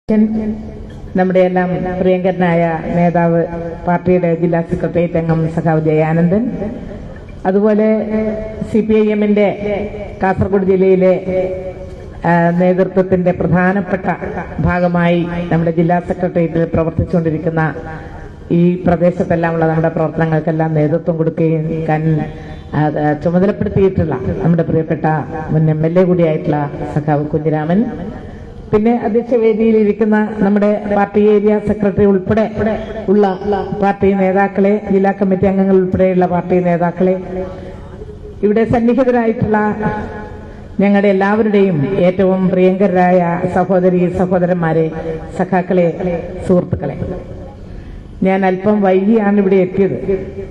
നമ്മുടെ എല്ലാം പ്രിയങ്കരനായ നേതാവ് പാർട്ടിയുടെ ജില്ലാ സെക്രട്ടേറിയറ്റ് അംഗം സഖാവ് ജയാനന്ദൻ അതുപോലെ സി പി ഐ എമ്മിന്റെ കാസർഗോഡ് ജില്ലയിലെ ആ, നേതൃത്വത്തിന്റെ പ്രധാനപ്പെട്ട ഭാഗമായി നമ്മുടെ ജില്ലാ സെക്രട്ടേറിയറ്റിൽ പ്രവർത്തിച്ചുകൊണ്ടിരിക്കുന്ന ഈ പ്രദേശത്തെല്ലാമുള്ള നമ്മുടെ പ്രവർത്തനങ്ങൾക്കെല്ലാം നേതൃത്വം കൊടുക്കുകയും കൻ- ആ, ആ, ചുമതലപ്പെടുത്തിയിട്ടുള്ള നമ്മുടെ പ്രിയപ്പെട്ട മുൻ എം എൽ എ കൂടിയായിട്ടുള്ള സഖാവ് കുഞ്ഞിരാമൻ പിന്നെ അധ്യക്ഷ വേദിയിൽ ഇരിക്കുന്ന നമ്മുടെ പാർട്ടി ഏരിയ സെക്രട്ടറി ഉൾപ്പെടെ ഉള്ള പാർട്ടി നേതാക്കളെ ജില്ലാ കമ്മിറ്റി അംഗങ്ങൾ ഉൾപ്പെടെയുള്ള പാർട്ടി നേതാക്കളെ ഇവിടെ സന്നിഹിതരായിട്ടുള്ള ഞങ്ങളുടെ എല്ലാവരുടെയും ഏറ്റവും പ്രിയങ്കരായ സഹോദരി സഹോദരന്മാരെ സഖാക്കളെ സുഹൃത്തുക്കളെ ഞാൻ അല്പം വൈകിയാണ് ഇവിടെ എത്തിയത്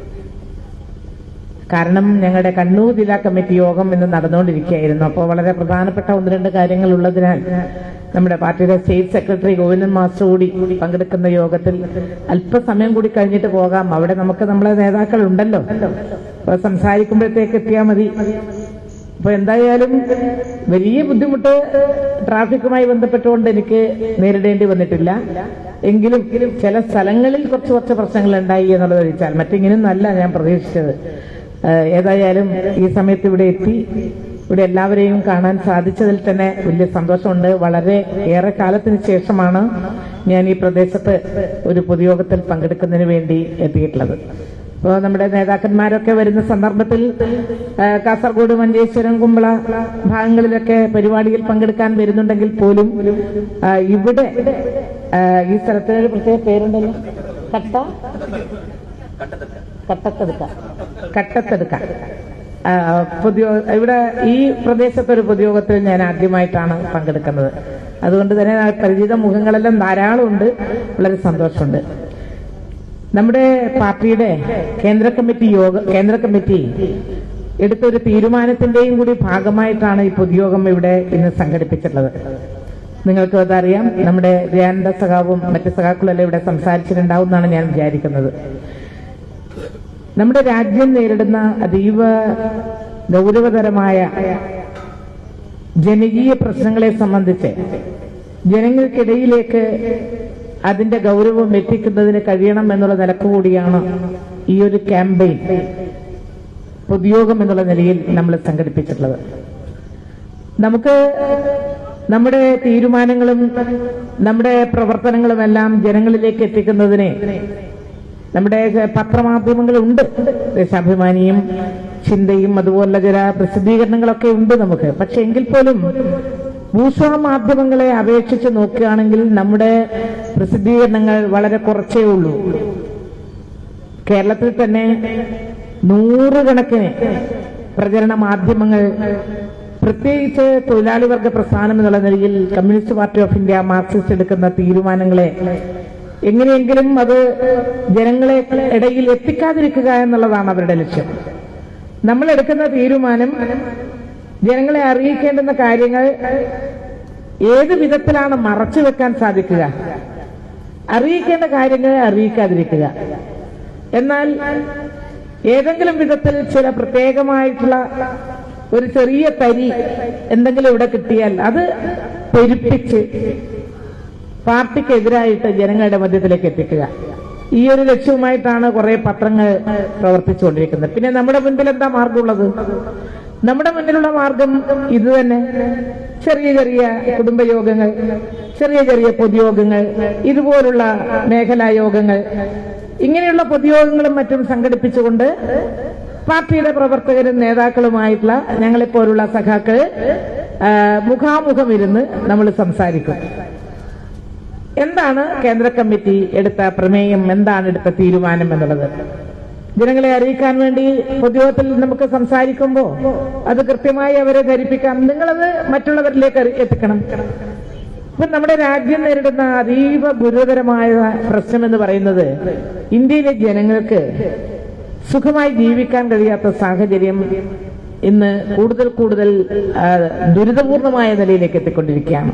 കാരണം ഞങ്ങളുടെ കണ്ണൂർ ജില്ലാ കമ്മിറ്റി യോഗം ഇന്ന് നടന്നുകൊണ്ടിരിക്കുകയായിരുന്നു അപ്പോൾ വളരെ പ്രധാനപ്പെട്ട ഒന്ന് രണ്ട് കാര്യങ്ങൾ ഉള്ളതിനാൽ നമ്മുടെ പാർട്ടിയുടെ സ്റ്റേറ്റ് സെക്രട്ടറി ഗോവിന്ദൻ മാസ്റ്റർ കൂടി പങ്കെടുക്കുന്ന യോഗത്തിൽ അല്പസമയം കൂടി കഴിഞ്ഞിട്ട് പോകാം അവിടെ നമുക്ക് നമ്മളെ നേതാക്കൾ ഉണ്ടല്ലോ അപ്പൊ സംസാരിക്കുമ്പോഴത്തേക്ക് എത്തിയാൽ മതി അപ്പൊ എന്തായാലും വലിയ ബുദ്ധിമുട്ട് ട്രാഫിക്കുമായി ബന്ധപ്പെട്ടുകൊണ്ട് എനിക്ക് നേരിടേണ്ടി വന്നിട്ടില്ല എങ്കിലും ചില സ്ഥലങ്ങളിൽ കുറച്ച് കുറച്ച് പ്രശ്നങ്ങൾ ഉണ്ടായി എന്നുള്ളത് ഒഴിച്ചാൽ മറ്റിങ്ങനെയൊന്നല്ല ഞാൻ പ്രതീക്ഷിച്ചത് ഏഹ് ഏതായാലും ഈ സമയത്ത് ഇവിടെ എത്തി ഇവിടെ എല്ലാവരെയും കാണാൻ സാധിച്ചതിൽ തന്നെ വലിയ സന്തോഷമുണ്ട് വളരെ ഏറെ കാലത്തിന് ശേഷമാണ് ഞാൻ ഈ പ്രദേശത്ത് ഒരു പൊതുയോഗത്തിൽ പങ്കെടുക്കുന്നതിന് വേണ്ടി എത്തിയിട്ടുള്ളത് അപ്പോൾ നമ്മുടെ നേതാക്കന്മാരൊക്കെ വരുന്ന സന്ദർഭത്തിൽ ആ, കാസർഗോഡ് മഞ്ചേശ്വരം കുമ്പള ഭാഗങ്ങളിലൊക്കെ പരിപാടിയിൽ പങ്കെടുക്കാൻ വരുന്നുണ്ടെങ്കിൽ പോലും ആ, ഇവിടെ ആ, ഈ സ്ഥലത്തിന് ഒരു പ്രത്യേക പേരുണ്ടല്ലോ കട്ട കട്ടത്തെടുക്ക കട്ടത്തെടുക്ക ആ, പൊതുയോ ഇവിടെ ഈ പ്രദേശത്തെ ഒരു പൊതുയോഗത്തിൽ ഞാൻ ആദ്യമായിട്ടാണ് പങ്കെടുക്കുന്നത് അതുകൊണ്ട് തന്നെ ആ പരിചിത മുഖങ്ങളെല്ലാം ധാരാളമുണ്ട് വളരെ സന്തോഷമുണ്ട് നമ്മുടെ പാർട്ടിയുടെ കേന്ദ്ര കമ്മിറ്റി യോഗ കേന്ദ്ര കമ്മിറ്റി എടുത്തൊരു തീരുമാനത്തിന്റെയും കൂടി ഭാഗമായിട്ടാണ് ഈ പൊതുയോഗം ഇവിടെ ഇന്ന് സംഘടിപ്പിച്ചിട്ടുള്ളത് നിങ്ങൾക്ക് അതറിയാം നമ്മുടെ ദയാനന്ദ സഖാവും മറ്റ് സഖാക്കളെല്ലാം ഇവിടെ സംസാരിച്ചിട്ടുണ്ടാവും എന്നാണ് ഞാൻ വിചാരിക്കുന്നത് നമ്മുടെ രാജ്യം നേരിടുന്ന അതീവ ഗൗരവതരമായ ജനകീയ പ്രശ്നങ്ങളെ സംബന്ധിച്ച് ജനങ്ങൾക്കിടയിലേക്ക് അതിന്റെ ഗൗരവം എത്തിക്കുന്നതിന് കഴിയണം എന്നുള്ള നിലക്ക് കൂടിയാണ് ഈ ഒരു ക്യാമ്പയിൻ പൊതുയോഗം എന്നുള്ള നിലയിൽ നമ്മൾ സംഘടിപ്പിച്ചിട്ടുള്ളത് നമുക്ക് നമ്മുടെ തീരുമാനങ്ങളും നമ്മുടെ പ്രവർത്തനങ്ങളുമെല്ലാം ജനങ്ങളിലേക്ക് എത്തിക്കുന്നതിന് നമ്മുടെ പത്രമാധ്യമങ്ങളുണ്ട് ദേശാഭിമാനിയും ചിന്തയും അതുപോലുള്ള ചില പ്രസിദ്ധീകരണങ്ങളൊക്കെ ഉണ്ട് നമുക്ക് പക്ഷെ എങ്കിൽ പോലും ഭൂസ്വ മാധ്യമങ്ങളെ അപേക്ഷിച്ച് നോക്കുകയാണെങ്കിൽ നമ്മുടെ പ്രസിദ്ധീകരണങ്ങൾ വളരെ കുറച്ചേ ഉള്ളൂ കേരളത്തിൽ തന്നെ നൂറുകണക്കിന് പ്രചരണ മാധ്യമങ്ങൾ പ്രത്യേകിച്ച് തൊഴിലാളി വർഗ പ്രസ്ഥാനം എന്നുള്ള നിലയിൽ Communist Party of India Marxist എടുക്കുന്ന തീരുമാനങ്ങളെ എങ്ങനെയെങ്കിലും അത് ജനങ്ങളെ ഇടയിൽ എത്തിക്കാതിരിക്കുക എന്നുള്ളതാണ് അവരുടെ ലക്ഷ്യം നമ്മൾ എടുക്കുന്ന തീരുമാനം ജനങ്ങളെ അറിയിക്കേണ്ടുന്ന കാര്യങ്ങൾ ഏത് വിധത്തിലാണ് മറച്ചു വെക്കാൻ സാധിക്കുക അറിയിക്കേണ്ട കാര്യങ്ങളെ അറിയിക്കാതിരിക്കുക എന്നാൽ ഏതെങ്കിലും വിധത്തിൽ ചില പ്രത്യേകമായിട്ടുള്ള ഒരു ചെറിയ തരി എന്തെങ്കിലും ഇവിടെ കിട്ടിയാൽ അത് പെരുപ്പിച്ച് പാർട്ടിക്കെതിരായിട്ട് ജനങ്ങളുടെ മധ്യത്തിലേക്ക് എത്തിക്കുക ഈ ഒരു ലക്ഷ്യവുമായിട്ടാണ് കുറെ പത്രങ്ങൾ പ്രവർത്തിച്ചുകൊണ്ടിരിക്കുന്നത് പിന്നെ നമ്മുടെ മുൻപിൽ എന്താ മാർഗമുള്ളത് നമ്മുടെ മുന്നിലുള്ള മാർഗം ഇത് തന്നെ ചെറിയ ചെറിയ കുടുംബയോഗങ്ങൾ ചെറിയ ചെറിയ പൊതുയോഗങ്ങൾ ഇതുപോലുള്ള മേഖലാ യോഗങ്ങൾ ഇങ്ങനെയുള്ള പൊതുയോഗങ്ങളും മറ്റും സംഘടിപ്പിച്ചുകൊണ്ട് പാർട്ടിയുടെ പ്രവർത്തകരും നേതാക്കളുമായിട്ടുള്ള ഞങ്ങളെപ്പോലുള്ള സഖാക്കൾ ആ, മുഖാമുഖം ഇരുന്ന് നമ്മൾ സംസാരിക്കും എന്താണ് കേന്ദ്ര കമ്മിറ്റി എടുത്ത പ്രമേയം എന്താണ് എടുത്ത തീരുമാനം എന്നുള്ളത് ജനങ്ങളെ അറിയിക്കാൻ വേണ്ടി പൊതുയോഗത്തിൽ നമുക്ക് സംസാരിക്കുമ്പോൾ അത് കൃത്യമായി അവരെ ധരിപ്പിക്കാം നിങ്ങളത് മറ്റുള്ളവരിലേക്ക് അറി- എത്തിക്കണം ഇപ്പൊ നമ്മുടെ രാജ്യം നേരിടുന്ന അതീവ ഗുരുതരമായ പ്രശ്നം എന്ന് പറയുന്നത് ഇന്ത്യയിലെ ജനങ്ങൾക്ക് സുഖമായി ജീവിക്കാൻ കഴിയാത്ത സാഹചര്യം ഇന്ന് കൂടുതൽ കൂടുതൽ ആ, ദുരിതപൂർണമായ നിലയിലേക്ക് എത്തിക്കൊണ്ടിരിക്കുകയാണ്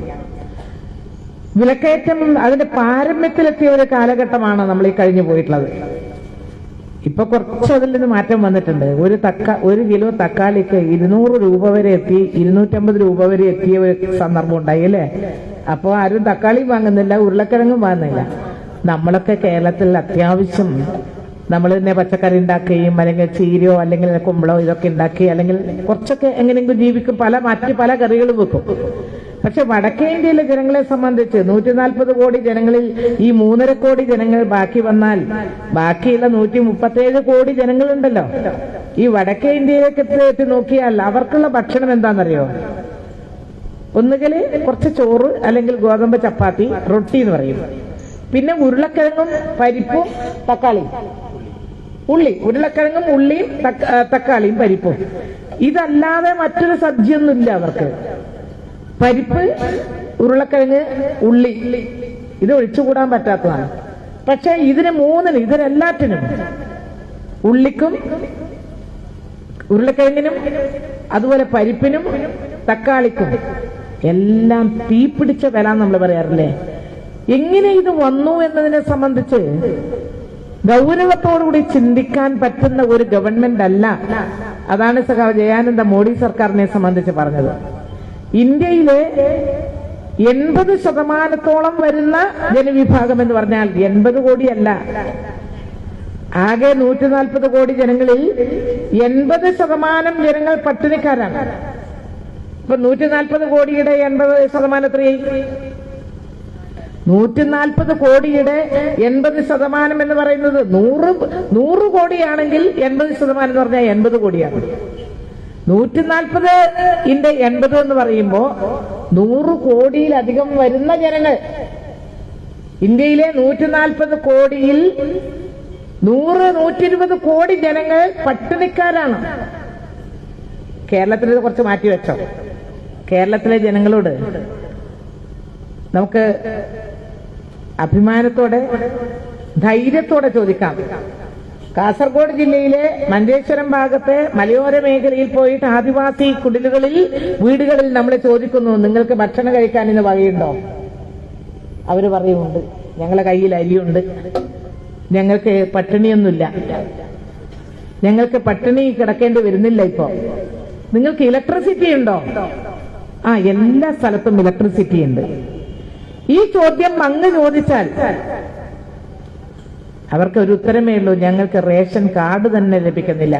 വിലക്കയറ്റം അതിന്റെ പാരമ്യത്തിലെത്തിയ ഒരു കാലഘട്ടമാണ് നമ്മൾ ഈ കഴിഞ്ഞു പോയിട്ടുള്ളത് ഇപ്പൊ കുറച്ച് അതിൽ നിന്ന് മാറ്റം വന്നിട്ടുണ്ട് ഒരു തക്ക ഒരു കിലോ തക്കാളിക്ക് ഇരുന്നൂറ് രൂപ വരെ എത്തി ഇരുന്നൂറ്റമ്പത് രൂപ വരെ എത്തിയ ഒരു സന്ദർഭം ഉണ്ടായി അല്ലേ അപ്പോ ആരും തക്കാളിയും വാങ്ങുന്നില്ല ഉരുളക്കിഴങ്ങും വാങ്ങുന്നില്ല നമ്മളൊക്കെ കേരളത്തിൽ അത്യാവശ്യം നമ്മൾ തന്നെ പച്ചക്കറി ഉണ്ടാക്കുകയും അല്ലെങ്കിൽ ചീരയോ അല്ലെങ്കിൽ കുമ്പളോ ഇതൊക്കെ ഉണ്ടാക്കി അല്ലെങ്കിൽ കുറച്ചൊക്കെ എങ്ങനെയെങ്കിലും ജീവിക്കും പല മറ്റ് പല കറികളും വെക്കും പക്ഷെ വടക്കേ ഇന്ത്യയിലെ ജനങ്ങളെ സംബന്ധിച്ച് നൂറ്റി നാൽപ്പത് കോടി ജനങ്ങളിൽ ഈ മൂന്നര കോടി ജനങ്ങൾ ബാക്കി വന്നാൽ ബാക്കിയുള്ള നൂറ്റി മുപ്പത്തേഴ് കോടി ജനങ്ങളുണ്ടല്ലോ ഈ വടക്കേ ഇന്ത്യയിലേക്ക് എത്തി- എത്തി നോക്കിയാൽ അവർക്കുള്ള ഭക്ഷണം എന്താണെന്നറിയോ ഒന്നുകിൽ കുറച്ച് ചോറ് അല്ലെങ്കിൽ ഗോതമ്പ് ചപ്പാത്തി റൊട്ടി എന്ന് പറയും പിന്നെ ഉരുളക്കിഴങ്ങും പരിപ്പും തക്കാളിയും ഉള്ളി ഉരുളക്കിഴങ്ങും ഉള്ളിയും തക്ക- ആ, തക്കാളിയും പരിപ്പും ഇതല്ലാതെ മറ്റൊരു സബ്ജിയൊന്നുമില്ല അവർക്ക് പരിപ്പ് ഉരുളക്കിഴങ്ങ് ഉള്ളി ഇത് ഒഴിച്ചുകൂടാൻ പറ്റാത്തതാണ് പക്ഷെ ഇതിന് മൂന്നിനും ഇതിനെല്ലാറ്റിനും ഉള്ളിക്കും ഉരുളക്കിഴങ്ങിനും അതുപോലെ പരിപ്പിനും തക്കാളിക്കും എല്ലാം തീപിടിച്ച വില നമ്മൾ പറയാറില്ലേ എങ്ങനെ ഇത് വന്നു എന്നതിനെ സംബന്ധിച്ച് ഗൗരവത്തോടുകൂടി ചിന്തിക്കാൻ പറ്റുന്ന ഒരു ഗവൺമെന്റ് അല്ല അതാണ് സഖാവ് ജയാനന്ദ മോഡി സർക്കാരിനെ സംബന്ധിച്ച് പറഞ്ഞത് ഇന്ത്യയിലെ എൺപത് ശതമാനത്തോളം വരുന്ന ജനവിഭാഗം എന്ന് പറഞ്ഞാൽ എൺപത് കോടിയല്ല ആകെ നൂറ്റി നാൽപ്പത് കോടി ജനങ്ങളിൽ എൺപത് ശതമാനം ജനങ്ങൾ പട്ടിണിക്കാരാണ് ഇപ്പൊ നൂറ്റി നാൽപ്പത് കോടിയുടെ എൺപത് ശതമാനം എത്രയായി നൂറ്റി നാൽപ്പത് കോടിയുടെ എൺപത് ശതമാനം എന്ന് പറയുന്നത് നൂറ് നൂറ് കോടിയാണെങ്കിൽ എൺപത് ശതമാനം എന്ന് പറഞ്ഞാൽ എൺപത് കോടിയാണ് നൂറ്റി നാൽപ്പത് ഇന്റെ എൺപത് എന്ന് പറയുമ്പോ നൂറ് കോടിയിലധികം വരുന്ന ജനങ്ങൾ ഇന്ത്യയിലെ നൂറ്റി നാൽപ്പത് കോടിയിൽ നൂറ് നൂറ്റി ഇരുപത് കോടി ജനങ്ങൾ പട്ടിണിക്കാരാണ് കേരളത്തിൽ ഇത് കുറച്ച് മാറ്റിവെച്ചോ കേരളത്തിലെ ജനങ്ങളോട് നമുക്ക് അഭിമാനത്തോടെ ധൈര്യത്തോടെ ചോദിക്കാം കാസർഗോഡ് ജില്ലയിലെ മഞ്ചേശ്വരം ഭാഗത്തെ മലയോര മേഖലയിൽ പോയിട്ട് ആദിവാസി കുടിലുകളിൽ വീടുകളിൽ നമ്മൾ ചോദിക്കുന്നു നിങ്ങൾക്ക് ഭക്ഷണം കഴിക്കാൻ ഇന്ന് വകയുണ്ടോ അവര് പറയുന്നുണ്ട് ഞങ്ങളെ കയ്യിൽ അരിയുണ്ട് ഞങ്ങൾക്ക് പട്ടിണിയൊന്നുമില്ല ഞങ്ങൾക്ക് പട്ടിണി കിടക്കേണ്ടി വരുന്നില്ല ഇപ്പോ നിങ്ങൾക്ക് ഇലക്ട്രിസിറ്റി ഉണ്ടോ ആ എല്ലാ സ്ഥലത്തും ഇലക്ട്രിസിറ്റി ഉണ്ട് ഈ ചോദ്യം അങ്ങ് ചോദിച്ചാൽ അവർക്ക് ഒരു ഉത്തരമേ ഉള്ളൂ ഞങ്ങൾക്ക് റേഷൻ കാർഡ് തന്നെ ലഭിക്കുന്നില്ല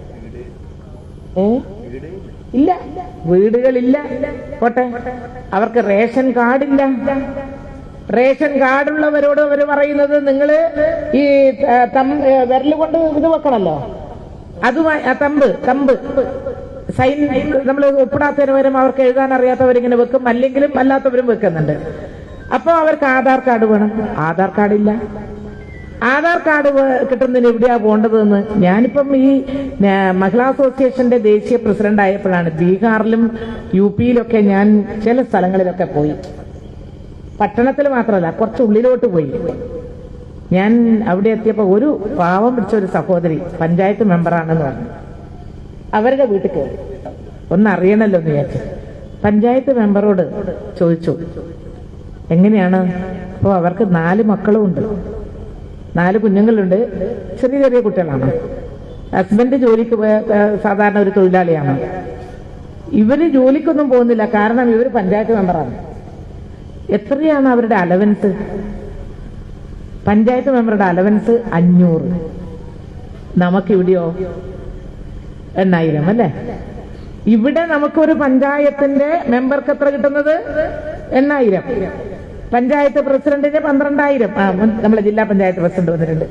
ഏ ഇല്ല വീടുകളില്ല പോട്ടെ അവർക്ക് റേഷൻ കാർഡില്ല റേഷൻ കാർഡുള്ളവരോട് അവർ പറയുന്നത് നിങ്ങൾ ഈ ആ, തം- ഏ, വിരല് കൊണ്ട് ഇത് വെക്കണല്ലോ അതുമായി ആ തമ്പ് തമ്പ് സൈൻ നമ്മൾ ഒപ്പിടാത്തതിന് പകരം അവർക്ക് എഴുതാൻ അറിയാത്തവരിങ്ങനെ വെക്കും അല്ലെങ്കിലും അല്ലാത്തവരും വെക്കുന്നുണ്ട് അപ്പൊ അവർക്ക് ആധാർ കാർഡ് വേണം ആധാർ കാർഡില്ല ആധാർ കാർഡ് വേ- കിട്ടുന്നതിന് എവിടെയാ പോകേണ്ടതെന്ന് ഞാനിപ്പം ഈ ആ, മഹിളാ അസോസിയേഷന്റെ ദേശീയ പ്രസിഡന്റ് ആയപ്പോഴാണ് ബീഹാറിലും യു പിയിലൊക്കെ ഞാൻ ചില സ്ഥലങ്ങളിലൊക്കെ പോയി പട്ടണത്തിൽ മാത്രമല്ല കുറച്ച് ഉള്ളിലോട്ട് പോയി ഞാൻ അവിടെ എത്തിയപ്പോ ഒരു പാവം പിടിച്ച ഒരു സഹോദരി പഞ്ചായത്ത് മെമ്പറാണെന്ന് പറഞ്ഞു അവരുടെ വീട്ടിൽ കയറി ഒന്ന് അറിയണല്ലോ എന്ന് വിചാരിച്ചു പഞ്ചായത്ത് മെമ്പറോട് ചോദിച്ചു എങ്ങനെയാണ് അപ്പൊ അവർക്ക് നാല് മക്കളും ഉണ്ട് നാല് കുഞ്ഞുങ്ങളുണ്ട് ചെറിയ ചെറിയ കുട്ടികളാണ് ഹസ്ബൻഡ് ജോലിക്ക് പോയ ഏഹ്, സാധാരണ ഒരു തൊഴിലാളിയാണ് ഇവര് ജോലിക്കൊന്നും പോകുന്നില്ല കാരണം ഇവര് പഞ്ചായത്ത് മെമ്പറാണ് എത്രയാണ് അവരുടെ അലവൻസ് പഞ്ചായത്ത് മെമ്പറുടെ അലവൻസ് അഞ്ഞൂറ് നമുക്കിവിടെയോ എണ്ണായിരം അല്ലേ ഇവിടെ നമുക്കൊരു പഞ്ചായത്തിന്റെ മെമ്പർക്ക് എത്ര കിട്ടുന്നത് എണ്ണായിരം പഞ്ചായത്ത് പ്രസിഡന്റിന് പന്ത്രണ്ടായിരം ആ മുൻ- നമ്മളെ ജില്ലാ പഞ്ചായത്ത് പ്രസിഡന്റ് വന്നിട്ടുണ്ട്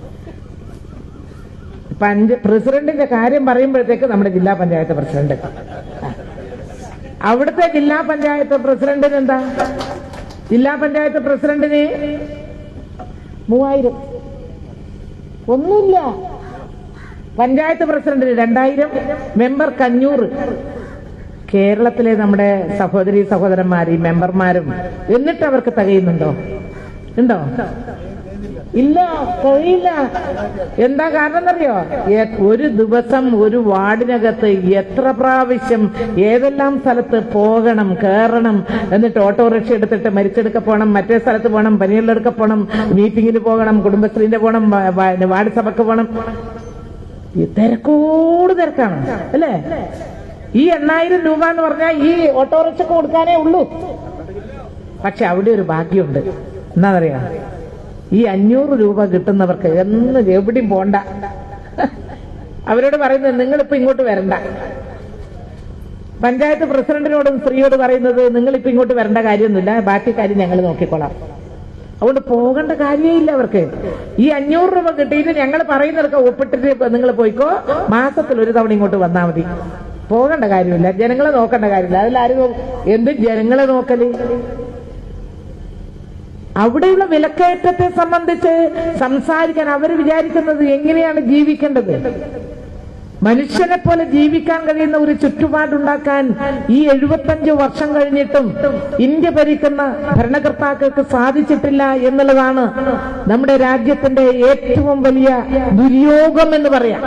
പഞ്ച പ്രസിഡന്റിന്റെ കാര്യം പറയുമ്പോഴത്തേക്ക് നമ്മുടെ ജില്ലാ പഞ്ചായത്ത് പ്രസിഡന്റ് ആ. അവിടുത്തെ ജില്ലാ പഞ്ചായത്ത് പ്രസിഡന്റിന് എന്താ ജില്ലാ പഞ്ചായത്ത് പ്രസിഡന്റിന് മൂവായിരം ഒന്നുമില്ല പഞ്ചായത്ത് പ്രസിഡന്റിന് രണ്ടായിരം മെമ്പർക്ക് അഞ്ഞൂറ് കേരളത്തിലെ നമ്മുടെ സഹോദരി സഹോദരന്മാർ ഈ മെമ്പർമാരും എന്നിട്ട് അവർക്ക് തികയുന്നുണ്ടോ ഉണ്ടോ ഇല്ല കഴിയില്ല എന്താ കാരണം എന്നറിയോ എ- ഒരു ദിവസം ഒരു വാർഡിനകത്ത് എത്ര പ്രാവശ്യം ഏതെല്ലാം സ്ഥലത്ത് പോകണം കയറണം എന്നിട്ട് ഓട്ടോറിക്ഷ എടുത്തിട്ട് മരിച്ചെടുക്ക പോകണം മറ്റേ സ്ഥലത്ത് പോകണം പനികളിലെടുക്ക പോകണം മീറ്റിങ്ങിന് പോകണം കുടുംബശ്രീന്റെ പോകണം വ- വ- വാർഡ് സഭക്ക് പോകണം ഈ തിരക്കോട് തിരക്കാണ് അല്ലേ ഈ എണ്ണായിരം രൂപ എന്ന് പറഞ്ഞാൽ ഈ ഓട്ടോറിക്ഷക്ക് കൊടുക്കാനേ ഉള്ളൂ പക്ഷെ അവിടെ ഒരു ഭാഗ്യമുണ്ട് എന്നാന്നറിയാം ഈ അഞ്ഞൂറ് രൂപ കിട്ടുന്നവർക്ക് എന്ന് എവിടെയും പോണ്ട അവരോട് പറയുന്നത് നിങ്ങളിപ്പോ ഇങ്ങോട്ട് വരണ്ട പഞ്ചായത്ത് പ്രസിഡന്റിനോടും സ്ത്രീയോട് പറയുന്നത് നിങ്ങളിപ്പോ ഇങ്ങോട്ട് വരേണ്ട കാര്യമൊന്നുമില്ല ബാക്കി കാര്യം ഞങ്ങൾ നോക്കിക്കോളാം അതുകൊണ്ട് പോകേണ്ട കാര്യമില്ല അവർക്ക് ഈ അഞ്ഞൂറ് രൂപ കിട്ടിയിട്ട് ഞങ്ങൾ പറയുന്നതൊക്കെ ഒപ്പിട്ടിട്ട് നിങ്ങൾ പോയിക്കോ മാസത്തിൽ ഒരു തവണ ഇങ്ങോട്ട് വന്നാൽ മതി പോകേണ്ട കാര്യമില്ല ജനങ്ങളെ നോക്കേണ്ട കാര്യമില്ല അതിലാരും നോ- എന്ത് ജനങ്ങളെ നോക്കല് അവിടെയുള്ള വിലക്കയറ്റത്തെ സംബന്ധിച്ച് സംസാരിക്കാൻ അവർ വിചാരിക്കുന്നത് എങ്ങനെയാണ് ജീവിക്കേണ്ടത് മനുഷ്യനെ പോലെ ജീവിക്കാൻ കഴിയുന്ന ഒരു ചുറ്റുപാടുണ്ടാക്കാൻ ഈ എഴുപത്തഞ്ച് വർഷം കഴിഞ്ഞിട്ടും ഇന്ത്യ ഭരിക്കുന്ന ഭരണകർത്താക്കൾക്ക് സാധിച്ചിട്ടില്ല എന്നുള്ളതാണ് നമ്മുടെ രാജ്യത്തിന്റെ ഏറ്റവും വലിയ ദുര്യോഗം എന്ന് പറയാം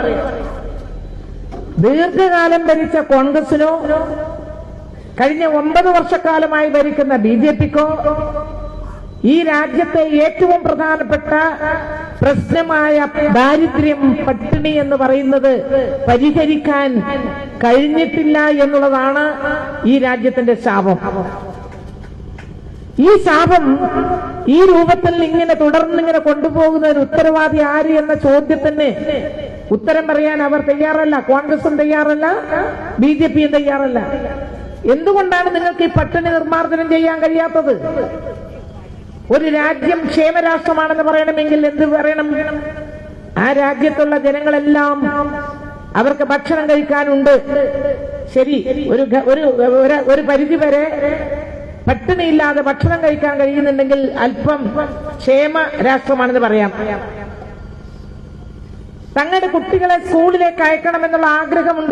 ദീർഘകാലം ഭരിച്ച കോൺഗ്രസിനോ കഴിഞ്ഞ ഒമ്പത് വർഷക്കാലമായി ഭരിക്കുന്ന ബി ജെ പിക്കോ ഈ രാജ്യത്തെ ഏറ്റവും പ്രധാനപ്പെട്ട പ്രശ്നമായ ദാരിദ്ര്യം പട്ടിണി എന്ന് പറയുന്നത് പരിഹരിക്കാൻ കഴിഞ്ഞിട്ടില്ല എന്നുള്ളതാണ് ഈ രാജ്യത്തിന്റെ ശാപം ഈ ശാപം ഈ രൂപത്തിൽ ഇങ്ങനെ തുടർന്നിങ്ങനെ കൊണ്ടുപോകുന്ന ഒരു ഉത്തരവാദി ആര് എന്ന ചോദ്യത്തിന് ഉത്തരം പറയാൻ അവർ തയ്യാറല്ല കോൺഗ്രസും തയ്യാറല്ല ബി ജെ പിയും തയ്യാറല്ല എന്തുകൊണ്ടാണ് നിങ്ങൾക്ക് ഈ പട്ടിണി നിർമ്മാർജ്ജനം ചെയ്യാൻ കഴിയാത്തത് ഒരു രാജ്യം ക്ഷേമരാഷ്ട്രമാണെന്ന് പറയണമെങ്കിൽ എന്ത് പറയണം ആ രാജ്യത്തുള്ള ജനങ്ങളെല്ലാം അവർക്ക് ഭക്ഷണം കഴിക്കാനുണ്ട് ശരി ഒരു ഗ- ഒരു ഒരു- ഒരു പരിധി വരെ പട്ടിണിയില്ലാതെ ഭക്ഷണം കഴിക്കാൻ കഴിയുന്നുണ്ടെങ്കിൽ അല്പം ക്ഷേമ രാഷ്ട്രമാണെന്ന് പറയാം തങ്ങളുടെ കുട്ടികളെ സ്കൂളിലേക്ക് അയക്കണമെന്നുള്ള ആഗ്രഹമുണ്ട്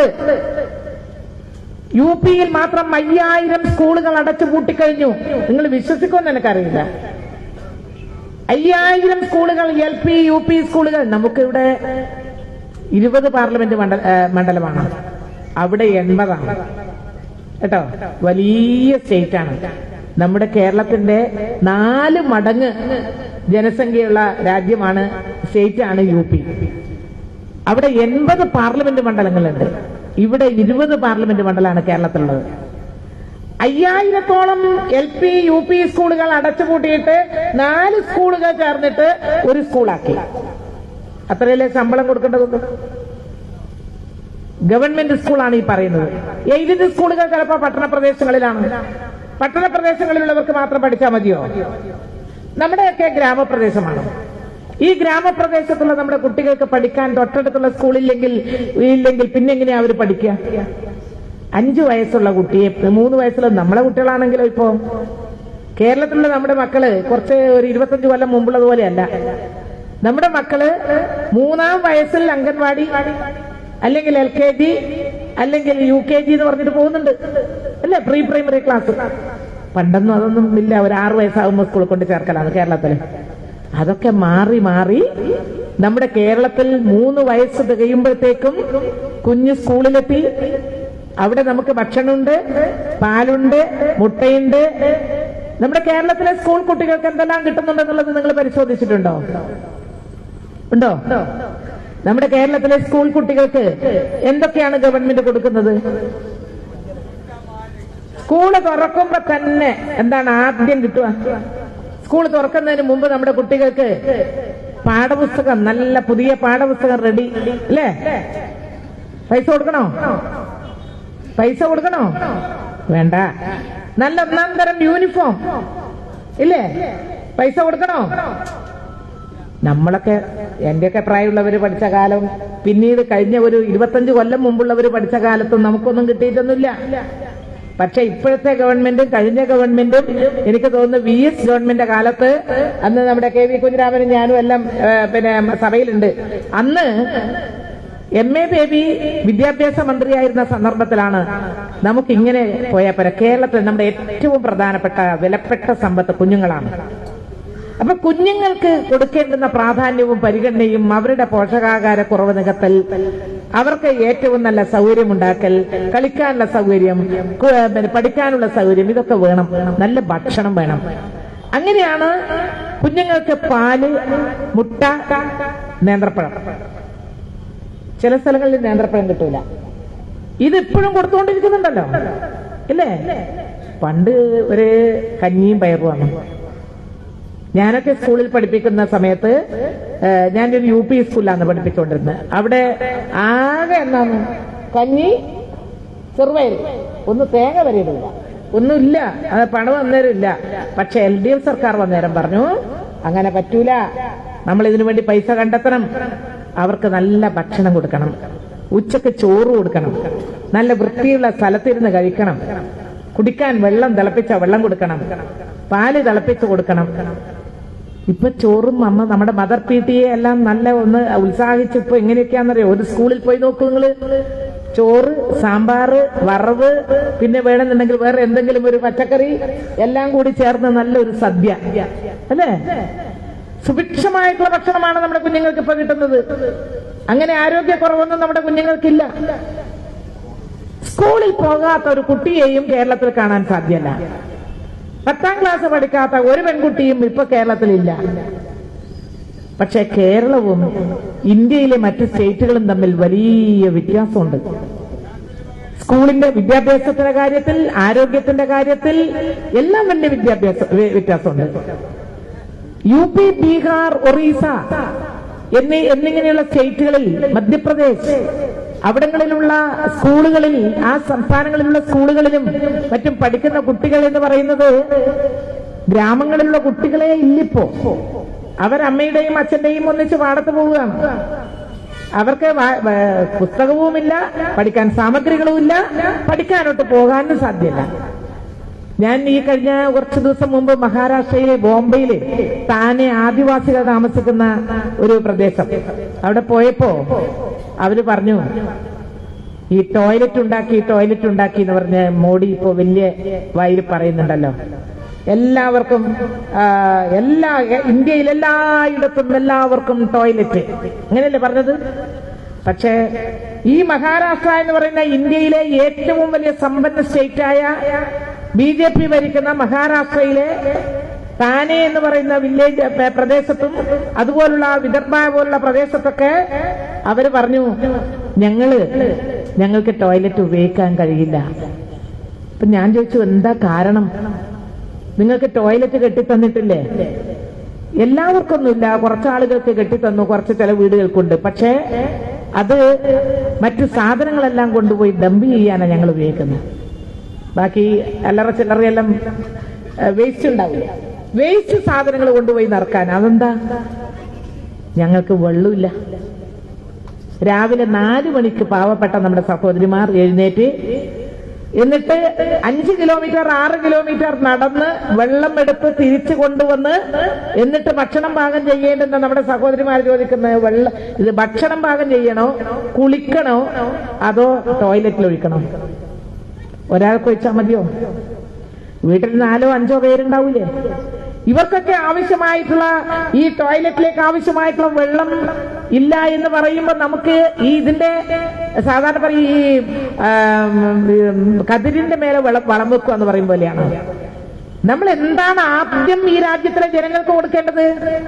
യു പിയിൽ മാത്രം അയ്യായിരം സ്കൂളുകൾ അടച്ചു പൂട്ടിക്കഴിഞ്ഞു നിങ്ങൾ വിശ്വസിക്കുമെന്ന് എനിക്കറിയില്ല അയ്യായിരം സ്കൂളുകൾ എൽ പി യു പി സ്കൂളുകൾ നമുക്കിവിടെ ഇരുപത് പാർലമെന്റ് മണ്ഡല ഏ, മണ്ഡലമാണ് അവിടെ എൺപതാണ് കേട്ടോ വലിയ സ്റ്റേറ്റ് ആണ് നമ്മുടെ കേരളത്തിന്റെ നാല് മടങ്ങ് ജനസംഖ്യയുള്ള രാജ്യമാണ് സ്റ്റേറ്റ് ആണ് യു പി അവിടെ എൺപത് പാർലമെന്റ് മണ്ഡലങ്ങളുണ്ട് ഇവിടെ ഇരുപത് പാർലമെന്റ് മണ്ഡലമാണ് കേരളത്തിലുള്ളത് അയ്യായിരത്തോളം എൽ പി യു പി സ്കൂളുകൾ അടച്ചുപൂട്ടിയിട്ട് നാല് സ്കൂളുകൾ ചേർന്നിട്ട് ഒരു സ്കൂളാക്കി അത്രയല്ലേ ശമ്പളം കൊടുക്കേണ്ടതുള്ളൂ ഗവൺമെന്റ് സ്കൂളാണ് ഈ പറയുന്നത് എയ്ഡഡ് സ്കൂളുകൾ ചിലപ്പോൾ പട്ടണ പ്രദേശങ്ങളിലാണ് പട്ടണ പ്രദേശങ്ങളിലുള്ളവർക്ക് മാത്രം പഠിച്ചാൽ മതിയോ നമ്മുടെയൊക്കെ ഗ്രാമപ്രദേശമാണ് ഈ ഗ്രാമപ്രദേശത്തുള്ള നമ്മുടെ കുട്ടികൾക്ക് പഠിക്കാൻ തൊട്ടടുത്തുള്ള സ്കൂളില്ലെങ്കിൽ ഇല്ലെങ്കിൽ പിന്നെ എങ്ങനെയാ അവർ പഠിക്കുക അഞ്ചു വയസ്സുള്ള കുട്ടിയെ മൂന്ന് വയസ്സുള്ള നമ്മളെ കുട്ടികളാണെങ്കിലോ ഇപ്പോ കേരളത്തിലുള്ള നമ്മുടെ മക്കള് കുറച്ച് ഒരു ഇരുപത്തഞ്ച് കൊല്ലം മുമ്പുള്ളതുപോലെയല്ല നമ്മുടെ മക്കള് മൂന്നാം വയസ്സിൽ അംഗൻവാടി അല്ലെങ്കിൽ എൽ കെ ജി അല്ലെങ്കിൽ യു കെ ജി എന്ന് പറഞ്ഞിട്ട് പോകുന്നുണ്ട് അല്ലേ പ്രീ പ്രൈമറി ക്ലാസ് പണ്ടൊന്നും അതൊന്നും ഇല്ല ഒരു ആറ് വയസ്സാകുമ്പോൾ സ്കൂളിൽ കൊണ്ട് ചേർക്കലാണ് കേരളത്തില് അതൊക്കെ മാറി മാറി നമ്മുടെ കേരളത്തിൽ മൂന്ന് വയസ്സ് തികയുമ്പോഴത്തേക്കും കുഞ്ഞ് സ്കൂളിലെത്തി അവിടെ നമുക്ക് ഭക്ഷണമുണ്ട് പാലുണ്ട് മുട്ടയുണ്ട് നമ്മുടെ കേരളത്തിലെ സ്കൂൾ കുട്ടികൾക്ക് എന്തെല്ലാം കിട്ടുന്നുണ്ടെന്നുള്ളത് നിങ്ങൾ പരിശോധിച്ചിട്ടുണ്ടോ ഉണ്ടോ നമ്മുടെ കേരളത്തിലെ സ്കൂൾ കുട്ടികൾക്ക് എന്തൊക്കെയാണ് ഗവൺമെന്റ് കൊടുക്കുന്നത് സ്കൂള് തുറക്കുമ്പോ തന്നെ എന്താണ് ആദ്യം കിട്ടുക സ്കൂൾ തുറക്കുന്നതിന് മുമ്പ് നമ്മുടെ കുട്ടികൾക്ക് പാഠപുസ്തകം നല്ല പുതിയ പാഠപുസ്തകം റെഡി അല്ലേ പൈസ കൊടുക്കണോ പൈസ കൊടുക്കണോ വേണ്ട നല്ല ഒന്നാം തരം യൂണിഫോം ഇല്ലേ പൈസ കൊടുക്കണോ നമ്മളൊക്കെ എന്റെയൊക്കെ പ്രായമുള്ളവര് പഠിച്ച കാലം പിന്നീട് കഴിഞ്ഞ ഒരു ഇരുപത്തഞ്ച് കൊല്ലം മുമ്പുള്ളവര് പഠിച്ച കാലത്തും നമുക്കൊന്നും കിട്ടിയിട്ടൊന്നുമില്ല പക്ഷെ ഇപ്പോഴത്തെ ഗവൺമെന്റും കഴിഞ്ഞ ഗവൺമെന്റും എനിക്ക് തോന്നുന്നു വി എസ് ഗവൺമെന്റ് കാലത്ത് അന്ന് നമ്മുടെ കെ വി കുഞ്ഞിരാമനും ഞാനും എല്ലാം ഏ, പിന്നെ സഭയിലുണ്ട് അന്ന് എം എ ബേബി വിദ്യാഭ്യാസ മന്ത്രിയായിരുന്ന സന്ദർഭത്തിലാണ് നമുക്ക് ഇങ്ങനെ പോയാൽ പോരാ കേരളത്തിൽ നമ്മുടെ ഏറ്റവും പ്രധാനപ്പെട്ട വിലപ്പെട്ട സമ്പത്ത് കുഞ്ഞുങ്ങളാണ് അപ്പൊ കുഞ്ഞുങ്ങൾക്ക് കൊടുക്കേണ്ടുന്ന പ്രാധാന്യവും പരിഗണനയും അവരുടെ പോഷകാഹാര കുറവ് നികത്തൽ അവർക്ക് ഏറ്റവും നല്ല സൗകര്യമുണ്ടാക്കൽ കളിക്കാനുള്ള സൗകര്യം കു- പിന്നെ പഠിക്കാനുള്ള സൗകര്യം ഇതൊക്കെ വേണം നല്ല ഭക്ഷണം വേണം അങ്ങനെയാണ് കുഞ്ഞുങ്ങൾക്ക് പാല് മുട്ട നേന്ത്രപ്പഴം ചില സ്ഥലങ്ങളിൽ നേന്ത്രപ്പഴം കിട്ടൂല ഇത് ഇപ്പോഴും കൊടുത്തുകൊണ്ടിരിക്കുന്നുണ്ടല്ലോ ഇല്ലേ പണ്ട് ഒരു കഞ്ഞിയും പയറുമാണ് ഞാനൊക്കെ സ്കൂളിൽ പഠിപ്പിക്കുന്ന സമയത്ത് ഏഹ്, ഞാനൊരു യു പി സ്കൂളിലാണ് പഠിപ്പിച്ചുകൊണ്ടിരുന്നത് അവിടെ ആകെ എന്നാണ് കഞ്ഞി ചെറുപയർ ഒന്ന് തേങ്ങ വരെ ഇടില്ല ഒന്നുമില്ല അത് പണം അന്നേരം ഇല്ല പക്ഷെ എൽ ഡി എഫ് സർക്കാർ വന്നേരം പറഞ്ഞു അങ്ങനെ പറ്റൂല നമ്മൾ ഇതിനു വേണ്ടി പൈസ കണ്ടെത്തണം അവർക്ക് നല്ല ഭക്ഷണം കൊടുക്കണം ഉച്ചക്ക് ചോറ് കൊടുക്കണം നല്ല വൃത്തിയുള്ള സ്ഥലത്തിരുന്ന് കഴിക്കണം കുടിക്കാൻ വെള്ളം തിളപ്പിച്ച വെള്ളം കൊടുക്കണം പാല് തിളപ്പിച്ച് കൊടുക്കണം ഇപ്പൊ ചോറും അമ്മ നമ്മുടെ മദർ പി ടി എ എല്ലാം നല്ല ഒന്ന് ഉത്സാഹിച്ച് ഇപ്പൊ എങ്ങനെയൊക്കെയാണെന്നറിയോ ഒരു സ്കൂളിൽ പോയി നോക്കൂ നിങ്ങള് ചോറ് സാമ്പാറ് വറവ് പിന്നെ വേണമെന്നുണ്ടെങ്കിൽ വേറെ എന്തെങ്കിലും ഒരു പച്ചക്കറി എല്ലാം കൂടി ചേർന്ന് നല്ലൊരു സദ്യ അല്ലേ സുഭിക്ഷമായിട്ടുള്ള ഭക്ഷണമാണ് നമ്മുടെ കുഞ്ഞുങ്ങൾക്ക് ഇപ്പൊ കിട്ടുന്നത് അങ്ങനെ ആരോഗ്യക്കുറവൊന്നും നമ്മുടെ കുഞ്ഞുങ്ങൾക്കില്ല സ്കൂളിൽ പോകാത്ത ഒരു കുട്ടിയെയും കേരളത്തിൽ കാണാൻ സാധ്യമല്ല പത്താം ക്ലാസ് പഠിക്കാത്ത ഒരു പെൺകുട്ടിയും ഇപ്പൊ കേരളത്തിലില്ല പക്ഷെ കേരളവും ഇന്ത്യയിലെ മറ്റ് സ്റ്റേറ്റുകളും തമ്മിൽ വലിയ വ്യത്യാസമുണ്ട് സ്കൂളിന്റെ വിദ്യാഭ്യാസത്തിന്റെ കാര്യത്തിൽ ആരോഗ്യത്തിന്റെ കാര്യത്തിൽ എല്ലാം വലിയ വിദ്യാഭ്യാസ വ്യ- വ്യത്യാസമുണ്ട് യു പി ബീഹാർ ഒറീസ എന്നീ എന്നിങ്ങനെയുള്ള സ്റ്റേറ്റുകളിൽ മധ്യപ്രദേശ് അവിടങ്ങളിലുള്ള സ്കൂളുകളിൽ ആ സംസ്ഥാനങ്ങളിലുള്ള സ്കൂളുകളിലും മറ്റും പഠിക്കുന്ന കുട്ടികൾ എന്ന് പറയുന്നത് ഗ്രാമങ്ങളിലുള്ള കുട്ടികളെ ഇല്ലിപ്പോ അവരമ്മയുടെയും അച്ഛന്റെയും ഒന്നിച്ച് പാടത്ത് പോവുകയാണ് അവർക്ക് വാ- വ- പുസ്തകവുമില്ല പഠിക്കാൻ സാമഗ്രികളുമില്ല പഠിക്കാനോട്ട് പോകാനും സാധ്യമല്ല ഞാൻ ഈ കഴിഞ്ഞ കുറച്ചു ദിവസം മുമ്പ് മഹാരാഷ്ട്രയിലെ ബോംബെയില് താനെ ആദിവാസികൾ താമസിക്കുന്ന ഒരു പ്രദേശം അവിടെ പോയപ്പോ അവര് പറഞ്ഞു ഈ ടോയ്ലറ്റ് ഉണ്ടാക്കി ടോയ്ലറ്റ് ഉണ്ടാക്കി എന്ന് പറഞ്ഞ് മോഡി ഇപ്പോ വലിയ വായിൽ പറയുന്നുണ്ടല്ലോ എല്ലാവർക്കും ആ, എല്ലാ ഇന്ത്യയിൽ എല്ലായിടത്തും എല്ലാവർക്കും ടോയ്ലറ്റ് അങ്ങനെയല്ലേ പറഞ്ഞത് പക്ഷേ ഈ മഹാരാഷ്ട്ര എന്ന് പറയുന്ന ഇന്ത്യയിലെ ഏറ്റവും വലിയ സമ്പന്ന സ്റ്റേറ്റായ ബി ജെ പി ഭരിക്കുന്ന മഹാരാഷ്ട്രയിലെ താനെ എന്ന് പറയുന്ന വില്ലേജ് ഏ, പ്രദേശത്തും അതുപോലുള്ള വിദർഭ പോലുള്ള പ്രദേശത്തൊക്കെ അവര് പറഞ്ഞു ഞങ്ങള് ഞങ്ങൾക്ക് ടോയ്ലറ്റ് ഉപയോഗിക്കാൻ കഴിയില്ല അപ്പൊ ഞാൻ ചോദിച്ചു എന്താ കാരണം നിങ്ങൾക്ക് ടോയ്ലറ്റ് കെട്ടിത്തന്നിട്ടില്ലേ എല്ലാവർക്കൊന്നുമില്ല കുറച്ച് ആളുകൾക്ക് കെട്ടിത്തന്നു കുറച്ച് ചില വീടുകൾക്കുണ്ട് പക്ഷേ അത് മറ്റു സാധനങ്ങളെല്ലാം കൊണ്ടുപോയി ഡംപ് ചെയ്യാനാണ് ഞങ്ങൾ ഉപയോഗിക്കുന്നത് ബാക്കി അല്ലറ ചില്ലറയെല്ലാം വേസ്റ്റ് ഉണ്ടാവില്ല വേസ്റ്റ് സാധനങ്ങൾ കൊണ്ടുപോയി നിറക്കാൻ അതെന്താ ഞങ്ങൾക്ക് വെള്ളമില്ല രാവിലെ നാല് മണിക്ക് പാവപ്പെട്ട നമ്മുടെ സഹോദരിമാർ എഴുന്നേറ്റ് എന്നിട്ട് അഞ്ച് കിലോമീറ്റർ ആറ് കിലോമീറ്റർ നടന്ന് വെള്ളം എടുത്ത് തിരിച്ചു കൊണ്ടുവന്ന് എന്നിട്ട് ഭക്ഷണം പാകം ചെയ്യേണ്ടുന്ന നമ്മുടെ സഹോദരിമാർ ചോദിക്കുന്ന വെള്ളം ഇത് ഭക്ഷണം പാകം ചെയ്യണോ കുളിക്കണോ അതോ ടോയ്ലറ്റിൽ ഒഴിക്കണോ ഒരാൾക്ക് ഒഴിച്ചാൽ മതിയോ വീട്ടിൽ നാലോ അഞ്ചോ പേരുണ്ടാവൂലേ ഇവർക്കൊക്കെ ആവശ്യമായിട്ടുള്ള ഈ ടോയ്ലറ്റിലേക്ക് ആവശ്യമായിട്ടുള്ള വെള്ളം ഇല്ല എന്ന് പറയുമ്പോൾ നമുക്ക് ഈ ഇതിന്റെ സാധാരണ പറയും ഈ ആം, ഉം, കതിരിന്റെ മേലെ വെള്ളം വളം വെക്കുക എന്ന് പറയും പോലെയാണ് നമ്മൾ എന്താണ് ആദ്യം ഈ രാജ്യത്തിലെ ജനങ്ങൾക്ക് കൊടുക്കേണ്ടത്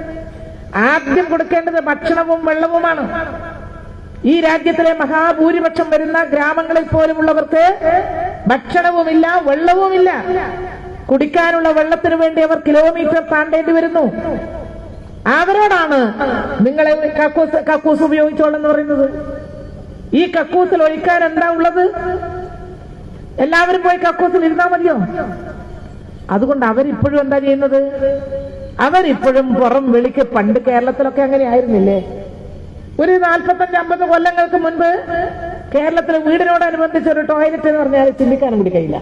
ആദ്യം കൊടുക്കേണ്ടത് ഭക്ഷണവും വെള്ളവുമാണ് ഈ രാജ്യത്തിലെ മഹാഭൂരിപക്ഷം വരുന്ന ഗ്രാമങ്ങളിൽ പോലുമുള്ളവർക്ക് ഭക്ഷണവുമില്ല വെള്ളവുമില്ല കുടിക്കാനുള്ള വെള്ളത്തിന് വേണ്ടി അവർ കിലോമീറ്റർ താണ്ടേണ്ടി വരുന്നു അവരോടാണ് നിങ്ങളെ കക്കൂസ് കക്കൂസ് ഉപയോഗിച്ചോളെന്ന് പറയുന്നത് ഈ കക്കൂസിൽ ഒഴിക്കാൻ എന്താ ഉള്ളത് എല്ലാവരും പോയി കക്കൂസിൽ ഇരുന്നാ മതിയോ അതുകൊണ്ട് അവരിപ്പോഴും എന്താ ചെയ്യുന്നത് അവരിപ്പോഴും പുറം വെളിക്ക് പണ്ട് കേരളത്തിലൊക്കെ അങ്ങനെ ആയിരുന്നില്ലേ ഒരു നാൽപ്പത്തഞ്ച് അമ്പത് കൊല്ലങ്ങൾക്ക് മുൻപ് കേരളത്തിൽ വീടിനോടനുബന്ധിച്ച് ഒരു ടോയ്ലറ്റ് എന്ന് പറഞ്ഞാൽ ചിന്തിക്കാനും കൂടി കഴിയില്ല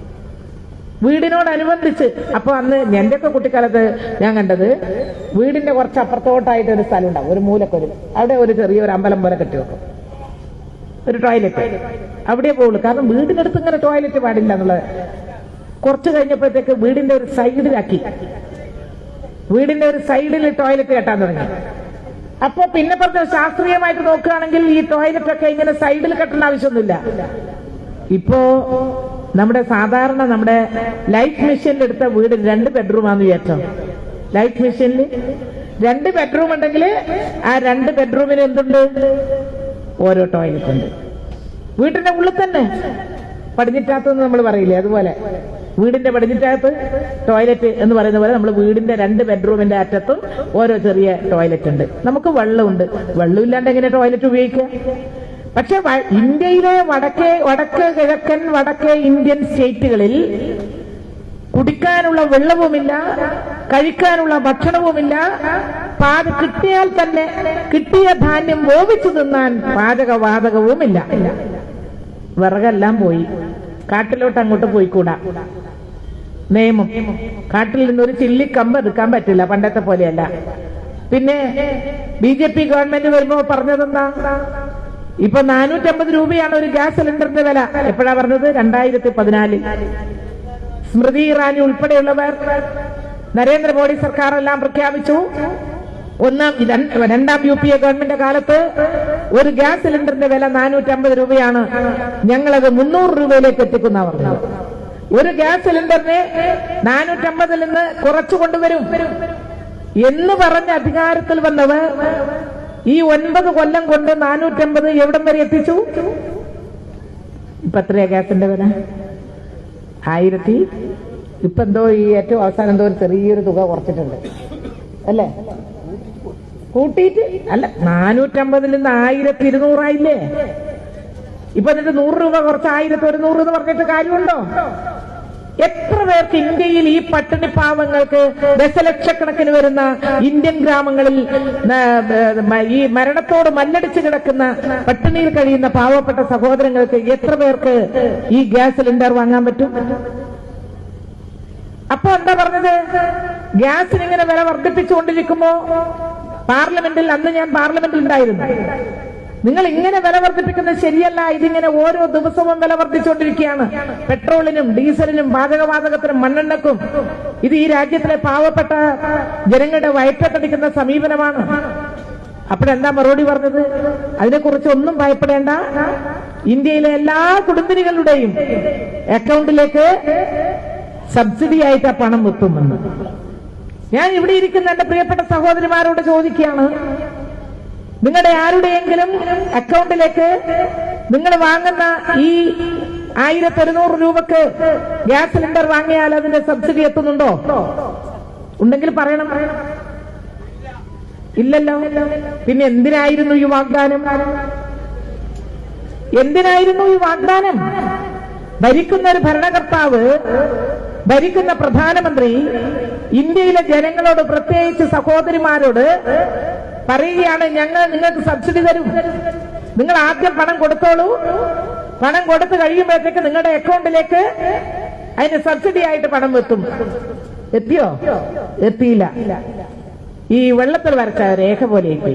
വീടിനോടനുബന്ധിച്ച് അപ്പൊ അന്ന് എന്റെയൊക്കെ കുട്ടിക്കാലത്ത് ഞാൻ കണ്ടത് വീടിന്റെ കുറച്ച് അപ്പുറത്തോട്ടായിട്ട് ഒരു സ്ഥലം ഉണ്ടാവും ഒരു മൂലക്കൊരു അവിടെ ഒരു ചെറിയൊരു അമ്പലം പോലെ കെട്ടി വെക്കും ഒരു ടോയ്ലറ്റ് അവിടെ പോകുള്ളൂ കാരണം വീടിനടുത്ത് ഇങ്ങനെ ടോയ്ലറ്റ് പാടില്ല എന്നുള്ളത് കുറച്ച് കഴിഞ്ഞപ്പോഴത്തേക്ക് വീടിന്റെ ഒരു സൈഡിലാക്കി വീടിന്റെ ഒരു സൈഡിൽ ടോയ്ലറ്റ് കെട്ടാൻ തുടങ്ങി അപ്പൊ പിന്നെ പറഞ്ഞ ശാസ്ത്രീയമായിട്ട് നോക്കുകയാണെങ്കിൽ ഈ ടോയ്ലറ്റ് ഒക്കെ ഇങ്ങനെ സൈഡിൽ കെട്ടേണ്ട ആവശ്യമൊന്നുമില്ല ഇപ്പോ നമ്മുടെ സാധാരണ നമ്മുടെ ലൈഫ് മെഷീനിൽ എടുത്ത വീട് രണ്ട് ബെഡ്റൂമാന്ന് വിചാരിച്ചോ ലൈഫ് മെഷീനിൽ രണ്ട് ബെഡ്റൂം ഉണ്ടെങ്കിൽ ആ രണ്ട് ബെഡ്റൂമിന് എന്തുണ്ട് ഓരോ ടോയ്ലറ്റ് ഉണ്ട് വീട്ടിന്റെ ഉള്ളിൽ തന്നെ പടിഞ്ഞിട്ടാത്തെന്ന് നമ്മൾ പറയില്ലേ അതുപോലെ വീടിന്റെ പടിഞ്ഞിറ്റകത്ത് ടോയ്ലറ്റ് എന്ന് പറയുന്ന പോലെ നമ്മൾ വീടിന്റെ രണ്ട് ബെഡ്റൂമിന്റെ അറ്റത്തും ഓരോ ചെറിയ ടോയ്ലറ്റ് ഉണ്ട് നമുക്ക് വെള്ളമുണ്ട് വെള്ളമില്ലാണ്ട് എങ്ങനെ ടോയ്ലറ്റ് ഉപയോഗിക്കുക പക്ഷെ വ- ഇന്ത്യയിലെ വടക്കേ വടക്ക് കിഴക്കൻ വടക്കേ ഇന്ത്യൻ സ്റ്റേറ്റുകളിൽ കുടിക്കാനുള്ള വെള്ളവുമില്ല കഴിക്കാനുള്ള ഭക്ഷണവുമില്ല പാത കിട്ടിയാൽ തന്നെ കിട്ടിയ ധാന്യം വേവിച്ചു തിന്നാൻ പാചകവാതകവുമില്ല വിറകെല്ലാം പോയി കാട്ടിലോട്ട് അങ്ങോട്ട് പോയിക്കൂടാ നിയമം കാട്ടിൽ നിന്ന് ഒരു ചില്ലി കമ്പ് എടുക്കാൻ പറ്റില്ല പണ്ടത്തെ പോലെയല്ല പിന്നെ ബി ജെ പി ഗവൺമെന്റ് വരുമ്പോ പറഞ്ഞതെന്താ ഇപ്പൊ നാനൂറ്റമ്പത് രൂപയാണ് ഒരു ഗ്യാസ് സിലിണ്ടറിന്റെ വില എപ്പോഴാ പറഞ്ഞത് രണ്ടായിരത്തി പതിനാലിൽ സ്മൃതി ഇറാനി ഉൾപ്പെടെയുള്ളവർ നരേന്ദ്രമോദി സർക്കാർ എല്ലാം പ്രഖ്യാപിച്ചു ഒന്നാം രണ്ട്- രണ്ടാം യു പി എ ഗവൺമെന്റ് കാലത്ത് ഒരു ഗ്യാസ് സിലിണ്ടറിന്റെ വില നാനൂറ്റമ്പത് രൂപയാണ് ഞങ്ങളത് മുന്നൂറ് രൂപയിലേക്ക് എത്തിക്കുന്ന പറഞ്ഞത് ഒരു ഗ്യാസ് സിലിണ്ടറിന് നാനൂറ്റമ്പതിൽ നിന്ന് കുറച്ചു കൊണ്ടുവരും എന്ന് പറഞ്ഞ അധികാരത്തിൽ വന്നവർ ഈ ഒൻപത് കൊല്ലം കൊണ്ട് നാനൂറ്റമ്പത് എവിടം വരെ എത്തിച്ചു ഇപ്പൊ എത്രയാ ഗ്യാസിന്റെ വില ആയിരത്തി ഇപ്പൊ എന്തോ ഈ ഏറ്റവും അവസാനം എന്തോ ഒരു ചെറിയൊരു തുക കുറച്ചിട്ടുണ്ട് അല്ലേ കൂട്ടിയിട്ട് അല്ല നാനൂറ്റമ്പതിൽ നിന്ന് ആയിരത്തി ഇരുന്നൂറായില്ലേ ഇപ്പൊ എന്നിട്ട് നൂറ് രൂപ കുറച്ച് ആയിരത്തി ഒരുന്നൂറ് എന്ന് പറഞ്ഞിട്ട് കാര്യമുണ്ടോ എത്ര പേർക്ക് ഇന്ത്യയിൽ ഈ പട്ടിണി പാവങ്ങൾക്ക് ദശലക്ഷക്കണക്കിന് വരുന്ന ഇന്ത്യൻ ഗ്രാമങ്ങളിൽ ന- മ- ഈ മരണത്തോട് മല്ലടിച്ച് കിടക്കുന്ന പട്ടിണിയിൽ കഴിയുന്ന പാവപ്പെട്ട സഹോദരങ്ങൾക്ക് എത്ര പേർക്ക് ഈ ഗ്യാസ് സിലിണ്ടർ വാങ്ങാൻ പറ്റും അപ്പൊ എന്താ പറഞ്ഞത് ഗ്യാസിന് ഇങ്ങനെ വില വർദ്ധിപ്പിച്ചുകൊണ്ടിരിക്കുമ്പോ പാർലമെന്റിൽ അന്ന് ഞാൻ പാർലമെന്റിൽ ഉണ്ടായിരുന്നു നിങ്ങൾ ഇങ്ങനെ വില വർദ്ധിപ്പിക്കുന്നത് ശരിയല്ല ഇതിങ്ങനെ ഓരോ ദിവസവും വില വർദ്ധിച്ചുകൊണ്ടിരിക്കുകയാണ് പെട്രോളിനും ഡീസലിനും പാചകവാതകത്തിനും മണ്ണെണ്ണക്കും ഇത് ഈ രാജ്യത്തിലെ പാവപ്പെട്ട ജനങ്ങളുടെ വയറ്റത്തടിക്കുന്ന സമീപനമാണ് അപ്പോഴെന്താ മറുപടി പറഞ്ഞത് അതിനെക്കുറിച്ച് ഒന്നും ഭയപ്പെടേണ്ട ഇന്ത്യയിലെ എല്ലാ കുടുംബിനികളുടെയും അക്കൗണ്ടിലേക്ക് സബ്സിഡി ആയിട്ട് ആ പണം എത്തുമെന്ന് ഞാൻ ഇവിടെ ഇരിക്കുന്ന എന്റെ പ്രിയപ്പെട്ട സഹോദരിമാരോട് ചോദിക്കുകയാണ് നിങ്ങളുടെ ആരുടെയെങ്കിലും അക്കൗണ്ടിലേക്ക് നിങ്ങൾ വാങ്ങുന്ന ഈ ആയിരത്തി ഒരുന്നൂറ് രൂപക്ക് ഗ്യാസ് സിലിണ്ടർ വാങ്ങിയാൽ അതിന്റെ സബ്സിഡി എത്തുന്നുണ്ടോ ഉണ്ടെങ്കിൽ പറയണം ഇല്ലല്ലോ പിന്നെ എന്തിനായിരുന്നു ഈ വാഗ്ദാനം എന്തിനായിരുന്നു ഈ വാഗ്ദാനം ഭരിക്കുന്ന ഒരു ഭരണകർത്താവ് ഭരിക്കുന്ന പ്രധാനമന്ത്രി ഇന്ത്യയിലെ ജനങ്ങളോട് പ്രത്യേകിച്ച് സഹോദരിമാരോട് പറയുകയാണ് ഞങ്ങൾ നിങ്ങൾക്ക് സബ്സിഡി തരും നിങ്ങൾ ആദ്യം പണം കൊടുത്തോളൂ പണം കൊടുത്തു കഴിയുമ്പോഴത്തേക്ക് നിങ്ങളുടെ അക്കൗണ്ടിലേക്ക് അതിന് സബ്സിഡി ആയിട്ട് പണം എത്തും എത്തിയോ എത്തിയില്ല ഈ വെള്ളത്തിൽ വരച്ച രേഖ പോലെ പോയി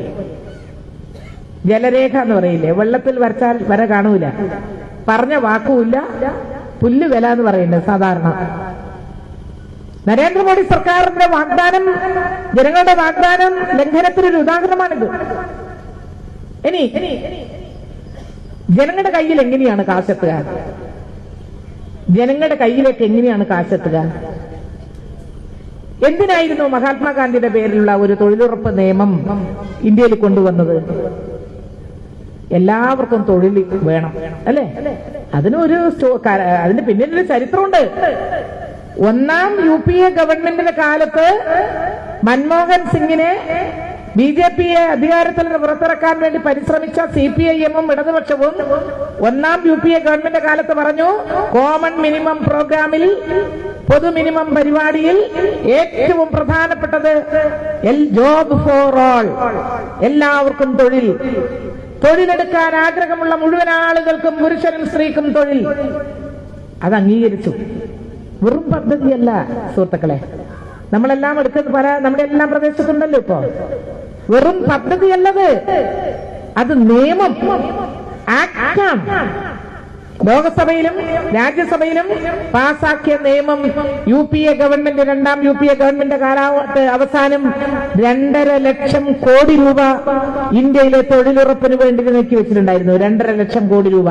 ജലരേഖ എന്ന് പറയില്ലേ വെള്ളത്തിൽ വരച്ചാൽ വര കാണൂല പറഞ്ഞ വാക്കുമില്ല പുല്ല് വില എന്ന് പറയുന്നത് സാധാരണ നരേന്ദ്രമോദി സർക്കാരിന്റെ വാഗ്ദാനം ജനങ്ങളുടെ വാഗ്ദാനം ലംഘനത്തിനൊരു ഉദാഹരണമാണിത് ഇനി ജനങ്ങളുടെ കയ്യിൽ എങ്ങനെയാണ് കാശെത്തുക ജനങ്ങളുടെ കയ്യിലേക്ക് എങ്ങനെയാണ് കാശെത്തുക എന്തിനായിരുന്നു മഹാത്മാഗാന്ധിയുടെ പേരിലുള്ള ഒരു തൊഴിലുറപ്പ് നിയമം ഇന്ത്യയിൽ കൊണ്ടുവന്നത് എല്ലാവർക്കും തൊഴിൽ വേണം അല്ലേ അതിനൊരു സ്റ്റോ- ക- അതിന് പിന്നിലൊരു ചരിത്രമുണ്ട് ഒന്നാം യു പി എ ഗവൺമെന്റിന്റെ കാലത്ത് മൻമോഹൻ സിംഗിനെ ബി ജെ പിയെ അധികാരത്തിൽ നിന്ന് പുറത്തിറക്കാൻ വേണ്ടി പരിശ്രമിച്ച സി പി ഐ എമ്മും ഇടതുപക്ഷവും ഒന്നാം യു പി എ ഗവൺമെന്റ് കാലത്ത് പറഞ്ഞു കോമൺ മിനിമം പ്രോഗ്രാമിൽ പൊതു മിനിമം പരിപാടിയിൽ ഏറ്റവും പ്രധാനപ്പെട്ടത് എൽ ജോബ് ഫോർ ഓൾ എല്ലാവർക്കും തൊഴിൽ തൊഴിലെടുക്കാൻ ആഗ്രഹമുള്ള മുഴുവൻ ആളുകൾക്കും പുരുഷനും സ്ത്രീക്കും തൊഴിൽ അത് അംഗീകരിച്ചു വെറും പദ്ധതിയല്ല സുഹൃത്തുക്കളെ നമ്മളെല്ലാം എടുക്കുന്ന പല നമ്മുടെ എല്ലാം പ്രദേശത്തുണ്ടല്ലോ ഇപ്പോ വെറും പദ്ധതിയല്ലത് അത് നിയമം ആക്ടാണ് ലോകസഭയിലും രാജ്യസഭയിലും പാസാക്കിയ നിയമം യു പി എ ഗവൺമെന്റ് രണ്ടാം യു പി എ ഗവൺമെന്റ് കാലാവധി അവസാനം രണ്ടര ലക്ഷം കോടി രൂപ ഇന്ത്യയിലെ തൊഴിലുറപ്പിന് വേണ്ടി നീക്കി വെച്ചിട്ടുണ്ടായിരുന്നു രണ്ടര ലക്ഷം കോടി രൂപ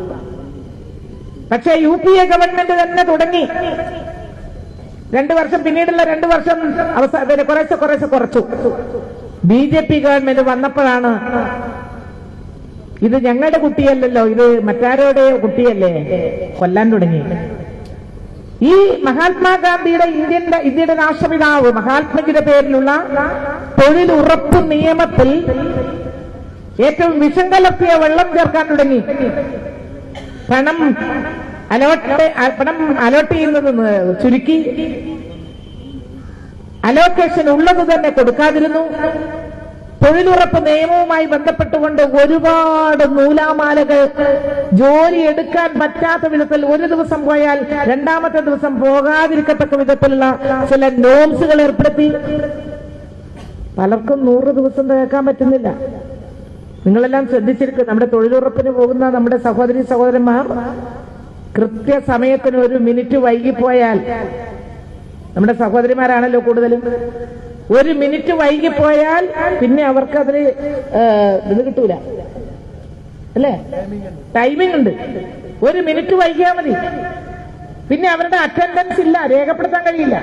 പക്ഷേ യു പി എ ഗവൺമെന്റ് തന്നെ തുടങ്ങി രണ്ടു വർഷം പിന്നീടുള്ള രണ്ടു വർഷം അവസാന കുറേശ്ശെ കുറേശ്ശെ കുറച്ചു ബി ജെ പി ഗവൺമെന്റ് വന്നപ്പോഴാണ് ഇത് ഞങ്ങളുടെ കുട്ടിയല്ലല്ലോ ഇത് മറ്റാരോടെ കുട്ടിയല്ലേ കൊല്ലാൻ തുടങ്ങി ഈ മഹാത്മാഗാന്ധിയുടെ ഇന്ത്യന്റെ ഇന്ത്യയുടെ രാഷ്ട്രപിതാവ് മഹാത്മജിയുടെ പേരിലുള്ള തൊഴിലുറപ്പ് നിയമത്തിൽ ഏറ്റവും വിഷം കലർത്തിയ വെള്ളം ചേർക്കാൻ തുടങ്ങി പണം അലോട്ട് പണം അലോട്ട് ചെയ്യുന്നത് ന- ചുരുക്കി അലോക്കേഷൻ ഉള്ളത് തന്നെ കൊടുക്കാതിരുന്നു തൊഴിലുറപ്പ് നിയമവുമായി ബന്ധപ്പെട്ടുകൊണ്ട് ഒരുപാട് നൂലാമാലകൾ ജോലി എടുക്കാൻ പറ്റാത്ത വിധത്തിൽ ഒരു ദിവസം പോയാൽ രണ്ടാമത്തെ ദിവസം പോകാതിരിക്കത്തക്ക വിധത്തിലുള്ള ചില നോംസുകൾ ഏർപ്പെടുത്തി പലർക്കും നൂറ് ദിവസം തികക്കാൻ പറ്റുന്നില്ല നിങ്ങളെല്ലാം ശ്രദ്ധിച്ചിരിക്കും നമ്മുടെ തൊഴിലുറപ്പിന് പോകുന്ന നമ്മുടെ സഹോദരി സഹോദരന്മാർ കൃത്യസമയത്തിന് ഒരു മിനിറ്റ് വൈകിപ്പോയാൽ നമ്മുടെ സഹോദരിമാരാണല്ലോ കൂടുതലും ഒരു മിനിറ്റ് വൈകിപ്പോയാൽ പിന്നെ അവർക്ക് അതിന് ഏഹ്, ഇത് കിട്ടൂല അല്ലേ ടൈമിംഗ് ഉണ്ട് ഒരു മിനിറ്റ് വൈകിയാൽ മതി പിന്നെ അവരുടെ അറ്റൻഡൻസ് ഇല്ല രേഖപ്പെടുത്താൻ കഴിയില്ല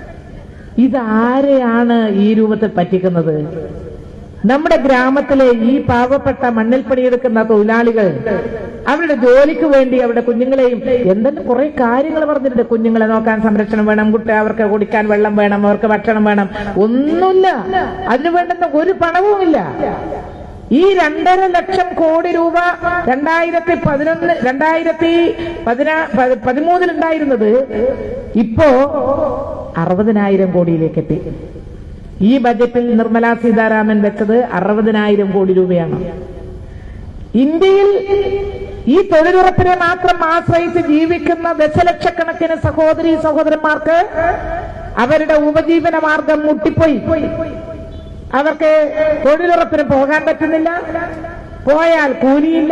ഇതാരെയാണ് ഈ രൂപത്തിൽ പറ്റിക്കുന്നത് നമ്മുടെ ഗ്രാമത്തിലെ ഈ പാവപ്പെട്ട മണ്ണിൽ പണിയെടുക്കുന്ന തൊഴിലാളികൾ അവരുടെ ജോലിക്ക് വേണ്ടി അവരുടെ കുഞ്ഞുങ്ങളെയും എന്തെങ്കിലും കുറെ കാര്യങ്ങൾ പറഞ്ഞിട്ടുണ്ട് കുഞ്ഞുങ്ങളെ നോക്കാൻ സംരക്ഷണം വേണം കുട്ടി അവർക്ക് കുടിക്കാൻ വെള്ളം വേണം അവർക്ക് ഭക്ഷണം വേണം ഒന്നുമില്ല അതിനു വേണ്ടുന്ന ഒരു പണവുമില്ല ഈ രണ്ടര ലക്ഷം കോടി രൂപ രണ്ടായിരത്തി പതിനൊന്ന് രണ്ടായിരത്തി പതിനാ പ- പതിമൂന്നിലുണ്ടായിരുന്നത് ഇപ്പോ അറുപതിനായിരം കോടിയിലേക്ക് എത്തി ഈ ബജറ്റിൽ നിർമ്മല സീതാരാമൻ വെച്ചത് അറുപതിനായിരം കോടി രൂപയാണ് ഇന്ത്യയിൽ ഈ തൊഴിലുറപ്പിനെ മാത്രം ആശ്രയിച്ച് ജീവിക്കുന്ന ദശലക്ഷക്കണക്കിന് സഹോദരി സഹോദരന്മാർക്ക് അവരുടെ ഉപജീവന മാർഗം മുട്ടിപ്പോയി അവർക്ക് തൊഴിലുറപ്പിന് പോകാൻ പറ്റുന്നില്ല പോയാൽ കൂലിയില്ല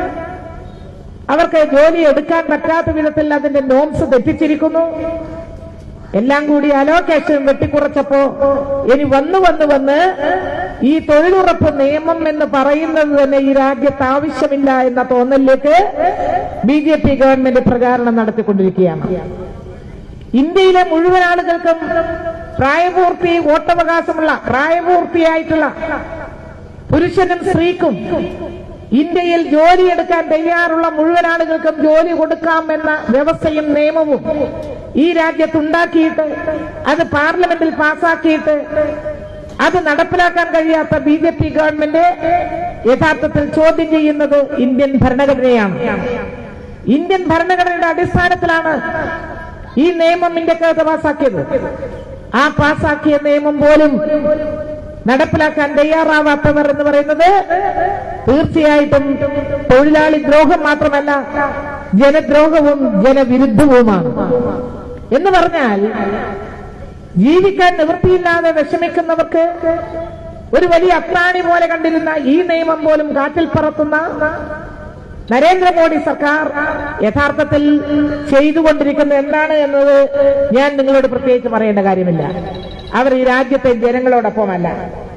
അവർക്ക് ജോലി എടുക്കാൻ പറ്റാത്ത വിധത്തിൽ അതിന്റെ നോംസ് തെറ്റിച്ചിരിക്കുന്നു എല്ലാം കൂടി അലോക്കേഷൻ വെട്ടിക്കുറച്ചപ്പോ ഇനി വന്നു വന്ന് വന്ന് ഈ തൊഴിലുറപ്പ് നിയമം എന്ന് പറയുന്നത് തന്നെ ഈ രാജ്യത്ത് ആവശ്യമില്ല എന്ന തോന്നലിലേക്ക് ബി ജെ പി ഗവൺമെന്റ് പ്രചാരണം നടത്തിക്കൊണ്ടിരിക്കുകയാണ് ഇന്ത്യയിലെ മുഴുവൻ ആളുകൾക്കും പ്രായപൂർത്തി വോട്ടവകാശമുള്ള പ്രായപൂർത്തിയായിട്ടുള്ള പുരുഷനും സ്ത്രീക്കും ഇന്ത്യയിൽ ജോലിയെടുക്കാൻ തയ്യാറുള്ള മുഴുവൻ ആളുകൾക്കും ജോലി കൊടുക്കാം എന്ന വ്യവസ്ഥയും നിയമവും ഈ രാജ്യത്തുണ്ടാക്കിയിട്ട് അത് പാർലമെന്റിൽ പാസാക്കിയിട്ട് അത് നടപ്പിലാക്കാൻ കഴിയാത്ത ബി ജെ പി ഗവൺമെന്റ് യഥാർത്ഥത്തിൽ ചോദ്യം ചെയ്യുന്നത് ഇന്ത്യൻ ഭരണഘടനയാണ് ഇന്ത്യൻ ഭരണഘടനയുടെ അടിസ്ഥാനത്തിലാണ് ഈ നിയമം ഇന്ത്യക്കകത്ത് പാസാക്കിയത് ആ പാസാക്കിയ നിയമം പോലും നടപ്പിലാക്കാൻ തയ്യാറാവാത്തവർ എന്ന് പറയുന്നത് തീർച്ചയായിട്ടും തൊഴിലാളി ദ്രോഹം മാത്രമല്ല ജനദ്രോഹവും ജനവിരുദ്ധവുമാണ് എന്ന് പറഞ്ഞാൽ ജീവിക്കാൻ നിവൃത്തിയില്ലാതെ വിഷമിക്കുന്നവർക്ക് ഒരു വലിയ അത്രാണി പോലെ കണ്ടിരുന്ന ഈ നിയമം പോലും കാറ്റിൽ പറത്തുന്ന നരേന്ദ്രമോദി സർക്കാർ യഥാർത്ഥത്തിൽ ചെയ്തുകൊണ്ടിരിക്കുന്നത് എന്താണ് എന്നത് ഞാൻ നിങ്ങളോട് പ്രത്യേകിച്ച് പറയേണ്ട കാര്യമില്ല അവർ ഈ രാജ്യത്തെ ജനങ്ങളോടൊപ്പമല്ല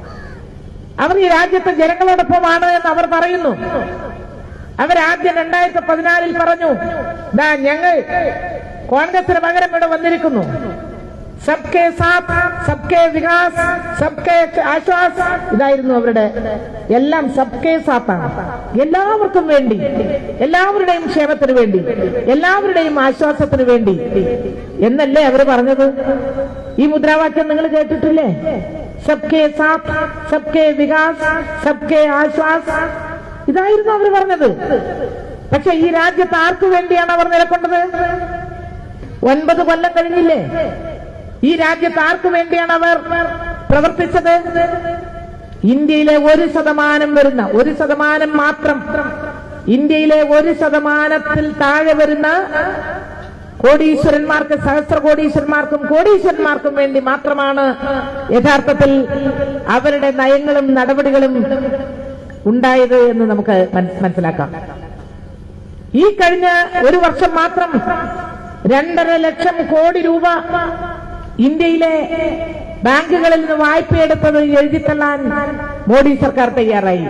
അവർ ഈ രാജ്യത്തെ ജനങ്ങളോടൊപ്പമാണ് എന്ന് അവർ പറയുന്നു അവരാദ്യം രണ്ടായിരത്തി പതിനാലിൽ പറഞ്ഞു ദാ ഞങ്ങൾ കോൺഗ്രസിന് പകരം ഇവിടെ വന്നിരിക്കുന്നു സബ്കെ സാത്ത് സബ്കെ വികാസ് സബ്കെ ആശ്വാസ് ഇതായിരുന്നു അവരുടെ എല്ലാം സബ്കെ സാത്താണ് എല്ലാവർക്കും വേണ്ടി എല്ലാവരുടെയും ക്ഷേമത്തിന് വേണ്ടി എല്ലാവരുടെയും ആശ്വാസത്തിന് വേണ്ടി എന്നല്ലേ അവർ പറഞ്ഞത് ഈ മുദ്രാവാക്യം നിങ്ങൾ കേട്ടിട്ടില്ലേ സബ്കെ സാത്ത് സബ്കെ വികാസ് സബ്കെ ആശ്വാസ് ഇതായിരുന്നു അവർ പറഞ്ഞത് പക്ഷെ ഈ രാജ്യത്ത് ആർക്കു വേണ്ടിയാണ് അവർ നിലകൊണ്ടത് ഒൻപത് കൊല്ലം കഴിഞ്ഞില്ലേ ഈ രാജ്യത്ത് ആർക്കു വേണ്ടിയാണ് അവർ പ്രവർത്തിച്ചത് ഇന്ത്യയിലെ ഒരു ശതമാനം വരുന്ന ഒരു ശതമാനം മാത്രം ഇന്ത്യയിലെ ഒരു ശതമാനത്തിൽ താഴെ വരുന്ന കോടീശ്വരന്മാർക്ക് സഹസ്ര കോടീശ്വരന്മാർക്കും കോടീശ്വരന്മാർക്കും വേണ്ടി മാത്രമാണ് യഥാർത്ഥത്തിൽ അവരുടെ നയങ്ങളും നടപടികളും ഉണ്ടായത് എന്ന് നമുക്ക് മന- മനസ്സിലാക്കാം ഈ കഴിഞ്ഞ ഒരു വർഷം മാത്രം രണ്ടര ലക്ഷം കോടി രൂപ ഇന്ത്യയിലെ ബാങ്കുകളിൽ നിന്ന് വായ്പയെടുത്തത് എഴുതിത്തള്ളാൻ മോഡി സർക്കാർ തയ്യാറായി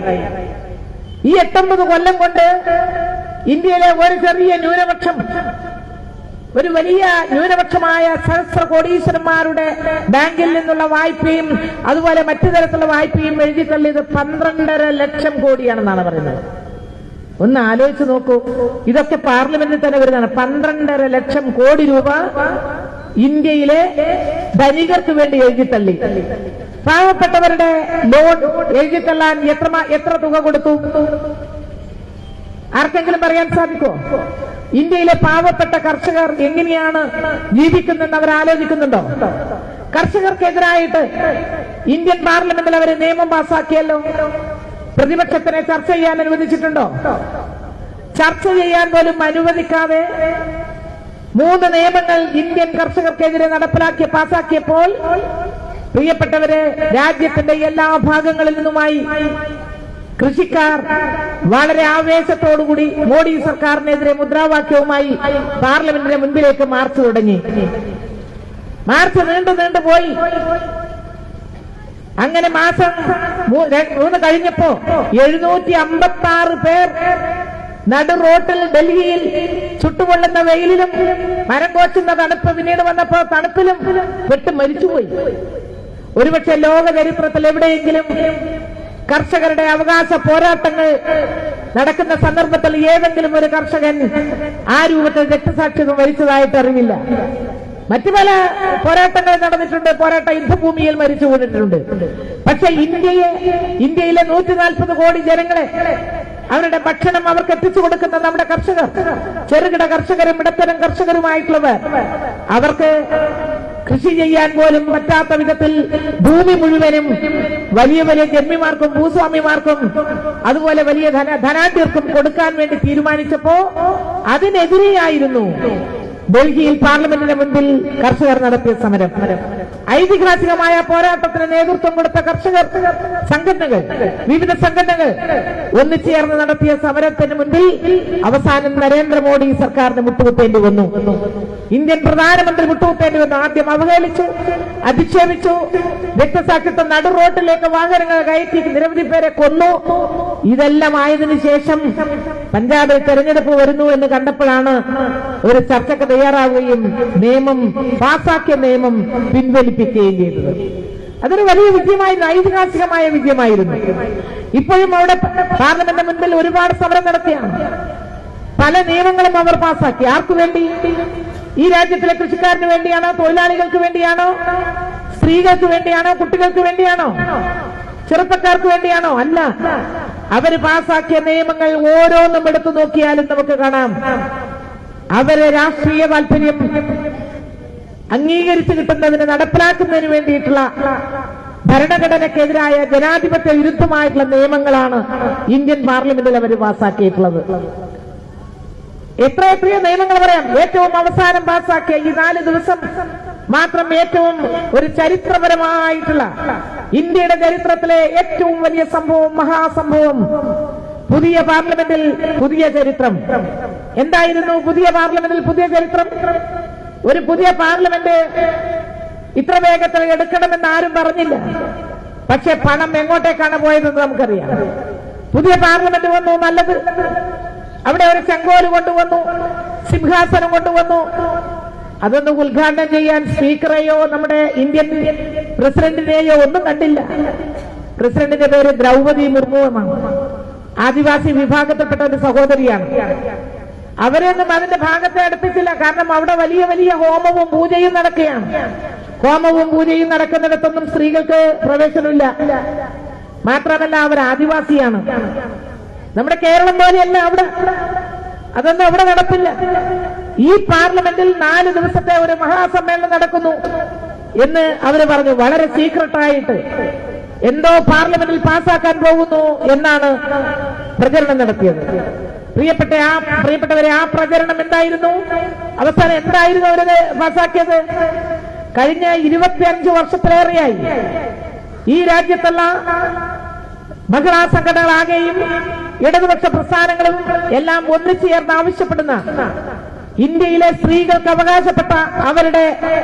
ഈ എട്ടൊമ്പത് കൊല്ലം കൊണ്ട് ഇന്ത്യയിലെ ഒരു ചെറിയ ന്യൂനപക്ഷം ഒരു വലിയ ന്യൂനപക്ഷമായ സഹസ്ര കോടീശ്വരന്മാരുടെ ബാങ്കിൽ നിന്നുള്ള വായ്പയും അതുപോലെ മറ്റു തരത്തിലുള്ള വായ്പയും എഴുതി തള്ളിയത് പന്ത്രണ്ടര ലക്ഷം കോടിയാണെന്നാണ് പറയുന്നത് ഒന്ന് ആലോചിച്ച് നോക്കൂ ഇതൊക്കെ പാർലമെന്റിൽ തന്നെ വരുന്നതാണ് പന്ത്രണ്ടര ലക്ഷം കോടി രൂപ ഇന്ത്യയിലെ ധനികർക്ക് വേണ്ടി എഴുതിത്തള്ളി പാവപ്പെട്ടവരുടെ ലോൺ എഴുതിത്തള്ളാൻ എത്ര മ- എത്ര തുക കൊടുത്തു ആർക്കെങ്കിലും പറയാൻ സാധിക്കുമോ ഇന്ത്യയിലെ പാവപ്പെട്ട കർഷകർ എങ്ങനെയാണ് ജീവിക്കുന്നതെന്ന് അവർ ആലോചിക്കുന്നുണ്ടോ കർഷകർക്കെതിരായിട്ട് ഇന്ത്യൻ പാർലമെന്റിൽ അവർ നിയമം പാസാക്കിയല്ലോ പ്രതിപക്ഷത്തിനെ ചർച്ച ചെയ്യാൻ അനുവദിച്ചിട്ടുണ്ടോ ചർച്ച ചെയ്യാൻ പോലും അനുവദിക്കാതെ മൂന്ന് നിയമങ്ങൾ ഇന്ത്യൻ കർഷകർക്കെതിരെ നടപ്പിലാക്കിയ പാസാക്കിയപ്പോൾ പ്രിയപ്പെട്ടവരെ രാജ്യത്തിന്റെ എല്ലാ ഭാഗങ്ങളിൽ നിന്നുമായി കൃഷിക്കാർ വളരെ ആവേശത്തോടുകൂടി മോഡി സർക്കാരിനെതിരെ മുദ്രാവാക്യവുമായി പാർലമെന്റിന്റെ മുൻപിലേക്ക് മാർച്ച് തുടങ്ങി മാർച്ച് നീണ്ടു നീണ്ടു പോയി അങ്ങനെ മാസം മൂ- ര- മൂന്ന് കഴിഞ്ഞപ്പോ എഴുന്നൂറ്റി അമ്പത്തി ആറ് പേർ നടു റോട്ടിൽ ഡൽഹിയിൽ ചുട്ടുപൊള്ളുന്ന വെയിലിലും മരം കോച്ചുന്ന തണുപ്പ് പിന്നീട് വന്നപ്പോ തണുപ്പിലും പെട്ട് മരിച്ചുപോയി ഒരുപക്ഷെ ലോക ചരിത്രത്തിൽ എവിടെയെങ്കിലും കർഷകരുടെ അവകാശ പോരാട്ടങ്ങൾ നടക്കുന്ന സന്ദർഭത്തിൽ ഏതെങ്കിലും ഒരു കർഷകൻ ആ രൂപത്തിൽ രക്തസാക്ഷിത്വം വരിച്ചതായിട്ട് അറിവില്ല മറ്റു പല പോരാട്ടങ്ങൾ നടന്നിട്ടുണ്ട് പോരാട്ട യുദ്ധഭൂമിയിൽ മരിച്ചു വീണിട്ടുണ്ട് പക്ഷെ ഇന്ത്യയെ ഇന്ത്യയിലെ നൂറ്റി നാൽപ്പത് കോടി ജനങ്ങളെ അവരുടെ ഭക്ഷണം അവർക്ക് എത്തിച്ചു കൊടുക്കുന്ന നമ്മുടെ കർഷകർ ചെറുകിട കർഷകരും ഇടത്തരം കർഷകരുമായിട്ടുള്ളവർ അവർക്ക് കൃഷി ചെയ്യാൻ പോലും പറ്റാത്ത വിധത്തിൽ ഭൂമി മുഴുവനും വലിയ വലിയ ജന്മിമാർക്കും ഭൂസ്വാമിമാർക്കും അതുപോലെ വലിയ ധന ധനാഢ്യർക്കും കൊടുക്കാൻ വേണ്ടി തീരുമാനിച്ചപ്പോ അതിനെതിരെയായിരുന്നു ഡൽഹിയിൽ പാർലമെന്റിന് മുൻപിൽ കർഷകർ നടത്തിയ സമരം ഐതിഹാസികമായ പോരാട്ടത്തിന് നേതൃത്വം കൊടുത്ത കർഷകർ സംഘടനകൾ വിവിധ സംഘടനകൾ ഒന്നിച്ചേർന്ന് നടത്തിയ സമരത്തിന് മുൻപിൽ അവസാനം നരേന്ദ്രമോദി സർക്കാരിന് മുട്ടുകുത്തേണ്ടി വന്നു ഇന്ത്യൻ പ്രധാനമന്ത്രി മുട്ടുകുത്തേണ്ടി വന്നു ആദ്യം അവഹേളിച്ചു അധിക്ഷേപിച്ചു രക്തസാക്ഷിത്വം നടു റോട്ടിലേക്ക് വാഹനങ്ങൾ കയറ്റി നിരവധി പേരെ കൊന്നു ഇതെല്ലാം ആയതിനു ശേഷം പഞ്ചാബിൽ തെരഞ്ഞെടുപ്പ് വരുന്നു എന്ന് കണ്ടപ്പോഴാണ് ഒരു ചർച്ചയ്ക്ക് തയ്യാറാവുകയും നിയമം പാസാക്കിയ നിയമം പിൻവലിപ്പിക്കുകയും ചെയ്തത് അതൊരു വലിയ വിജയമായിരുന്നു ഐതിഹാസികമായ വിജയമായിരുന്നു ഇപ്പോഴും അവിടെ പാർലമെന്റ് മുൻപിൽ ഒരുപാട് സമരം നടത്തിയാണ് പല നിയമങ്ങളും അവർ പാസാക്കി ആർക്കു വേണ്ടി ഈ രാജ്യത്തിലെ കൃഷിക്കാരന് വേണ്ടിയാണോ തൊഴിലാളികൾക്ക് വേണ്ടിയാണോ സ്ത്രീകൾക്ക് വേണ്ടിയാണോ കുട്ടികൾക്ക് വേണ്ടിയാണോ ചെറുപ്പക്കാർക്ക് വേണ്ടിയാണോ അല്ല അവര് പാസാക്കിയ നിയമങ്ങൾ ഓരോന്നും എടുത്തു നോക്കിയാലും നമുക്ക് കാണാം അവരെ രാഷ്ട്രീയ താല്പര്യം അംഗീകരിച്ചു കിട്ടുന്നതിന് നടപ്പിലാക്കുന്നതിന് വേണ്ടിയിട്ടുള്ള ഭരണഘടനയ്ക്കെതിരായ ജനാധിപത്യ വിരുദ്ധമായിട്ടുള്ള നിയമങ്ങളാണ് ഇന്ത്യൻ പാർലമെന്റിൽ അവർ പാസാക്കിയിട്ടുള്ളത് എത്ര എത്രയോ നിയമങ്ങൾ പറയാം ഏറ്റവും അവസാനം പാസാക്കിയ ഈ നാല് ദിവസം മാത്രം ഏറ്റവും ഒരു ചരിത്രപരമായിട്ടുള്ള ഇന്ത്യയുടെ ചരിത്രത്തിലെ ഏറ്റവും വലിയ സംഭവം മഹാസംഭവം പുതിയ പാർലമെന്റിൽ പുതിയ ചരിത്രം എന്തായിരുന്നു പുതിയ പാർലമെന്റിൽ പുതിയ ചരിത്രം ഒരു പുതിയ പാർലമെന്റ് ഇത്ര വേഗത്തിൽ എടുക്കണമെന്ന് ആരും പറഞ്ഞില്ല പക്ഷെ പണം എങ്ങോട്ടേക്കാണ് പോയതെന്ന് നമുക്കറിയാം പുതിയ പാർലമെന്റ് വന്നു നല്ലത് അവിടെ ഒരു ചെങ്കോല് കൊണ്ടുവന്നു സിംഹാസനം കൊണ്ടുവന്നു അതൊന്ന് ഉദ്ഘാടനം ചെയ്യാൻ സ്പീക്കറെയോ നമ്മുടെ ഇന്ത്യൻ പ്രസിഡന്റിനെയോ ഒന്നും കണ്ടില്ല പ്രസിഡന്റിന്റെ പേര് ദ്രൗപതി മുർമു എന്നാണ് ആദിവാസി വിഭാഗത്തിൽപ്പെട്ട ഒരു സഹോദരിയാണ് അവരൊന്നും അതിന്റെ ഭാഗത്തെ അടുപ്പിച്ചില്ല കാരണം അവിടെ വലിയ വലിയ ഹോമവും പൂജയും നടക്കുകയാണ് ഹോമവും പൂജയും നടക്കുന്നിടത്തൊന്നും സ്ത്രീകൾക്ക് പ്രവേശനമില്ല മാത്രമല്ല അവർ ആദിവാസിയാണ് നമ്മുടെ കേരളം പോലെയല്ല അവിടെ അതൊന്നും അവിടെ നടപ്പില്ല ഈ പാർലമെന്റിൽ നാല് ദിവസത്തെ ഒരു മഹാസമ്മേളനം നടക്കുന്നു എന്ന് അവര് പറഞ്ഞു വളരെ സീക്രട്ടായിട്ട് എന്തോ പാർലമെന്റിൽ പാസ്സാക്കാൻ പോകുന്നു എന്നാണ് പ്രചരണം നടത്തിയത് പ്രിയപ്പെട്ട ആ പ്രിയപ്പെട്ടവരെ ആ പ്രചരണം എന്തായിരുന്നു അവസാനം എന്തായിരുന്നു അവരത് പാസ്സാക്കിയത് കഴിഞ്ഞ ഇരുപത്തിയഞ്ച് വർഷത്തിലേറെയായി ഈ രാജ്യത്തുള്ള മഹിളാ സംഘടനകളാകെയും ഇടതുപക്ഷ പ്രസ്ഥാനങ്ങളും എല്ലാം ഒന്നിച്ചു ചേർന്ന് ആവശ്യപ്പെടുന്ന ഇന്ത്യയിലെ സ്ത്രീകൾക്ക് അവകാശപ്പെട്ട അവരുടെ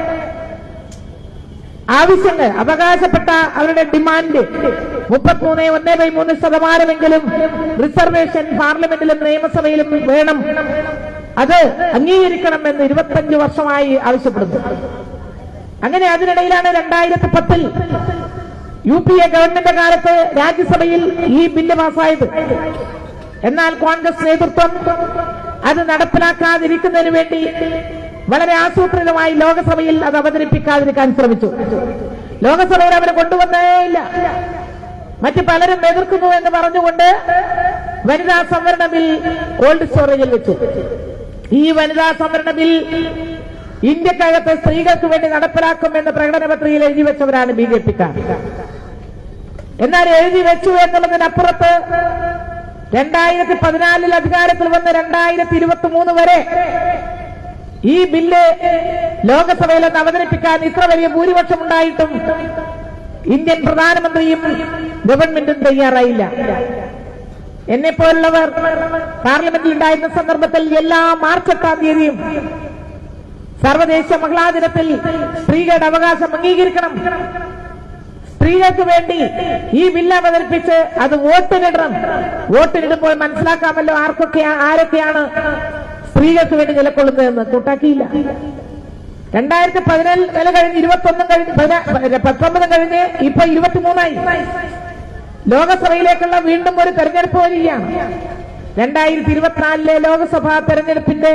ആവശ്യങ്ങൾ അവകാശപ്പെട്ട അവരുടെ ഡിമാൻഡ് മുപ്പത്തിമൂന്ന് ഒന്നേ ബൈ മൂന്ന് ശതമാനമെങ്കിലും റിസർവേഷൻ പാർലമെന്റിലും നിയമസഭയിലും വേണം അത് അംഗീകരിക്കണമെന്ന് ഇരുപത്തഞ്ച് വർഷമായി ആവശ്യപ്പെടുന്നു അങ്ങനെ അതിനിടയിലാണ് രണ്ടായിരത്തി പത്തിൽ യു പി എ ഗവൺമെന്റ് കാലത്ത് രാജ്യസഭയിൽ ഈ ബില്ല് പാസ്സായത് എന്നാൽ കോൺഗ്രസ് നേതൃത്വം അത് നടപ്പിലാക്കാതിരിക്കുന്നതിന് വേണ്ടി വളരെ ആസൂത്രിതമായി ലോകസഭയിൽ അത് അവതരിപ്പിക്കാതിരിക്കാൻ ശ്രമിച്ചു ലോകസഭയിൽ അവരെ കൊണ്ടുവന്നേയില്ല മറ്റ് പലരും എതിർക്കുന്നു എന്ന് പറഞ്ഞുകൊണ്ട് വനിതാ സംവരണ ബിൽ കോൾഡ് സ്റ്റോറേജിൽ വെച്ചു ഈ വനിതാ സംവരണ ബിൽ ഇന്ത്യക്കകത്ത് സ്ത്രീകൾക്ക് വേണ്ടി നടപ്പിലാക്കുമെന്ന് പ്രകടന പത്രികയിൽ എഴുതി വെച്ചവരാണ് ബി ജെ പിക്കാർ എന്നാൽ എഴുതി വെച്ചു എന്നുള്ളതിനപ്പുറത്ത് രണ്ടായിരത്തി പതിനാലിൽ അധികാരത്തിൽ വന്ന് രണ്ടായിരത്തി ഇരുപത്തി മൂന്ന് വരെ ഈ ബില്ല് ലോകസഭയിൽ ഒന്ന് അവതരിപ്പിക്കാൻ ഇത്ര വലിയ ഭൂരിപക്ഷം ഉണ്ടായിട്ടും ഇന്ത്യൻ പ്രധാനമന്ത്രിയും ഗവൺമെന്റും തയ്യാറായില്ല എന്നെ പോലുള്ളവർ പാർലമെന്റിൽ ഉണ്ടായിരുന്ന സന്ദർഭത്തിൽ എല്ലാ മാർച്ച് എട്ടാം തീയതിയും സർവദേശീയ മഹിളാ ദിനത്തിൽ സ്ത്രീകളുടെ അവകാശം അംഗീകരിക്കണം സ്ത്രീകൾക്ക് വേണ്ടി ഈ ബില്ല് അവതരിപ്പിച്ച് അത് വോട്ടിനിടണം വോട്ടിനിടുമ്പോൾ മനസ്സിലാക്കാമല്ലോ ആർക്കൊക്കെ ആരൊക്കെയാണ് സ്ത്രീകൾക്ക് വേണ്ടി നിലകൊള്ളുന്നതെന്ന് കൂട്ടാക്കിയില്ല രണ്ടായിരത്തി പതിനാല് വില കഴിഞ്ഞ് ഇരുപത്തി ഒന്നും കഴിഞ്ഞ് പതിനാ- പത്തൊമ്പതും കഴിഞ്ഞ് ഇപ്പൊ ഇരുപത്തിമൂന്നായി ലോകസഭയിലേക്കുള്ള വീണ്ടും ഒരു തെരഞ്ഞെടുപ്പ് വരികയാണ് രണ്ടായിരത്തി ഇരുപത്തിനാലിലെ ലോക്സഭാ തെരഞ്ഞെടുപ്പിന്റെ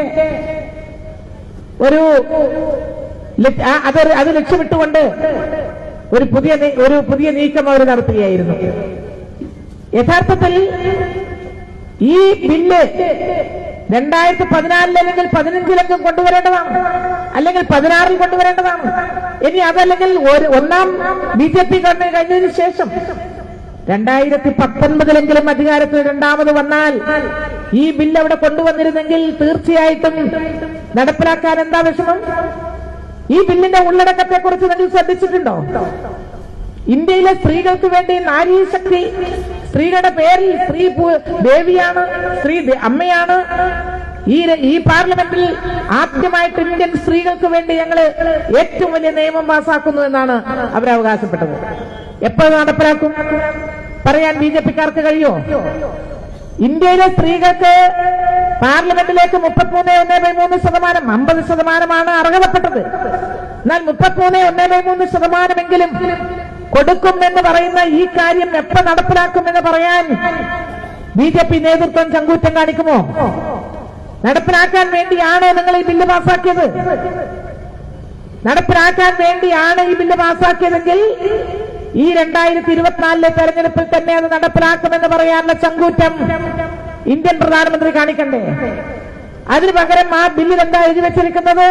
ഒരു ലക്ഷ്യ- ആ, അത് അത് ലക്ഷ്യമിട്ടുകൊണ്ട് ഒരു പുതിയ നീ- ഒരു പുതിയ നീക്കം അവർ നടത്തുകയായിരുന്നു യഥാർത്ഥത്തിൽ ഈ ബില്ല് രണ്ടായിരത്തി പതിനാലിൽ അല്ലെങ്കിൽ പതിനഞ്ചിലെങ്കിലും കൊണ്ടുവരേണ്ടതാണ് അല്ലെങ്കിൽ പതിനാറിൽ കൊണ്ടുവരേണ്ടതാണ് ഇനി അതല്ലെങ്കിൽ ഒരു ഒന്നാം ബി ജെ പി ഗവൺമെന്റ് കഴിഞ്ഞതിന് ശേഷം രണ്ടായിരത്തി പത്തൊൻപതിലെങ്കിലും അധികാരത്തിൽ രണ്ടാമത് വന്നാൽ ഈ ബില്ല് അവിടെ കൊണ്ടുവന്നിരുന്നെങ്കിൽ തീർച്ചയായിട്ടും നടപ്പിലാക്കാൻ എന്താ വിഷമം ഈ ബില്ലിന്റെ ഉള്ളടക്കത്തെ കുറിച്ച് നിങ്ങൾ ശ്രദ്ധിച്ചിട്ടുണ്ടോ ഇന്ത്യയിലെ സ്ത്രീകൾക്ക് വേണ്ടി നാരീശക്തി സ്ത്രീകളുടെ പേരിൽ സ്ത്രീ പു- ദേവിയാണ് സ്ത്രീ ദേ- അമ്മയാണ് ഈ ര- ഈ പാർലമെന്റിൽ ആദ്യമായിട്ട് ഇന്ത്യൻ സ്ത്രീകൾക്ക് വേണ്ടി ഞങ്ങള് ഏറ്റവും വലിയ നിയമം പാസാക്കുന്നു എന്നാണ് അവർ അവകാശപ്പെട്ടത് എപ്പോൾ നടപ്പിലാക്കും പറയാൻ ബി ജെ പിക്കാർക്ക് കഴിയോ ഇന്ത്യയിലെ സ്ത്രീകൾക്ക് പാർലമെന്റിലേക്ക് മുപ്പത്തിമൂന്ന് ഒന്നേ ബൈ മൂന്ന് ശതമാനം അമ്പത് ശതമാനമാണ് അർഹതപ്പെട്ടത് എന്നാൽ മുപ്പത്തിമൂന്ന് ഒന്നേ ബൈ മൂന്ന് ശതമാനമെങ്കിലും കൊടുക്കും എന്ന് പറയുന്ന ഈ കാര്യം എപ്പോ നടപ്പിലാക്കുമെന്ന് പറയാൻ ബി ജെ പി നേതൃത്വം ചങ്കൂറ്റം കാണിക്കുമോ നടപ്പിലാക്കാൻ വേണ്ടിയാണ് നിങ്ങൾ ഈ ബില്ല് പാസാക്കിയത് നടപ്പിലാക്കാൻ വേണ്ടിയാണ് ഈ ബില്ല് പാസാക്കിയതെങ്കിൽ ഈ രണ്ടായിരത്തി ഇരുപത്തിനാലിലെ തെരഞ്ഞെടുപ്പിൽ തന്നെ അത് നടപ്പിലാക്കുമെന്ന് പറയാനുള്ള ചങ്കൂറ്റം ഇന്ത്യൻ പ്രധാനമന്ത്രി കാണിക്കണ്ടേ അതിന് പകരം ആ ബില്ലിൽ എന്താ എഴുതി വെച്ചിരിക്കുന്നത്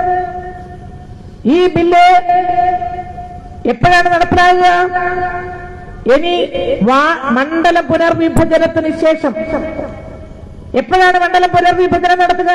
ഈ ബില്ല് എപ്പോഴാണ് നടപ്പിലാകുക ഇനി വാ- മണ്ഡല പുനർവിഭജനത്തിന് ശേഷം എപ്പോഴാണ് മണ്ഡലം പുനർവിഭജനം നടത്തുക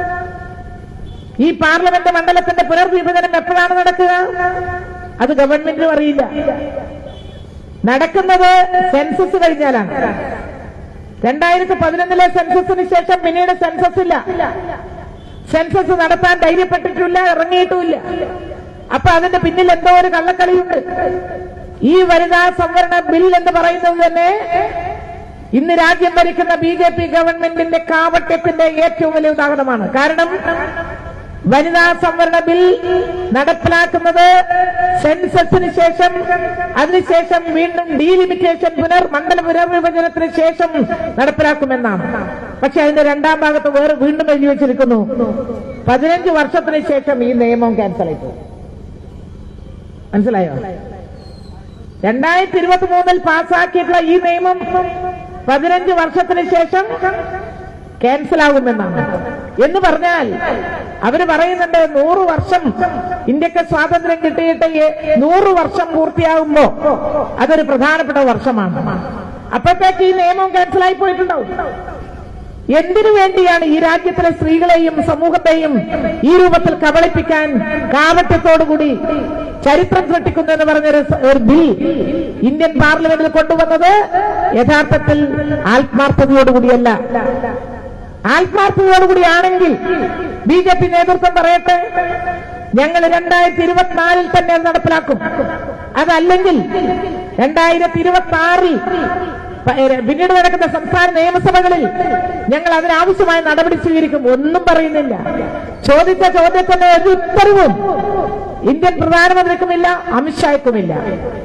ഈ പാർലമെന്റ് മണ്ഡലത്തിന്റെ പുനർവിഭജനം എപ്പോഴാണ് നടക്കുക അത് ഗവൺമെന്റിനും അറിയില്ല നടക്കുന്നത് സെൻസസ് കഴിഞ്ഞാലാണ് രണ്ടായിരത്തി പതിനൊന്നിലെ സെൻസസിന് ശേഷം പിന്നീട് സെൻസസ് ഇല്ല സെൻസസ് നടത്താൻ ധൈര്യപ്പെട്ടിട്ടില്ല ഇറങ്ങിയിട്ടുമില്ല അപ്പൊ അതിന്റെ പിന്നിൽ എന്തോ ഒരു കള്ളക്കളിയുണ്ട് ഈ വനിതാ സംവരണ ബിൽ എന്ന് പറയുന്നത് തന്നെ ഇന്ന് രാജ്യം ഭരിക്കുന്ന ബി ജെ പി ഗവൺമെന്റിന്റെ കാവട്യത്തിന്റെ ഏറ്റവും വലിയ ഉദാഹരണമാണ് കാരണം വനിതാ സംവരണ ബിൽ നടപ്പിലാക്കുന്നത് സെൻസസിന് ശേഷം അതിനുശേഷം വീണ്ടും ഡീലിമിറ്റേഷൻ പുനർ മണ്ഡല പുനർവിഭജനത്തിന് ശേഷം നടപ്പിലാക്കുമെന്നാണ് പക്ഷെ അതിന്റെ രണ്ടാം ഭാഗത്ത് വേറെ വീണ്ടും എഴുതി വെച്ചിരിക്കുന്നു പതിനഞ്ച് വർഷത്തിന് ശേഷം ഈ നിയമം ക്യാൻസൽ ആയി പോകും മനസ്സിലായോ രണ്ടായിരത്തി ഇരുപത്തി മൂന്നിൽ പാസ്സാക്കിയിട്ടുള്ള ഈ നിയമം പതിനഞ്ച് വർഷത്തിന് ശേഷം ക്യാൻസൽ ആകുമെന്നാണ് എന്ന് പറഞ്ഞാൽ അവര് പറയുന്നുണ്ട് നൂറ് വർഷം ഇന്ത്യക്ക് സ്വാതന്ത്ര്യം കിട്ടിയിട്ട് ഏ- നൂറ് വർഷം പൂർത്തിയാകുമ്പോ അതൊരു പ്രധാനപ്പെട്ട വർഷമാണ് അപ്പോഴത്തേക്ക് ഈ നിയമം ക്യാൻസലായി പോയിട്ടുണ്ടാവും എന്തിനു വേണ്ടിയാണ് ഈ രാജ്യത്തിലെ സ്ത്രീകളെയും സമൂഹത്തെയും ഈ രൂപത്തിൽ കബളിപ്പിക്കാൻ കാവട്യത്തോടുകൂടി ചരിത്രം സൃഷ്ടിക്കുന്നു എന്ന് പറഞ്ഞൊരു സ- ഒരു ബിൽ ഇന്ത്യൻ പാർലമെന്റിൽ കൊണ്ടുവന്നത് യഥാർത്ഥത്തിൽ ആത്മാർത്ഥതയോടുകൂടിയല്ല ആത്മാർത്ഥതയോടുകൂടിയാണെങ്കിൽ ബി ജെ പി നേതൃത്വം പറയട്ടെ ഞങ്ങൾ രണ്ടായിരത്തി ഇരുപത്തിനാലിൽ തന്നെ അത് നടപ്പിലാക്കും അതല്ലെങ്കിൽ രണ്ടായിരത്തി ഇരുപത്തി ആറിൽ പിന്നീട് നടക്കുന്ന സംസ്ഥാന നിയമസഭകളിൽ ഞങ്ങൾ അതിനാവശ്യമായ നടപടി സ്വീകരിക്കും ഒന്നും പറയുന്നില്ല ചോദിച്ച ചോദ്യത്തിന് ഒരു ഉത്തരവും ഇന്ത്യൻ പ്രധാനമന്ത്രിക്കുമില്ല അമിത്ഷായ്ക്കുമില്ല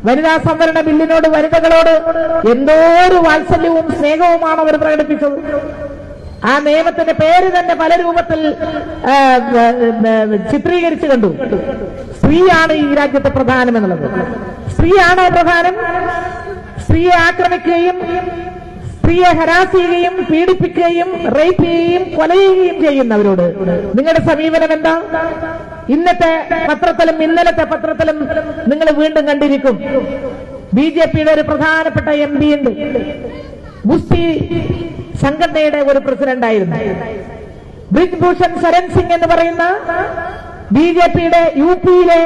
വനിതാ സംവരണ ബില്ലിനോട് വനിതകളോട് എന്തോ ഒരു വാത്സല്യവും സ്നേഹവുമാണ് അവർ പ്രകടിപ്പിച്ചത് ആ നിയമത്തിന്റെ പേര് തന്നെ പല രൂപത്തിൽ ആ, ആ, ആ, ചിത്രീകരിച്ചു കണ്ടു സ്ത്രീയാണ് ഈ രാജ്യത്തെ പ്രധാനം എന്നുള്ളത് സ്ത്രീയാണോ പ്രധാനം സ്ത്രീയെ ആക്രമിക്കുകയും സ്ത്രീയെ ഹരാസ് ചെയ്യുകയും പീഡിപ്പിക്കുകയും റേപ്പ് ചെയ്യുകയും കൊല ചെയ്യുകയും ചെയ്യുന്നവരോട് നിങ്ങളുടെ സമീപനം എന്താ ഇന്നത്തെ പത്രത്തിലും ഇന്നലത്തെ പത്രത്തിലും നിങ്ങൾ വീണ്ടും കണ്ടിരിക്കും ബി ജെ പിയുടെ ഒരു പ്രധാനപ്പെട്ട എം പി ഉണ്ട് ഗുസ്തി സംഘടനയുടെ ഒരു പ്രസിഡന്റ് ആയിരുന്നു ബ്രിജ് ഭൂഷൺ ശരൺ സിംഗ് എന്ന് പറയുന്ന ബി ജെ പിയുടെ യു പിയിലെ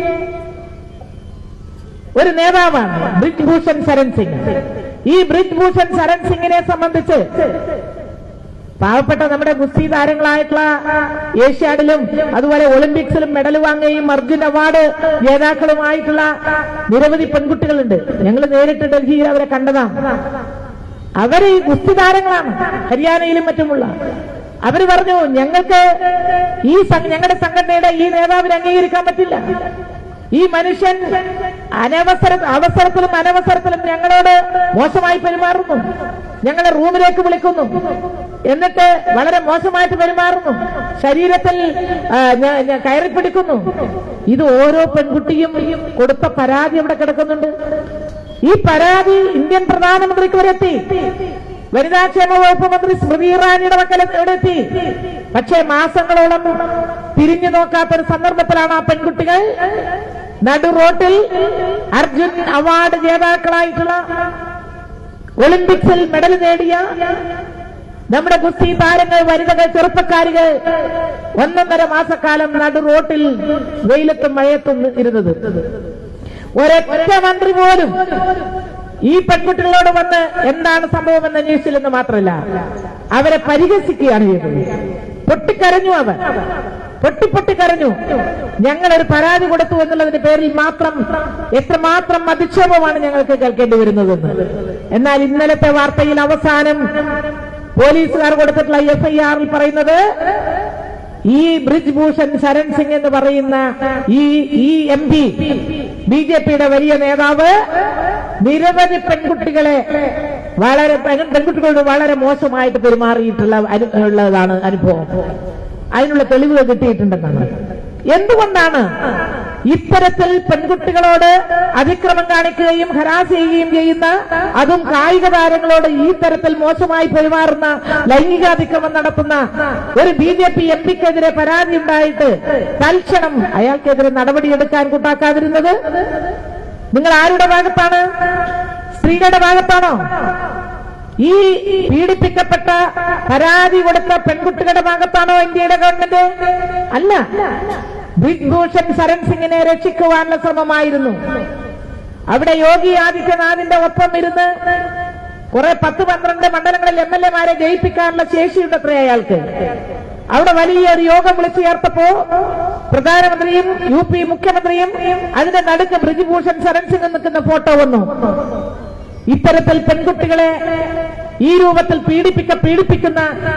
ഒരു നേതാവാണ് ബ്രിജ് ഭൂഷൺ ശരൺ സിംഗ് ഈ ബ്രിജ് ഭൂഷൺ ശരൺ സിംഗിനെ സംബന്ധിച്ച് പാവപ്പെട്ട നമ്മുടെ ഗുസ്തി താരങ്ങളായിട്ടുള്ള ഏഷ്യാഡിലും അതുപോലെ ഒളിമ്പിക്സിലും മെഡൽ വാങ്ങുകയും അർജുൻ അവാർഡ് ജേതാക്കളുമായിട്ടുള്ള നിരവധി പെൺകുട്ടികളുണ്ട് ഞങ്ങൾ നേരിട്ട് ഡൽഹിയിൽ അവരെ കണ്ടതാണ് അവര് ഈ ഗുസ്തി താരങ്ങളാണ് ഹരിയാനയിലും മറ്റുമുള്ള അവര് പറഞ്ഞു ഞങ്ങൾക്ക് ഈ സം- ഞങ്ങളുടെ സംഘടനയുടെ ഈ നേതാവിനെ അംഗീകരിക്കാൻ പറ്റില്ല ഈ മനുഷ്യൻ അനവസര അവസരത്തിലും അനവസരത്തിലും ഞങ്ങളോട് മോശമായി പെരുമാറുന്നു ഞങ്ങളെ റൂമിലേക്ക് വിളിക്കുന്നു എന്നിട്ട് വളരെ മോശമായിട്ട് പെരുമാറുന്നു ശരീരത്തിൽ ആ, ഞ- ഞ- കയറിപ്പിടിക്കുന്നു ഇത് ഓരോ പെൺകുട്ടിയും കൊടുത്ത പരാതി അവിടെ കിടക്കുന്നുണ്ട് ഈ പരാതി ഇന്ത്യൻ പ്രധാനമന്ത്രിക്ക് വരെ എത്തി വനിതാക്ഷേമ വകുപ്പ് മന്ത്രി സ്മൃതി ഇറാനിയുടെ പക്കൽ ഇവിടെ എത്തി പക്ഷേ മാസങ്ങളോളം തിരിഞ്ഞു നോക്കാത്തൊരു സന്ദർഭത്തിലാണ് ആ പെൺകുട്ടികൾ നടു റോട്ടിൽ അർജുൻ അവാർഡ് ജേതാക്കളായിട്ടുള്ള ഒളിമ്പിക്സിൽ മെഡൽ നേടിയ നമ്മുടെ ഗുസ്തി താരങ്ങൾ വനിതകൾ ചെറുപ്പക്കാരികൾ ഒന്നൊന്നര മാസക്കാലം നടു റോട്ടിൽ വെയിലത്തും മഴയത്തും ഇരുന്നത് ഒരൊറ്റ മന്ത്രി പോലും ഈ പെൺകുട്ടികളോട് വന്ന് എന്താണ് സംഭവമെന്ന് അന്വേഷിച്ചില്ലെന്ന് മാത്രമല്ല അവരെ പരിഹസിക്കുകയാണ് ചെയ്തത് പൊട്ടിക്കരഞ്ഞു അവർ പൊട്ടിപ്പൊട്ടിക്കരഞ്ഞു ഞങ്ങളൊരു പരാതി കൊടുത്തു എന്നുള്ളതിന്റെ പേരിൽ മാത്രം എത്രമാത്രം അധിക്ഷേപമാണ് ഞങ്ങൾക്ക് കേൾക്കേണ്ടി വരുന്നതെന്ന് എന്നാൽ ഇന്നലത്തെ വാർത്തയിൽ അവസാനം പോലീസുകാർ കൊടുത്തിട്ടുള്ള എഫ് ഐ ആറിൽ പറയുന്നത് ഈ ബ്രിജ് ഭൂഷൺ ശരൺ സിംഗ് എന്ന് പറയുന്ന ഈ ഈ എം പി ബി ജെ പിയുടെ വലിയ നേതാവ് നിരവധി പെൺകുട്ടികളെ വളരെ പെൺ- പെൺകുട്ടികളോട് വളരെ മോശമായിട്ട് പെരുമാറിയിട്ടുള്ള അനു- ഉള്ളതാണ് അനുഭവം അതിനുള്ള തെളിവുകൾ കിട്ടിയിട്ടുണ്ടെന്നാണ് എന്തുകൊണ്ടാണ് ഇത്തരത്തിൽ പെൺകുട്ടികളോട് അതിക്രമം കാണിക്കുകയും ഹരാസ് ചെയ്യുകയും ചെയ്യുന്ന അതും കായിക താരങ്ങളോട് ഈ തരത്തിൽ മോശമായി പെരുമാറുന്ന ലൈംഗികാതിക്രമം നടത്തുന്ന ഒരു ബി ജെ പി എം പിക്കെതിരെ പരാതി ഉണ്ടായിട്ട് തൽക്ഷണം അയാൾക്കെതിരെ നടപടിയെടുക്കാൻ കൂട്ടാക്കാതിരുന്നത് നിങ്ങൾ ആരുടെ ഭാഗത്താണ് സ്ത്രീകളുടെ ഭാഗത്താണോ ഈ പീഡിപ്പിക്കപ്പെട്ട പരാതി കൊടുത്ത പെൺകുട്ടികളുടെ ഭാഗത്താണോ ഇന്ത്യയുടെ ഗവൺമെന്റ് അല്ല ബ്രിഗ്ഭൂഷൺ ശരൺ സിംഗിനെ രക്ഷിക്കുവാനുള്ള ശ്രമമായിരുന്നു അവിടെ യോഗി ആദിത്യനാഥിന്റെ ഒപ്പം ഇരുന്ന് കുറെ പത്ത് പന്ത്രണ്ട് മണ്ഡലങ്ങളിൽ എം എൽ എമാരെ ജയിപ്പിക്കാനുള്ള ശേഷിയുണ്ട് അത്ര അയാൾക്ക് അവിടെ വലിയ ഒരു യോഗം വിളിച്ചു ചേർത്തപ്പോ പ്രധാനമന്ത്രിയും യു പി മുഖ്യമന്ത്രിയും അതിന്റെ നടുക്ക് ബ്രിജ്ഭൂഷൺ ശരൺ സിംഗ് നിൽക്കുന്ന ഫോട്ടോ വന്നു ഇത്തരത്തിൽ പെൺകുട്ടികളെ ഈ രൂപത്തിൽ പീഡിപ്പിക്ക പീഡിപ്പിക്കുന്ന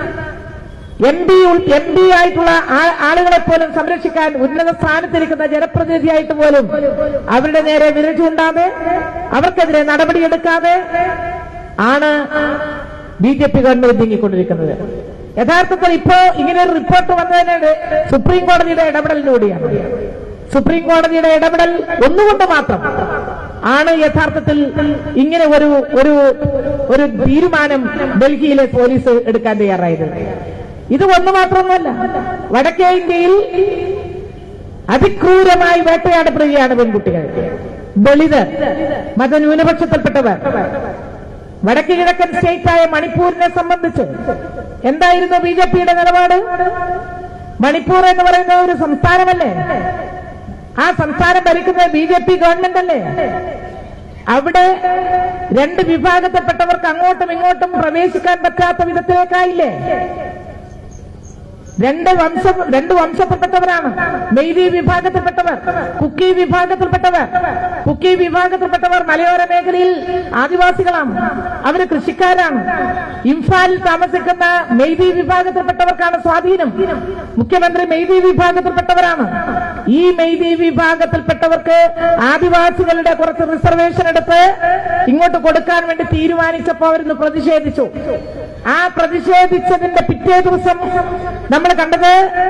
എം പി എം പി ആയിട്ടുള്ള ആ- ആളുകളെ പോലും സംരക്ഷിക്കാൻ ഉന്നത സ്ഥാനത്തിരിക്കുന്ന ജനപ്രതിനിധിയായിട്ട് പോലും അവരുടെ നേരെ വിരൽ ചൂണ്ടാതെ അവർക്കെതിരെ നടപടിയെടുക്കാതെ ആണ് ബി ജെ പി ഗവൺമെന്റ് നീങ്ങിക്കൊണ്ടിരിക്കുന്നത് യഥാർത്ഥത്തിൽ ഇപ്പോ ഇങ്ങനെ ഒരു റിപ്പോർട്ട് വന്നതിന് സുപ്രീം കോടതിയുടെ ഇടപെടലിലൂടെയാണ് സുപ്രീം കോടതിയുടെ ഇടപെടൽ ഒന്നുകൊണ്ട് മാത്രം ആണ് യഥാർത്ഥത്തിൽ ഇങ്ങനെ ഒരു ഒരു ഒരു തീരുമാനം ഡൽഹിയിലെ പോലീസ് എടുക്കാൻ തയ്യാറായത് ഇത് ഒന്ന് മാത്രമൊന്നുമല്ല വടക്കേ ഇന്ത്യയിൽ അതിക്രൂരമായി വേട്ടയാടപ്പെടുകയാണ് പെൺകുട്ടികൾ ദളിതർ മതന്യൂനപക്ഷത്തിൽപ്പെട്ടവർ വടക്ക് കിഴക്കൻ സ്റ്റേറ്റായ മണിപ്പൂരിനെ സംബന്ധിച്ച് എന്തായിരുന്നു ബി ജെ പിയുടെ നിലപാട് മണിപ്പൂർ എന്ന് പറയുന്ന ഒരു സംസ്ഥാനമല്ലേ ആ സംസ്ഥാനം ഭരിക്കുന്നത് ബി ജെ പി ഗവൺമെന്റ് അല്ലേ അവിടെ രണ്ട് വിഭാഗത്തിൽപ്പെട്ടവർക്ക് അങ്ങോട്ടും ഇങ്ങോട്ടും പ്രവേശിക്കാൻ പറ്റാത്ത വിധത്തിലേക്കായില്ലേ രണ്ട് വംശ രണ്ട് വംശത്തിൽപ്പെട്ടവരാണ് മെയ്തി വിഭാഗത്തിൽപ്പെട്ടവർ കുക്കി വിഭാഗത്തിൽപ്പെട്ടവർ കുക്കി വിഭാഗത്തിൽപ്പെട്ടവർ മലയോര മേഖലയിൽ ആദിവാസികളാണ് അവര് കൃഷിക്കാരാണ് ഇംഫാലിൽ താമസിക്കുന്ന മെയ്തി വിഭാഗത്തിൽപ്പെട്ടവർക്കാണ് സ്വാധീനം മുഖ്യമന്ത്രി മെയ്തി വിഭാഗത്തിൽപ്പെട്ടവരാണ് ഈ മെയ്തി വിഭാഗത്തിൽപ്പെട്ടവർക്ക് ആദിവാസികളുടെ കുറച്ച് റിസർവേഷൻ എടുത്ത് ഇങ്ങോട്ട് കൊടുക്കാൻ വേണ്ടി തീരുമാനിച്ചപ്പോൾ അവരിന്ന് പ്രതിഷേധിച്ചു ആ പ്രതിഷേധിച്ചതിന്റെ പിറ്റേ ദിവസം നമ്മൾ കണ്ടത്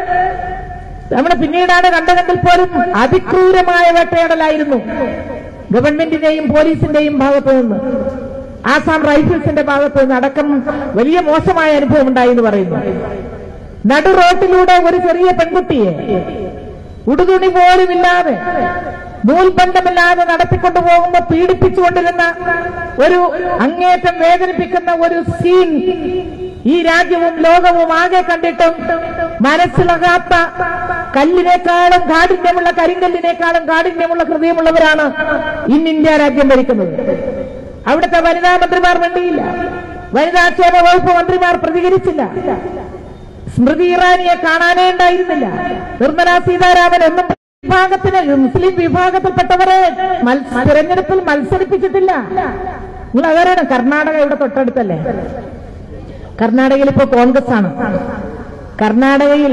നമ്മൾ പിന്നീടാണ് കണ്ടതെങ്കിൽ പോലും അതിക്രൂരമായ വേട്ടയാടലായിരുന്നു ഗവൺമെന്റിന്റെയും പോലീസിന്റെയും ഭാഗത്തു നിന്ന് ആസാം റൈഫിൾസിന്റെ ഭാഗത്ത് നിന്ന് അടക്കം വലിയ മോശമായ അനുഭവം ഉണ്ടായി എന്ന് പറയുന്നു നടു റോട്ടിലൂടെ ഒരു ചെറിയ പെൺകുട്ടിയെ ഉടുതുണി പോലും ഇല്ലാതെ നൂൽബന്ധമില്ലാതെ നടത്തിക്കൊണ്ടു പോകുമ്പോൾ പീഡിപ്പിച്ചുകൊണ്ടിരുന്ന ഒരു അങ്ങേറ്റം വേദനിപ്പിക്കുന്ന ഒരു സീൻ ഈ രാജ്യവും ലോകവും ആകെ കണ്ടിട്ടും മനസ്സിളകാത്ത കല്ലിനേക്കാളും കാഠിന്യമുള്ള കരിങ്കല്ലിനേക്കാളും കാഠിന്യമുള്ള ഹൃദയമുള്ളവരാണ് ഇന്ന് ഇന്ത്യ രാജ്യം ഭരിക്കുന്നത് അവിടുത്തെ വനിതാ മന്ത്രിമാർ വേണ്ടിയില്ല വനിതാ ക്ഷേമ വകുപ്പ് മന്ത്രിമാർ പ്രതികരിച്ചില്ല സ്മൃതി ഇറാനിയെ കാണാനേ ഉണ്ടായിരുന്നില്ല നിർമ്മല സീതാരാമൻ എന്നും വിഭാഗത്തിന് മുസ്ലിം വിഭാഗത്തിൽപ്പെട്ടവരെ മത്സ- തിരഞ്ഞെടുപ്പിൽ മത്സരിപ്പിച്ചിട്ടില്ല നിങ്ങൾ അതറിയണം കർണാടക ഇവിടെ തൊട്ടടുത്തല്ലേ കർണാടകയിൽ ഇപ്പോ കോൺഗ്രസ് ആണ് കർണാടകയിൽ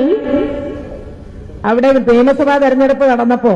അവിടെ നിയമസഭാ തെരഞ്ഞെടുപ്പ് നടന്നപ്പോ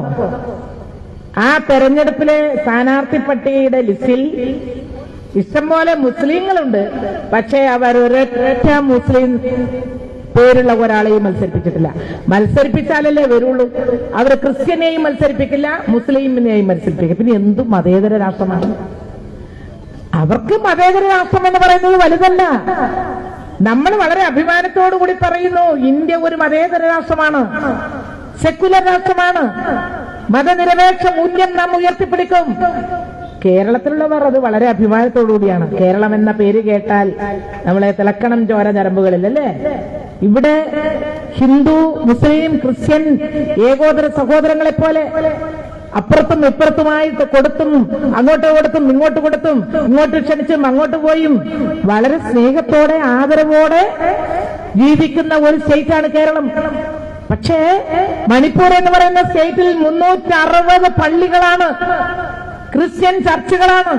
ആ തെരഞ്ഞെടുപ്പിലെ സ്ഥാനാർത്ഥി പട്ടികയുടെ ലിസ്റ്റിൽ ഇഷ്ടംപോലെ മുസ്ലിങ്ങളുണ്ട് പക്ഷേ അവർ ഒരൊറ്റ മുസ്ലിം പേരുള്ള ഒരാളെയും മത്സരിപ്പിച്ചിട്ടില്ല മത്സരിപ്പിച്ചാലല്ലേ വരുള്ളൂ അവർ ക്രിസ്ത്യനെയും മത്സരിപ്പിക്കില്ല മുസ്ലിമിനെയും മത്സരിപ്പിക്കില്ല പിന്നെ എന്ത് മതേതര രാഷ്ട്രമാണ് അവർക്ക് മതേതര രാഷ്ട്രം എന്ന് പറയുന്നത് വലുതല്ല നമ്മൾ വളരെ അഭിമാനത്തോടു കൂടി പറയുന്നു ഇന്ത്യ ഒരു മതേതര രാഷ്ട്രമാണ് സെക്കുലർ രാഷ്ട്രമാണ് മതനിരപേക്ഷ മൂല്യം നാം ഉയർത്തിപ്പിടിക്കും കേരളത്തിലുള്ളവർ അത് വളരെ അഭിമാനത്തോടു കൂടിയാണ് കേരളം എന്ന പേര് കേട്ടാൽ നമ്മളെ തിളക്കണം ചോര ഞരമ്പുകളിൽ അല്ലേ ഇവിടെ ഹിന്ദു മുസ്ലിം ക്രിസ്ത്യൻ ഏകോദര സഹോദരങ്ങളെ പോലെ അപ്പുറത്തും ഇപ്പുറത്തുമായിട്ട് കൊടുത്തും അങ്ങോട്ട് കൊടുത്തും ഇങ്ങോട്ട് കൊടുത്തും ഇങ്ങോട്ട് ക്ഷണിച്ചും അങ്ങോട്ട് പോയും വളരെ സ്നേഹത്തോടെ ആദരവോടെ ജീവിക്കുന്ന ഒരു സ്റ്റേറ്റാണ് കേരളം പക്ഷേ മണിപ്പൂർ എന്ന് പറയുന്ന സ്റ്റേറ്റിൽ മുന്നൂറ്റി അറുപത് പള്ളികളാണ് ക്രിസ്ത്യൻ ചർച്ചുകളാണ്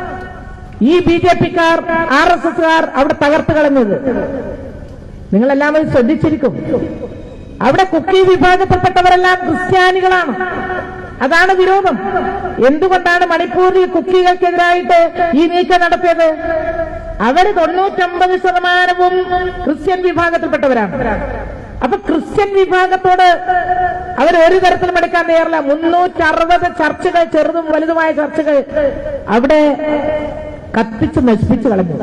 ഈ ബി ജെ പിക്കാർ ആർ എസ് എസ്കാർ അവിടെ തകർത്ത് കളഞ്ഞത് നിങ്ങളെല്ലാം അത് ശ്രദ്ധിച്ചിരിക്കും അവിടെ കുക്കി വിഭാഗത്തിൽപ്പെട്ടവരെല്ലാം ക്രിസ്ത്യാനികളാണ് അതാണ് വിരോധം എന്തുകൊണ്ടാണ് മണിപ്പൂരിൽ കുക്കികൾക്കെതിരായിട്ട് ഈ നീക്കം നടത്തിയത് അവര് തൊണ്ണൂറ്റൊമ്പത് ശതമാനവും ക്രിസ്ത്യൻ വിഭാഗത്തിൽപ്പെട്ടവരാണ് അപ്പൊ ക്രിസ്ത്യൻ വിഭാഗത്തോട് അവർ ഒരു തരത്തിലും എടുക്കാൻ തയ്യാറില്ല മുന്നൂറ്റി അറുപത് ചർച്ചകൾ ചെറുതും വലുതുമായ ചർച്ചകൾ അവിടെ കത്തിച്ച് നശിപ്പിച്ചു കളഞ്ഞു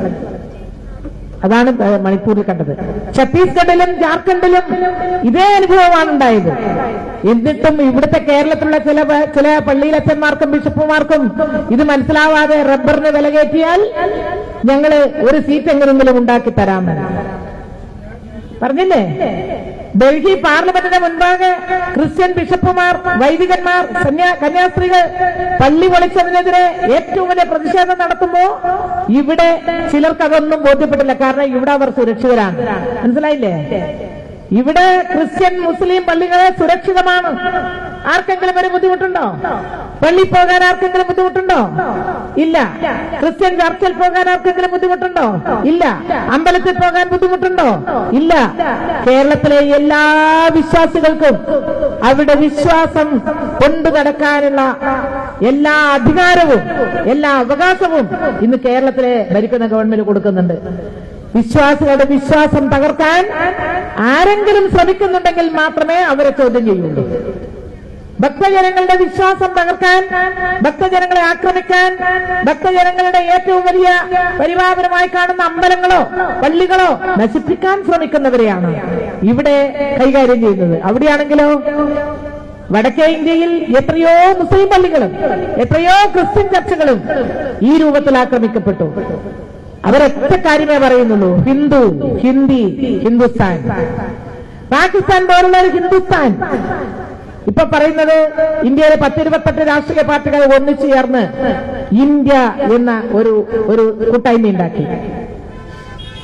അതാണ് മണിപ്പൂരിൽ കണ്ടത് ഛത്തീസ്ഗഡിലും ജാർഖണ്ഡിലും ഇതേ അനുഭവമാണ് ഉണ്ടായത് എന്നിട്ടും ഇവിടുത്തെ കേരളത്തിലുള്ള ചില പ- ചില പള്ളിയിലച്ചന്മാർക്കും ബിഷപ്പുമാർക്കും ഇത് മനസ്സിലാവാതെ റബ്ബറിന് വില കയറ്റിയാൽ ഞങ്ങള് ഒരു സീറ്റ് എങ്ങനെയെങ്കിലും ഉണ്ടാക്കി തരാമെന്ന് പറഞ്ഞില്ലേ ഡൽഹി പാർലമെന്റിന് മുൻപാകെ ക്രിസ്ത്യൻ ബിഷപ്പുമാർ വൈദികന്മാർ സന്യാ- കന്യാസ്ത്രീകൾ പള്ളി പൊളിച്ചതിനെതിരെ ഏറ്റവും വലിയ പ്രതിഷേധം നടത്തുമ്പോ ഇവിടെ ചിലർക്ക് അതൊന്നും ബോധ്യപ്പെട്ടില്ല കാരണം ഇവിടെ അവർ സുരക്ഷിതരാണ് മനസ്സിലായില്ലേ ഇവിടെ ക്രിസ്ത്യൻ മുസ്ലിം പള്ളികളെ സുരക്ഷിതമാണ് ആർക്കെങ്കിലും ഒരു ബുദ്ധിമുട്ടുണ്ടോ പള്ളി പോകാൻ ആർക്കെങ്കിലും ബുദ്ധിമുട്ടുണ്ടോ ഇല്ല ക്രിസ്ത്യൻ ചർച്ചിൽ പോകാൻ ആർക്കെങ്കിലും ബുദ്ധിമുട്ടുണ്ടോ ഇല്ല അമ്പലത്തിൽ പോകാൻ ബുദ്ധിമുട്ടുണ്ടോ ഇല്ല കേരളത്തിലെ എല്ലാ വിശ്വാസികൾക്കും അവിടെ വിശ്വാസം കൊണ്ടു നടക്കാനുള്ള എല്ലാ അധികാരവും എല്ലാ അവകാശവും ഇന്ന് കേരളത്തിലെ ഭരിക്കുന്ന ഗവൺമെന്റ് കൊടുക്കുന്നുണ്ട് വിശ്വാസികളുടെ വിശ്വാസം തകർക്കാൻ ആരെങ്കിലും ശ്രമിക്കുന്നുണ്ടെങ്കിൽ മാത്രമേ അവരെ ചോദ്യം ചെയ്യുള്ളൂ ഭക്തജനങ്ങളുടെ വിശ്വാസം തകർക്കാൻ ഭക്തജനങ്ങളെ ആക്രമിക്കാൻ ഭക്തജനങ്ങളുടെ ഏറ്റവും വലിയ പരിപാലനമായി കാണുന്ന അമ്പലങ്ങളോ പള്ളികളോ നശിപ്പിക്കാൻ ശ്രമിക്കുന്നവരെയാണ് ഇവിടെ കൈകാര്യം ചെയ്യുന്നത് അവിടെയാണെങ്കിലോ വടക്കേ ഇന്ത്യയിൽ എത്രയോ മുസ്ലിം പള്ളികളും എത്രയോ ക്രിസ്ത്യൻ ചർച്ചുകളും ഈ രൂപത്തിൽ ആക്രമിക്കപ്പെട്ടു അവരൊറ്റ കാര്യമേ പറയുന്നുള്ളൂ ഹിന്ദു ഹിന്ദി ഹിന്ദുസ്ഥാൻ പാകിസ്ഥാൻ പോലുള്ള ഒരു ഹിന്ദുസ്ഥാൻ ഇപ്പൊ പറയുന്നത് ഇന്ത്യയിലെ പത്തിരുപത്തെട്ട് രാഷ്ട്രീയ പാർട്ടികൾ ഒന്നിച്ചു ചേർന്ന് ഇന്ത്യ എന്ന ഒരു ഒരു കൂട്ടായ്മ ഉണ്ടാക്കി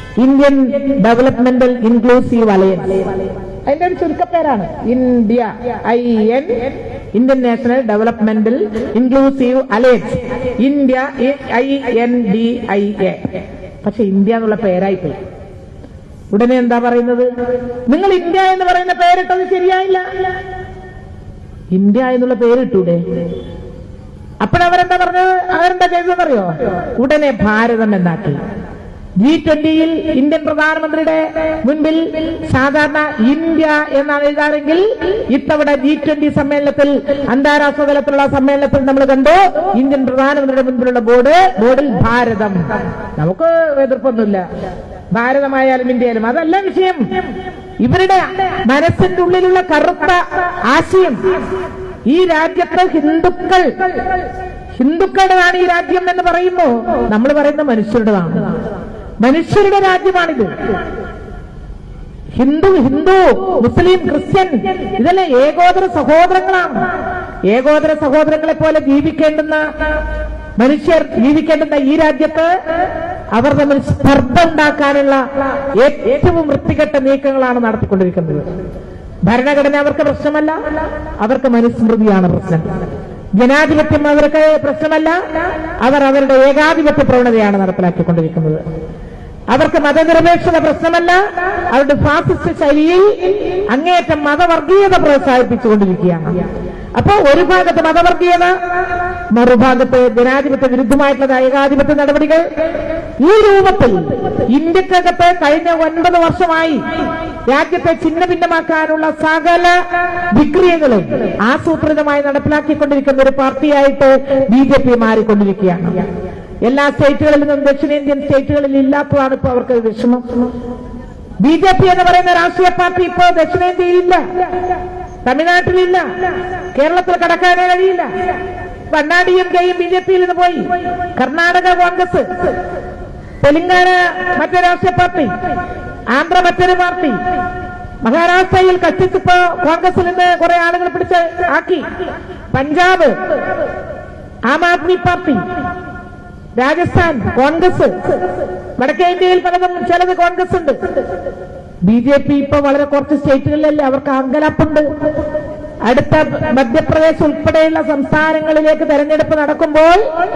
ഇന്ത്യൻ ഡെവലപ്മെന്റൽ ഇൻക്ലൂസീവ് അലയൻസ് അതിന്റെ ഒരു ചുരുക്കപ്പേരാണ് India I N Indian national developmental inclusive alliance India I N D I A പക്ഷെ ഇന്ത്യ എന്നുള്ള പേരായിപ്പോയി ഉടനെ എന്താ പറയുന്നത് നിങ്ങൾ ഇന്ത്യ എന്ന് പറയുന്ന പേരിട്ടത് ശരിയായില്ല ഇന്ത്യ എന്നുള്ള പേരിട്ടൂടെ അപ്പോഴവരെന്താ പറഞ്ഞത് അവരെന്താ ചെയ്തതെന്നറിയോ ഉടനെ ഭാരതം എന്നാക്കി ജി ട്വന്റിയിൽ ഇന്ത്യൻ പ്രധാനമന്ത്രിയുടെ മുൻപിൽ സാധാരണ ഇന്ത്യ എന്നാണ് എഴുതാറെങ്കിൽ ഇത്തവണ ജി ട്വന്റി സമ്മേളനത്തിൽ അന്താരാഷ്ട്ര തലത്തിലുള്ള സമ്മേളനത്തിൽ നമ്മൾ കണ്ടു ഇന്ത്യൻ പ്രധാനമന്ത്രിയുടെ മുൻപിലുള്ള ബോർഡ് ബോർഡിൽ ഭാരതം നമുക്ക് എതിർപ്പൊന്നുമില്ല ഭാരതമായാലും ഇന്ത്യയിലും അതല്ല വിഷയം ഇവരുടെ മനസ്സിന്റെ ഉള്ളിലുള്ള കറുത്ത ആശയം ഈ രാജ്യത്ത് ഹിന്ദുക്കൾ ഹിന്ദുക്കളുടെതാണ് ഈ രാജ്യം എന്ന് പറയുമ്പോ നമ്മൾ പറയുന്ന മനുഷ്യരുടേതാണ് മനുഷ്യരുടെ രാജ്യമാണിത് ഹിന്ദു ഹിന്ദു മുസ്ലിം ക്രിസ്ത്യൻ ഇതെല്ലാം ഏകോദര സഹോദരങ്ങളാണ് ഏകോദര സഹോദരങ്ങളെ പോലെ ജീവിക്കേണ്ടുന്ന മനുഷ്യർ ജീവിക്കേണ്ടുന്ന ഈ രാജ്യത്ത് അവർ തമ്മിൽ സ്പർദ്ധ ഉണ്ടാക്കാനുള്ള ഏറ്റവും വൃത്തികെട്ട നീക്കങ്ങളാണ് നടത്തിക്കൊണ്ടിരിക്കുന്നത് ഭരണഘടന അവർക്ക് പ്രശ്നമല്ല അവർക്ക് മനുസ്മൃതിയാണ് പ്രശ്നം ജനാധിപത്യം അവർക്ക് പ്രശ്നമല്ല അവർ അവരുടെ ഏകാധിപത്യ പ്രവണതയാണ് നടപ്പിലാക്കിക്കൊണ്ടിരിക്കുന്നത് അവർക്ക് മതനിരപേക്ഷത പ്രശ്നമല്ല അവരുടെ ഫാസിസ്റ്റ് ശൈലിയിൽ അങ്ങേയറ്റം മതവർഗീയത പ്രോത്സാഹിപ്പിച്ചുകൊണ്ടിരിക്കുകയാണ് അപ്പോ ഒരു ഭാഗത്ത് മതവർഗീയത മറുഭാഗത്ത് ജനാധിപത്യ വിരുദ്ധമായിട്ടുള്ള ഏകാധിപത്യ നടപടികൾ ഈ രൂപത്തിൽ ഇന്ത്യക്കകത്ത് കഴിഞ്ഞ ഒൻപത് വർഷമായി രാജ്യത്തെ ഛിന്ന ഭിന്നമാക്കാനുള്ള സകല വിക്രിയകളും ആസൂത്രിതമായി നടപ്പിലാക്കിക്കൊണ്ടിരിക്കുന്ന ഒരു പാർട്ടിയായിട്ട് ബി ജെ പി മാറിക്കൊണ്ടിരിക്കുകയാണ് എല്ലാ സ്റ്റേറ്റുകളിൽ നിന്നും ദക്ഷിണേന്ത്യൻ സ്റ്റേറ്റുകളിൽ ഇല്ലാത്തതാണ് ഇപ്പോൾ അവർക്ക് വിഷമം ബി ജെ പി എന്ന് പറയുന്ന രാഷ്ട്രീയ പാർട്ടി ഇപ്പോ ദക്ഷിണേന്ത്യയിലില്ല തമിഴ്നാട്ടിലില്ല കേരളത്തിൽ കടക്കാനേ കഴിയില്ല പണ്ണാടിയും കെയും ബി ജെ പിയിൽ നിന്ന് പോയി കർണാടക കോൺഗ്രസ് തെലങ്കാന മറ്റൊരു രാഷ്ട്രീയ പാർട്ടി ആന്ധ്ര മറ്റൊരു പാർട്ടി മഹാരാഷ്ട്രയിൽ കഷ്ടിച്ച് ഇപ്പോ കോൺഗ്രസിൽ നിന്ന് കുറെ ആളുകൾ പിടിച്ച് ആക്കി പഞ്ചാബ് ആം ആദ്മി പാർട്ടി രാജസ്ഥാൻ കോൺഗ്രസ് വടക്കേ ഇന്ത്യയിൽ പലതും ചിലത് കോൺഗ്രസ് ഉണ്ട് ബി ജെ പി ഇപ്പൊ വളരെ കുറച്ച് സ്റ്റേറ്റുകളിലല്ലേ അവർക്ക് അങ്കലപ്പുണ്ട് അടുത്ത മധ്യപ്രദേശ് ഉൾപ്പെടെയുള്ള സംസ്ഥാനങ്ങളിലേക്ക് തെരഞ്ഞെടുപ്പ് നടക്കുമ്പോൾ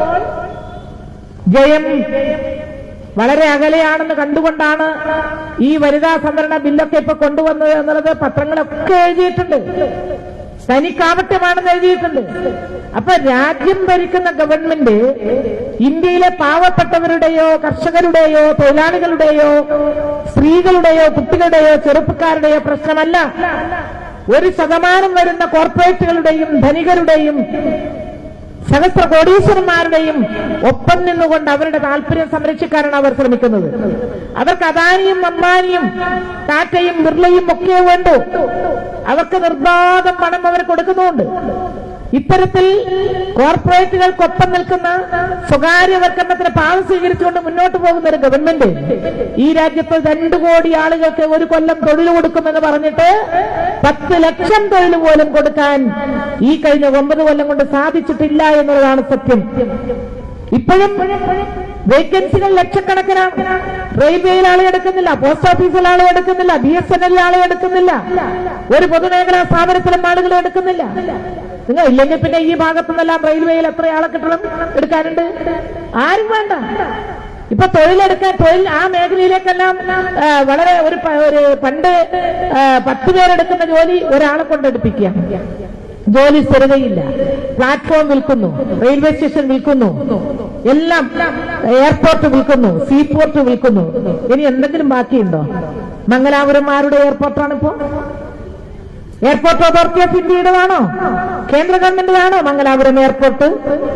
ജയം വളരെ അകലെയാണെന്ന് കണ്ടുകൊണ്ടാണ് ഈ വനിതാ സംവരണ ബില്ലൊക്കെ ഇപ്പൊ കൊണ്ടുവന്നത് എന്നുള്ളത് പത്രങ്ങളൊക്കെ എഴുതിയിട്ടുണ്ട് തനിക്കാവട്യമാണെന്ന് എഴുതിയിട്ടുണ്ട് അപ്പൊ രാജ്യം ഭരിക്കുന്ന ഗവൺമെന്റ് ഇന്ത്യയിലെ പാവപ്പെട്ടവരുടെയോ കർഷകരുടെയോ തൊഴിലാളികളുടെയോ സ്ത്രീകളുടെയോ കുട്ടികളുടെയോ ചെറുപ്പക്കാരുടെയോ പ്രശ്നമല്ല ഒരു ശതമാനം വരുന്ന കോർപ്പറേറ്റുകളുടെയും ധനികരുടെയും സഹസ്ര കോടീശ്വരന്മാരുടെയും ഒപ്പം നിന്നുകൊണ്ട് അവരുടെ താല്പര്യം സംരക്ഷിക്കാനാണ് അവർ ശ്രമിക്കുന്നത് അവർക്ക് അദാനിയും അംബാനിയും ടാറ്റയും ബിർളയും ഒക്കെ വേണ്ടു അവർക്ക് നിർബാധം പണം അവർ കൊടുക്കുന്നുണ്ട് ഇത്തരത്തിൽ കോർപ്പറേറ്റുകൾക്കൊപ്പം നിൽക്കുന്ന സ്വകാര്യവൽക്കരണത്തിന് പാത സ്വീകരിച്ചുകൊണ്ട് മുന്നോട്ട് പോകുന്ന ഒരു ഗവൺമെന്റ് ഈ രാജ്യത്ത് രണ്ടു കോടി ആളുകൾക്ക് ഒരു കൊല്ലം തൊഴിൽ കൊടുക്കുമെന്ന് പറഞ്ഞിട്ട് പത്ത് ലക്ഷം തൊഴിൽ പോലും കൊടുക്കാൻ ഈ കഴിഞ്ഞ ഒമ്പത് കൊല്ലം കൊണ്ട് സാധിച്ചിട്ടില്ല എന്നുള്ളതാണ് സത്യം ഇപ്പോഴും വേക്കൻസികൾ ലക്ഷക്കണക്കിനാണ് റെയിൽവേയിൽ ആളെ എടുക്കുന്നില്ല പോസ്റ്റ് ഓഫീസിൽ ആളെ എടുക്കുന്നില്ല ബി എസ് എൻ എല്ലിൽ ആളെ എടുക്കുന്നില്ല ഒരു പൊതുമേഖലാ സ്ഥാപനത്തിലും ആളുകളെ എടുക്കുന്നില്ല നിങ്ങൾ ഇല്ലെങ്കിൽ പിന്നെ ഈ ഭാഗത്തുനിന്നെല്ലാം റെയിൽവേയിൽ എത്ര ആളെ കിട്ടണം എടുക്കാനുണ്ട് ആരും വേണ്ട ഇപ്പൊ തൊഴിലെടുക്കാൻ തൊഴിൽ ആ മേഖലയിലേക്കെല്ലാം ആ, വളരെ ഒരു പ- ഒരു പണ്ട് ആ, പത്ത് പേരെടുക്കുന്ന ജോലി ഒരാളെ കൊണ്ടെടുപ്പിക്കുക ജോലി സ്ഥിരതയില്ല പ്ലാറ്റ്ഫോം വിൽക്കുന്നു റെയിൽവേ സ്റ്റേഷൻ വിൽക്കുന്നു എല്ലാം എയർപോർട്ട് വിൽക്കുന്നു സീപോർട്ട് വിൽക്കുന്നു ഇനി എന്തെങ്കിലും ബാക്കിയുണ്ടോ മംഗലാപുരന്മാരുടെ എയർപോർട്ടാണിപ്പോ എയർപോർട്ട് അതോറിറ്റി ഓഫ് ഇന്ത്യയുടേതാണോ കേന്ദ്ര ഗവൺമെന്റിലാണോ മംഗലാപുരം എയർപോർട്ട്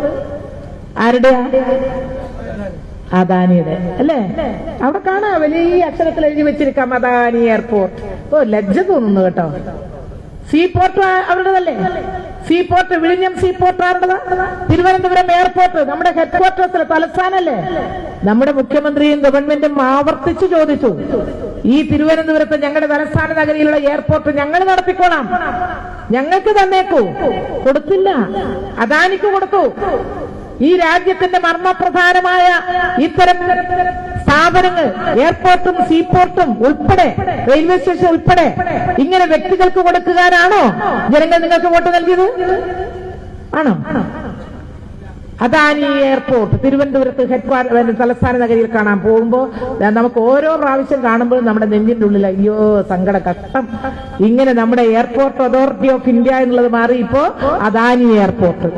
ആരുടെയാ അദാനിയുടെ അല്ലേ അവിടെ കാണാ വലിയ അക്ഷരത്തിൽ എഴുതി വെച്ചിരിക്കാം അദാനി എയർപോർട്ട് ഓ ലജ്ജ തോന്നുന്നു കേട്ടോ സീപോർട്ട് അവരുടേതല്ലേ സീപോർട്ട് വിഴിഞ്ഞം സീപോർട്ട് ആരുടേതാ തിരുവനന്തപുരം എയർപോർട്ട് നമ്മുടെ ഹെഡ് ക്വാർട്ടേഴ്സിലെ തലസ്ഥാനല്ലേ നമ്മുടെ മുഖ്യമന്ത്രിയും ഗവൺമെന്റും ആവർത്തിച്ചു ചോദിച്ചു ഈ തിരുവനന്തപുരത്ത് ഞങ്ങളുടെ തലസ്ഥാന നഗരിയിലുള്ള എയർപോർട്ട് ഞങ്ങൾ നടത്തിക്കോളാം ഞങ്ങൾക്ക് തന്നേക്കൂ കൊടുത്തില്ല അദാനിക്ക് കൊടുത്തു ഈ രാജ്യത്തിന്റെ മർമ്മപ്രധാനമായ ഇത്തരം സ്ഥാപനങ്ങൾ എയർപോർട്ടും സീപോർട്ടും ഉൾപ്പെടെ റെയിൽവേ സ്റ്റേഷൻ ഉൾപ്പെടെ ഇങ്ങനെ വ്യക്തികൾക്ക് കൊടുക്കുവാനാണോ ജനങ്ങൾ നിങ്ങൾക്ക് വോട്ട് നൽകിയത് ആണോ അദാനി എയർപോർട്ട് തിരുവനന്തപുരത്ത് ഹെഡ് തലസ്ഥാന നഗരിയിൽ കാണാൻ പോകുമ്പോൾ നമുക്ക് ഓരോ പ്രാവശ്യം കാണുമ്പോൾ നമ്മുടെ നെഞ്ചിന്റെ ഉള്ളിൽ അയ്യോ സങ്കട കഷ്ടം ഇങ്ങനെ നമ്മുടെ എയർപോർട്ട് അതോറിറ്റി ഓഫ് ഇന്ത്യ എന്നുള്ളത് മാറി ഇപ്പോ അദാനി എയർപോർട്ട്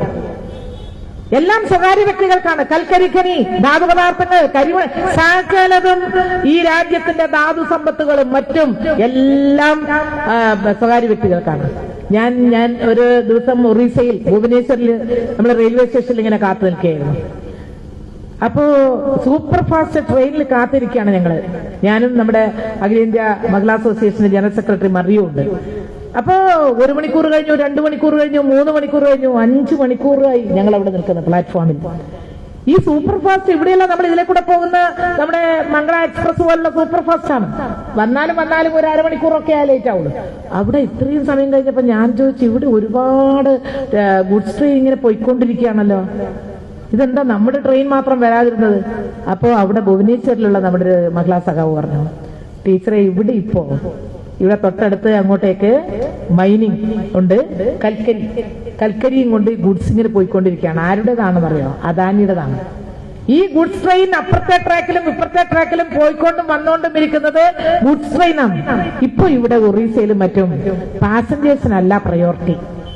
എല്ലാം സ്വകാര്യ വ്യക്തികൾക്കാണ് കൽക്കരി ഖനി ധാതു പദാർത്ഥങ്ങൾ കരിമ സകലതും ഈ രാജ്യത്തിന്റെ ധാതു സമ്പത്തുകളും മറ്റും എല്ലാം ആ, സ്വകാര്യ വ്യക്തികൾക്കാണ് ഞാൻ ഞാൻ ഒരു ദിവസം ഒറീസയിൽ ഭുവനേശ്വറിൽ നമ്മൾ റെയിൽവേ സ്റ്റേഷനിൽ ഇങ്ങനെ കാത്തു നിൽക്കുകയായിരുന്നു അപ്പോ സൂപ്പർ ഫാസ്റ്റ് ട്രെയിനിൽ കാത്തിരിക്കുകയാണ് ഞങ്ങള് ഞാനും നമ്മുടെ അഖിലേന്ത്യാ മഹിളാ അസോസിയേഷന്റെ ജനറൽ സെക്രട്ടറി മറിയും ഉണ്ട് അപ്പോ ഒരു മണിക്കൂർ കഴിഞ്ഞു രണ്ടു മണിക്കൂർ കഴിഞ്ഞു മൂന്ന് മണിക്കൂർ കഴിഞ്ഞു അഞ്ചു മണിക്കൂറായി ഞങ്ങൾ അവിടെ നിൽക്കുന്ന പ്ലാറ്റ്ഫോമിൽ ഈ സൂപ്പർ ഫാസ്റ്റ് ഇവിടെയല്ല നമ്മൾ ഇതിലെ കൂടെ പോകുന്ന നമ്മുടെ മംഗള എക്സ്പ്രസ് പോലുള്ള സൂപ്പർ ഫാസ്റ്റ് ആണ് വന്നാലും വന്നാലും ഒരു അരമണിക്കൂറൊക്കെ ആ ലേറ്റ് ആവുള്ളൂ അവിടെ ഇത്രയും സമയം കഴിഞ്ഞപ്പോ ഞാൻ ചോദിച്ചു ഇവിടെ ഒരുപാട് ഗുഡ്സ് ട്രെയിൻ ഇങ്ങനെ പോയിക്കൊണ്ടിരിക്കുകയാണല്ലോ ഇതെന്താ നമ്മുടെ ട്രെയിൻ മാത്രം വരാതിരുന്നത് അപ്പോ അവിടെ ഭുവനേശ്വരിലുള്ള നമ്മുടെ ഒരു മഹിളാ സഖാവ് പറഞ്ഞു ടീച്ചറെ ഇവിടെ ഇപ്പോ ഇവിടെ തൊട്ടടുത്ത് അങ്ങോട്ടേക്ക് മൈനിങ് ഉണ്ട് കൽക്കരി കൽക്കരിയും കൊണ്ട് ഗുഡ്സ് ഇങ്ങനെ പോയിക്കൊണ്ടിരിക്കുകയാണ് ആരുടേതാണെന്ന് അറിയോ അദാനിയുടേതാണ് ഈ ഗുഡ്സ് ട്രെയിൻ അപ്പുറത്തെ ട്രാക്കിലും ഇപ്പുറത്തെ ട്രാക്കിലും പോയിക്കൊണ്ടും വന്നുകൊണ്ടും ഇരിക്കുന്നത് ഗുഡ്സ് ട്രെയിനാണ് ഇപ്പൊ ഇവിടെ ഒറീസയിലും മറ്റും പാസഞ്ചേഴ്സിനല്ല പ്രയോറിറ്റി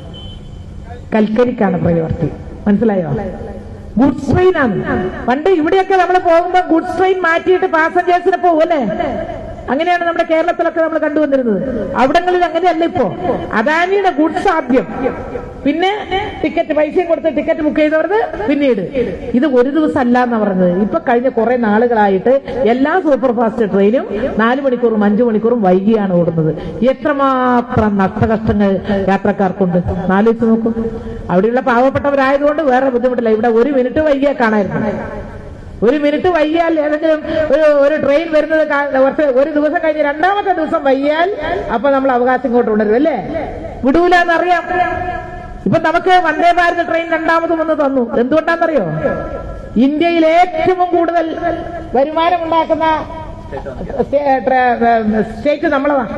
കൽക്കരിക്കാണ് പ്രയോറിറ്റി മനസ്സിലായോ ഗുഡ്സ് ട്രെയിൻ ആണ് പണ്ട് ഇവിടെയൊക്കെ നമ്മൾ പോകുമ്പോൾ ഗുഡ്സ് ട്രെയിൻ മാറ്റിയിട്ട് പാസഞ്ചേഴ്സിന് പോകും അല്ലേ അങ്ങനെയാണ് നമ്മുടെ കേരളത്തിലൊക്കെ നമ്മൾ കണ്ടുവന്നിരുന്നത് അവിടങ്ങളിൽ അങ്ങനെയല്ല ഇപ്പോ അദാനിയുടെ ഗുഡ്സ് ആദ്യം പിന്നെ ടിക്കറ്റ് പൈസയും കൊടുത്ത് ടിക്കറ്റ് ബുക്ക് ചെയ്തവർക്ക് പിന്നീട് ഇത് ഒരു ദിവസം അല്ല എന്ന് പറഞ്ഞത് ഇപ്പൊ കഴിഞ്ഞ കുറെ നാളുകളായിട്ട് എല്ലാ സൂപ്പർ ഫാസ്റ്റ് ട്രെയിനും നാല് മണിക്കൂറും അഞ്ചു മണിക്കൂറും വൈകിയാണ് ഓടുന്നത് എത്രമാത്രം നഷ്ടകഷ്ടങ്ങൾ യാത്രക്കാർക്കുണ്ട് നാലോചിച്ച് നോക്കൂ അവിടെയുള്ള പാവപ്പെട്ടവരായതുകൊണ്ട് വേറെ ബുദ്ധിമുട്ടില്ല ഇവിടെ ഒരു മിനിറ്റ് വൈകിയാ കാണായിരുന്നു ഒരു മിനിറ്റ് വൈകിയാൽ ഏതെങ്കിലും ഒരു ഒരു ട്രെയിൻ വരുന്നത് കാ- കുറച്ച് ഒരു ദിവസം കഴിഞ്ഞ് രണ്ടാമത്തെ ദിവസം വൈകിയാൽ അപ്പൊ നമ്മൾ അവകാശം ഇങ്ങോട്ട് ഉണരും അല്ലേ വിടൂല എന്നറിയാം ഇപ്പൊ നമുക്ക് വന്ദേ ഭാരത് ട്രെയിൻ രണ്ടാമത് വന്ന് തന്നു എന്തുകൊണ്ടാണെന്നറിയോ ഇന്ത്യയിൽ ഏറ്റവും കൂടുതൽ വരുമാനം ഉണ്ടാക്കുന്ന സ്റ്റേറ്റ് നമ്മളതാണ്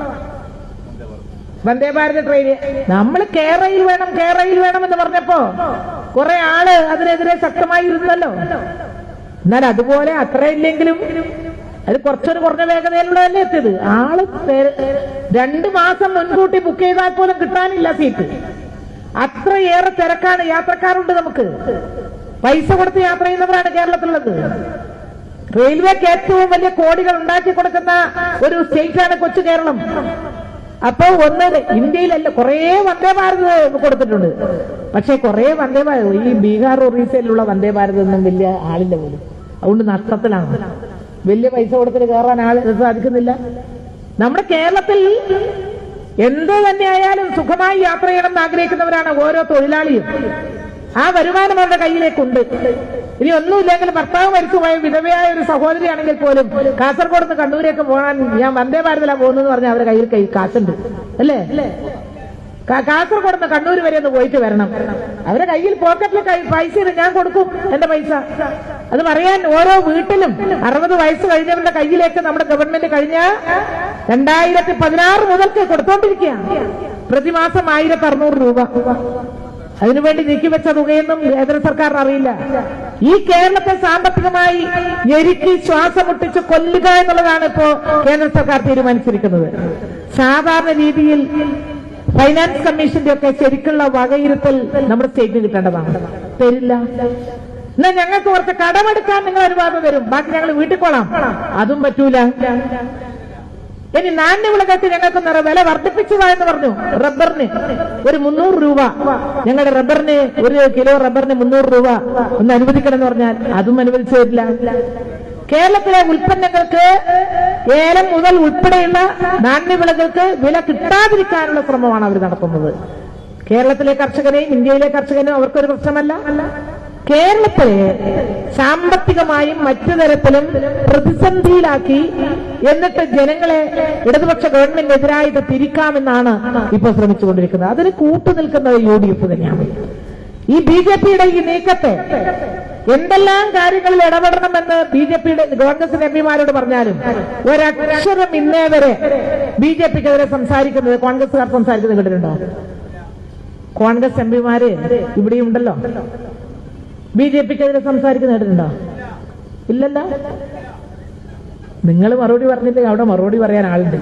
വന്ദേ ഭാരത് ട്രെയിൻ നമ്മൾ കേരളയിൽ വേണം കേരളയിൽ വേണം എന്ന് പറഞ്ഞപ്പോ കുറെ ആള് അതിനെതിരെ ശക്തമായി ഇരുന്നല്ലോ എന്നാൽ അതുപോലെ അത്രയില്ലെങ്കിലും അത് കുറച്ചൊരു കുറഞ്ഞ വേഗതയിലൂടെ തന്നെ എത്തിയത് ആള് പേ- രണ്ട് മാസം മുൻകൂട്ടി ബുക്ക് ചെയ്താൽ പോലും കിട്ടാനില്ല സീറ്റ് അത്രയേറെ തിരക്കാണ് യാത്രക്കാരുണ്ട് നമുക്ക് പൈസ കൊടുത്ത് യാത്ര ചെയ്യുന്നവരാണ് കേരളത്തിലുള്ളത് റെയിൽവേക്ക് ഏറ്റവും വലിയ കോടികൾ ഉണ്ടാക്കി കൊടുക്കുന്ന ഒരു സ്റ്റേറ്റാണ് കൊച്ചു കേരളം അപ്പൊ ഒന്ന് ഇന്ത്യയിലല്ല കുറേ വന്ദേ ഭാരത് കൊടുത്തിട്ടുണ്ട് പക്ഷെ കുറേ വന്ദേ ഭാരത് ഈ ബീഹാർ ഒറീസയിലുള്ള വന്ദേ ഭാരത് ഒന്നും വലിയ ആളില്ല പോലും അതുകൊണ്ട് നഷ്ടത്തിലാണ് വലിയ പൈസ കൊടുത്തിട്ട് കയറാൻ ആൾ സാധിക്കുന്നില്ല നമ്മുടെ കേരളത്തിൽ എന്ത് തന്നെയായാലും സുഖമായി യാത്ര ചെയ്യണം എന്ന് ആഗ്രഹിക്കുന്നവരാണ് ഓരോ തൊഴിലാളിയും ആ വരുമാനം അവരുടെ കയ്യിലേക്കുണ്ട് ഇനി ഒന്നുമില്ലെങ്കിൽ ഭർത്താവ് മരിച്ചുപോയ വിധവയായ ഒരു സഹോദരിയാണെങ്കിൽ പോലും കാസർഗോഡ് നിന്ന് കണ്ണൂരേക്ക് പോകാൻ ഞാൻ വന്ദേ ഭാരതിലാണ് പോകുന്നതെന്ന് പറഞ്ഞാൽ അവരുടെ കയ്യിൽ കൈ കാശുണ്ട് അല്ലേ കാ- കാസർഗോഡ് നിന്ന് കണ്ണൂർ വരെ ഒന്ന് പോയിട്ട് വരണം അവരുടെ കയ്യിൽ പോക്കറ്റിൽ കൈ- പൈസ ഇല്ല ഞാൻ കൊടുക്കും എന്റെ പൈസ അത് പറയാൻ ഓരോ വീട്ടിലും അറുപത് വയസ്സ് കഴിഞ്ഞവരുടെ കയ്യിലേക്ക് നമ്മുടെ ഗവൺമെന്റ് കഴിഞ്ഞ രണ്ടായിരത്തി പതിനാറ് മുതൽക്ക് കൊടുത്തോണ്ടിരിക്കുകയാണ് പ്രതിമാസം ആയിരത്തി അറുന്നൂറ് രൂപ അതിനുവേണ്ടി നീക്കിവെച്ച തുകയൊന്നും കേന്ദ്ര സർക്കാർ അറിയില്ല ഈ കേരളത്തെ സാമ്പത്തികമായി ഞെരുക്കി ശ്വാസം മുട്ടിച്ച് കൊല്ലുക എന്നുള്ളതാണ് ഇപ്പോ കേന്ദ്ര സർക്കാർ തീരുമാനിച്ചിരിക്കുന്നത് സാധാരണ രീതിയിൽ ഫൈനാൻസ് കമ്മീഷന്റെ ഒക്കെ ശരിക്കുള്ള വകയിരുത്തൽ നമ്മുടെ സ്റ്റേറ്റിന് കിട്ടേണ്ടതാണ് തരില്ല എന്നാ ഞങ്ങൾക്ക് കുറച്ച് കടമെടുക്കാൻ നിങ്ങൾ അനുവാദം തരും ബാക്കി ഞങ്ങൾ വീട്ടിൽ കൊള്ളാം അതും പറ്റൂല ഇനി നാണ്യവിളകൾക്ക് ഞങ്ങൾക്ക് നിറ വില വർദ്ധിപ്പിച്ചതാ എന്ന് പറഞ്ഞു റബ്ബറിന് ഒരു മുന്നൂറ് രൂപ ഞങ്ങളുടെ റബ്ബറിന് ഒരു കിലോ റബ്ബറിന് മുന്നൂറ് രൂപ ഒന്ന് അനുവദിക്കണം എന്ന് പറഞ്ഞാൽ അതും അനുവദിച്ചു തരില്ല കേരളത്തിലെ ഉൽപ്പന്നങ്ങൾക്ക് ഏലം മുതൽ ഉൾപ്പെടെയുള്ള നാണ്യവിളകൾക്ക് വില കിട്ടാതിരിക്കാനുള്ള ശ്രമമാണ് അവർ നടത്തുന്നത് കേരളത്തിലെ കർഷകനെയും ഇന്ത്യയിലെ കർഷകനും അവർക്കൊരു പ്രശ്നമല്ല കേരളത്തെ സാമ്പത്തികമായും മറ്റു തരത്തിലും പ്രതിസന്ധിയിലാക്കി എന്നിട്ട് ജനങ്ങളെ ഇടതുപക്ഷ ഗവൺമെന്റിനെതിരായിട്ട് തിരിക്കാമെന്നാണ് ഇപ്പോൾ ശ്രമിച്ചുകൊണ്ടിരിക്കുന്നത് അതിന് കൂട്ടുനിൽക്കുന്നത് യു ഡി എഫ് തന്നെയാണ് ഈ ബി ജെ പിയുടെ ഈ നീക്കത്തെ എന്തെല്ലാം കാര്യങ്ങളിൽ ഇടപെടണമെന്ന് ബി ജെ പിയുടെ കോൺഗ്രസിന്റെ എംപിമാരോട് പറഞ്ഞാലും ഒരക്ഷരം ഇന്നേ വരെ ബി ജെ പിക്കെതിരെ സംസാരിക്കുന്നത് കോൺഗ്രസുകാർ സംസാരിക്കുന്നത് കേട്ടിട്ടുണ്ടോ കോൺഗ്രസ് എംപിമാര് ഇവിടെയും ഉണ്ടല്ലോ ബി ജെ പിക്കെതിരെ സംസാരിക്കുന്ന കേട്ടിട്ടുണ്ടോ ഇല്ലല്ലോ നിങ്ങൾ മറുപടി പറഞ്ഞിട്ട് അവിടെ മറുപടി പറയാൻ ആളുണ്ട്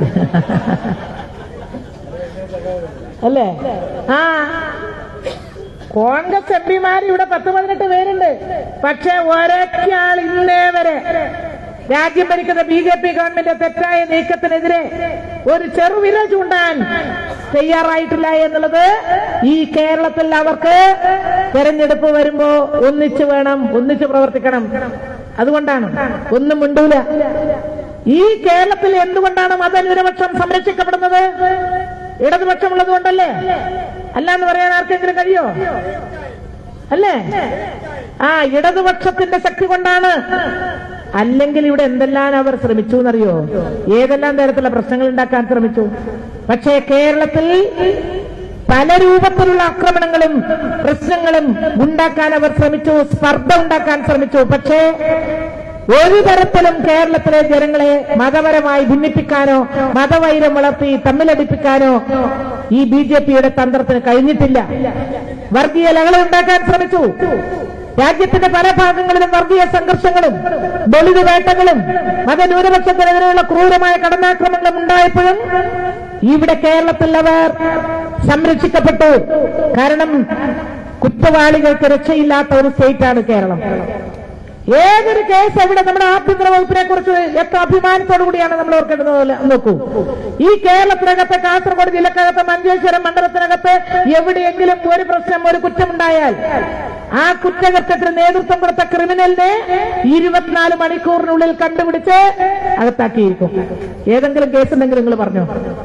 അല്ലേ ആ കോൺഗ്രസ് എംപിമാർ ഇവിടെ പത്ത് പതിനെട്ട് പേരുണ്ട് പക്ഷെ ഒരൊറ്റയാൾ ഇന്നേ വരെ രാജ്യം ഭരിക്കുന്ന ബി ജെ പി ഗവൺമെന്റ് തെറ്റായ നീക്കത്തിനെതിരെ ഒരു ചെറുവിരൽ ചൂണ്ടാൻ തയ്യാറായിട്ടില്ല എന്നുള്ളത് ഈ കേരളത്തിൽ അവർക്ക് തെരഞ്ഞെടുപ്പ് വരുമ്പോ ഒന്നിച്ചു വേണം ഒന്നിച്ചു പ്രവർത്തിക്കണം അതുകൊണ്ടാണ് ഒന്നും മിണ്ടൂല ഈ കേരളത്തിൽ എന്തുകൊണ്ടാണ് മതന്യൂനപക്ഷം സംരക്ഷിക്കപ്പെടുന്നത് ഇടതുപക്ഷമുള്ളത് കൊണ്ടല്ലേ അല്ലാന്ന് പറയാൻ ആർക്കെങ്കിലും കഴിയോ അല്ലേ ആ ഇടതുപക്ഷത്തിന്റെ ശക്തി കൊണ്ടാണ് അല്ലെങ്കിൽ ഇവിടെ എന്തെല്ലാം അവർ ശ്രമിച്ചു എന്നറിയോ ഏതെല്ലാം തരത്തിലുള്ള പ്രശ്നങ്ങൾ ഉണ്ടാക്കാൻ ശ്രമിച്ചു പക്ഷേ കേരളത്തിൽ പല രൂപത്തിലുള്ള ആക്രമണങ്ങളും പ്രശ്നങ്ങളും ഉണ്ടാക്കാൻ അവർ ശ്രമിച്ചു സ്പർദ്ധ ഉണ്ടാക്കാൻ ശ്രമിച്ചു പക്ഷേ ഒരു തരത്തിലും കേരളത്തിലെ ജനങ്ങളെ മതപരമായി ഭിന്നിപ്പിക്കാനോ മതവൈരം വളർത്തി തമ്മിലടിപ്പിക്കാനോ ഈ ബി ജെ പിയുടെ തന്ത്രത്തിന് കഴിഞ്ഞിട്ടില്ല വർഗീയ ലഹളം ഉണ്ടാക്കാൻ ശ്രമിച്ചു രാജ്യത്തിന്റെ പല ഭാഗങ്ങളിലും വർഗീയ സംഘർഷങ്ങളും ദളിത് വേട്ടകളും മതന്യൂനപക്ഷത്തിനെതിരെയുള്ള ക്രൂരമായ കടന്നാക്രമണങ്ങളും ഉണ്ടായപ്പോഴും ഇവിടെ കേരളത്തിൽ അവർ സംരക്ഷിക്കപ്പെട്ടു കാരണം കുറ്റവാളികൾക്ക് രക്ഷയില്ലാത്ത ഒരു സ്റ്റേറ്റാണ് കേരളം ഏതൊരു കേസ് എവിടെ നമ്മുടെ ആഭ്യന്തര വകുപ്പിനെ കുറിച്ച് എത്ര അഭിമാനത്തോടു കൂടിയാണ് നമ്മൾ ഓർക്കേണ്ടത് നോക്കൂ ഈ കേരളത്തിനകത്ത് കാസർഗോഡ് ജില്ലക്കകത്ത് മഞ്ചേശ്വരം മണ്ഡലത്തിനകത്ത് എവിടെയെങ്കിലും ഒരു പ്രശ്നം ഒരു കുറ്റമുണ്ടായാൽ ആ കുറ്റകൃത്യത്തിന് നേതൃത്വം കൊടുത്ത ക്രിമിനലിനെ ഇരുപത്തിനാല് മണിക്കൂറിനുള്ളിൽ കണ്ടുപിടിച്ച് അകത്താക്കിയിരിക്കും ഏതെങ്കിലും കേസ് ഉണ്ടെങ്കിൽ നിങ്ങൾ പറഞ്ഞോ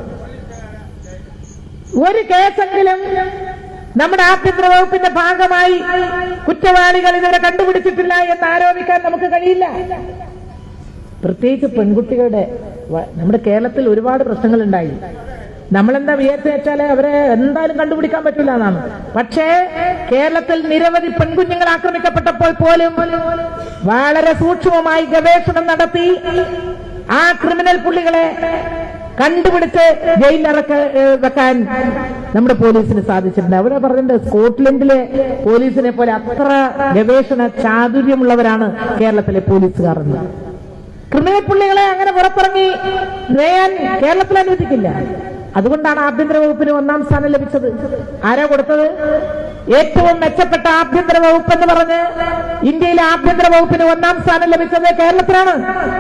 ഒരു കേസെങ്കിലും നമ്മുടെ ആഭ്യന്തര വകുപ്പിന്റെ ഭാഗമായി കുറ്റവാളികൾ ഇതുവരെ കണ്ടുപിടിച്ചിട്ടില്ല എന്ന് ആരോപിക്കാൻ നമുക്ക് കഴിയില്ല പ്രത്യേകിച്ച് പെൺകുട്ടികളുടെ വ- നമ്മുടെ കേരളത്തിൽ ഒരുപാട് പ്രശ്നങ്ങൾ ഉണ്ടായി നമ്മളെന്താ വിചാരിച്ചു വെച്ചാൽ അവരെ എന്തായാലും കണ്ടുപിടിക്കാൻ പറ്റില്ല എന്നാണ് പക്ഷേ കേരളത്തിൽ നിരവധി പെൺകുഞ്ഞുങ്ങൾ ആക്രമിക്കപ്പെട്ടപ്പോൾ പോലും വളരെ സൂക്ഷ്മമായി ഗവേഷണം നടത്തി ആ ക്രിമിനൽ പുള്ളികളെ കണ്ടുപിടിച്ച് ജയിലിലിറക്ക ഏഹ് വെക്കാൻ നമ്മുടെ പോലീസിന് സാധിച്ചിട്ടുണ്ട് അവിടെ പറഞ്ഞിട്ടുണ്ട് സ്കോട്ട്ലൻഡിലെ പോലീസിനെ പോലെ അത്ര ഗവേഷണ ചാതുര്യമുള്ളവരാണ് കേരളത്തിലെ പോലീസുകാർ എന്ന് ക്രിമിനൽ പുള്ളികളെ അങ്ങനെ പുറത്തിറങ്ങി നേയാൻ കേരളത്തിൽ അനുവദിക്കില്ല അതുകൊണ്ടാണ് ആഭ്യന്തര വകുപ്പിന് ഒന്നാം സ്ഥാനം ലഭിച്ചത് ആരാ കൊടുത്തത് ഏറ്റവും മെച്ചപ്പെട്ട ആഭ്യന്തര വകുപ്പ് എന്ന് പറഞ്ഞ് ഇന്ത്യയിലെ ആഭ്യന്തര വകുപ്പിന് ഒന്നാം സ്ഥാനം ലഭിച്ചത് കേരളത്തിലാണ്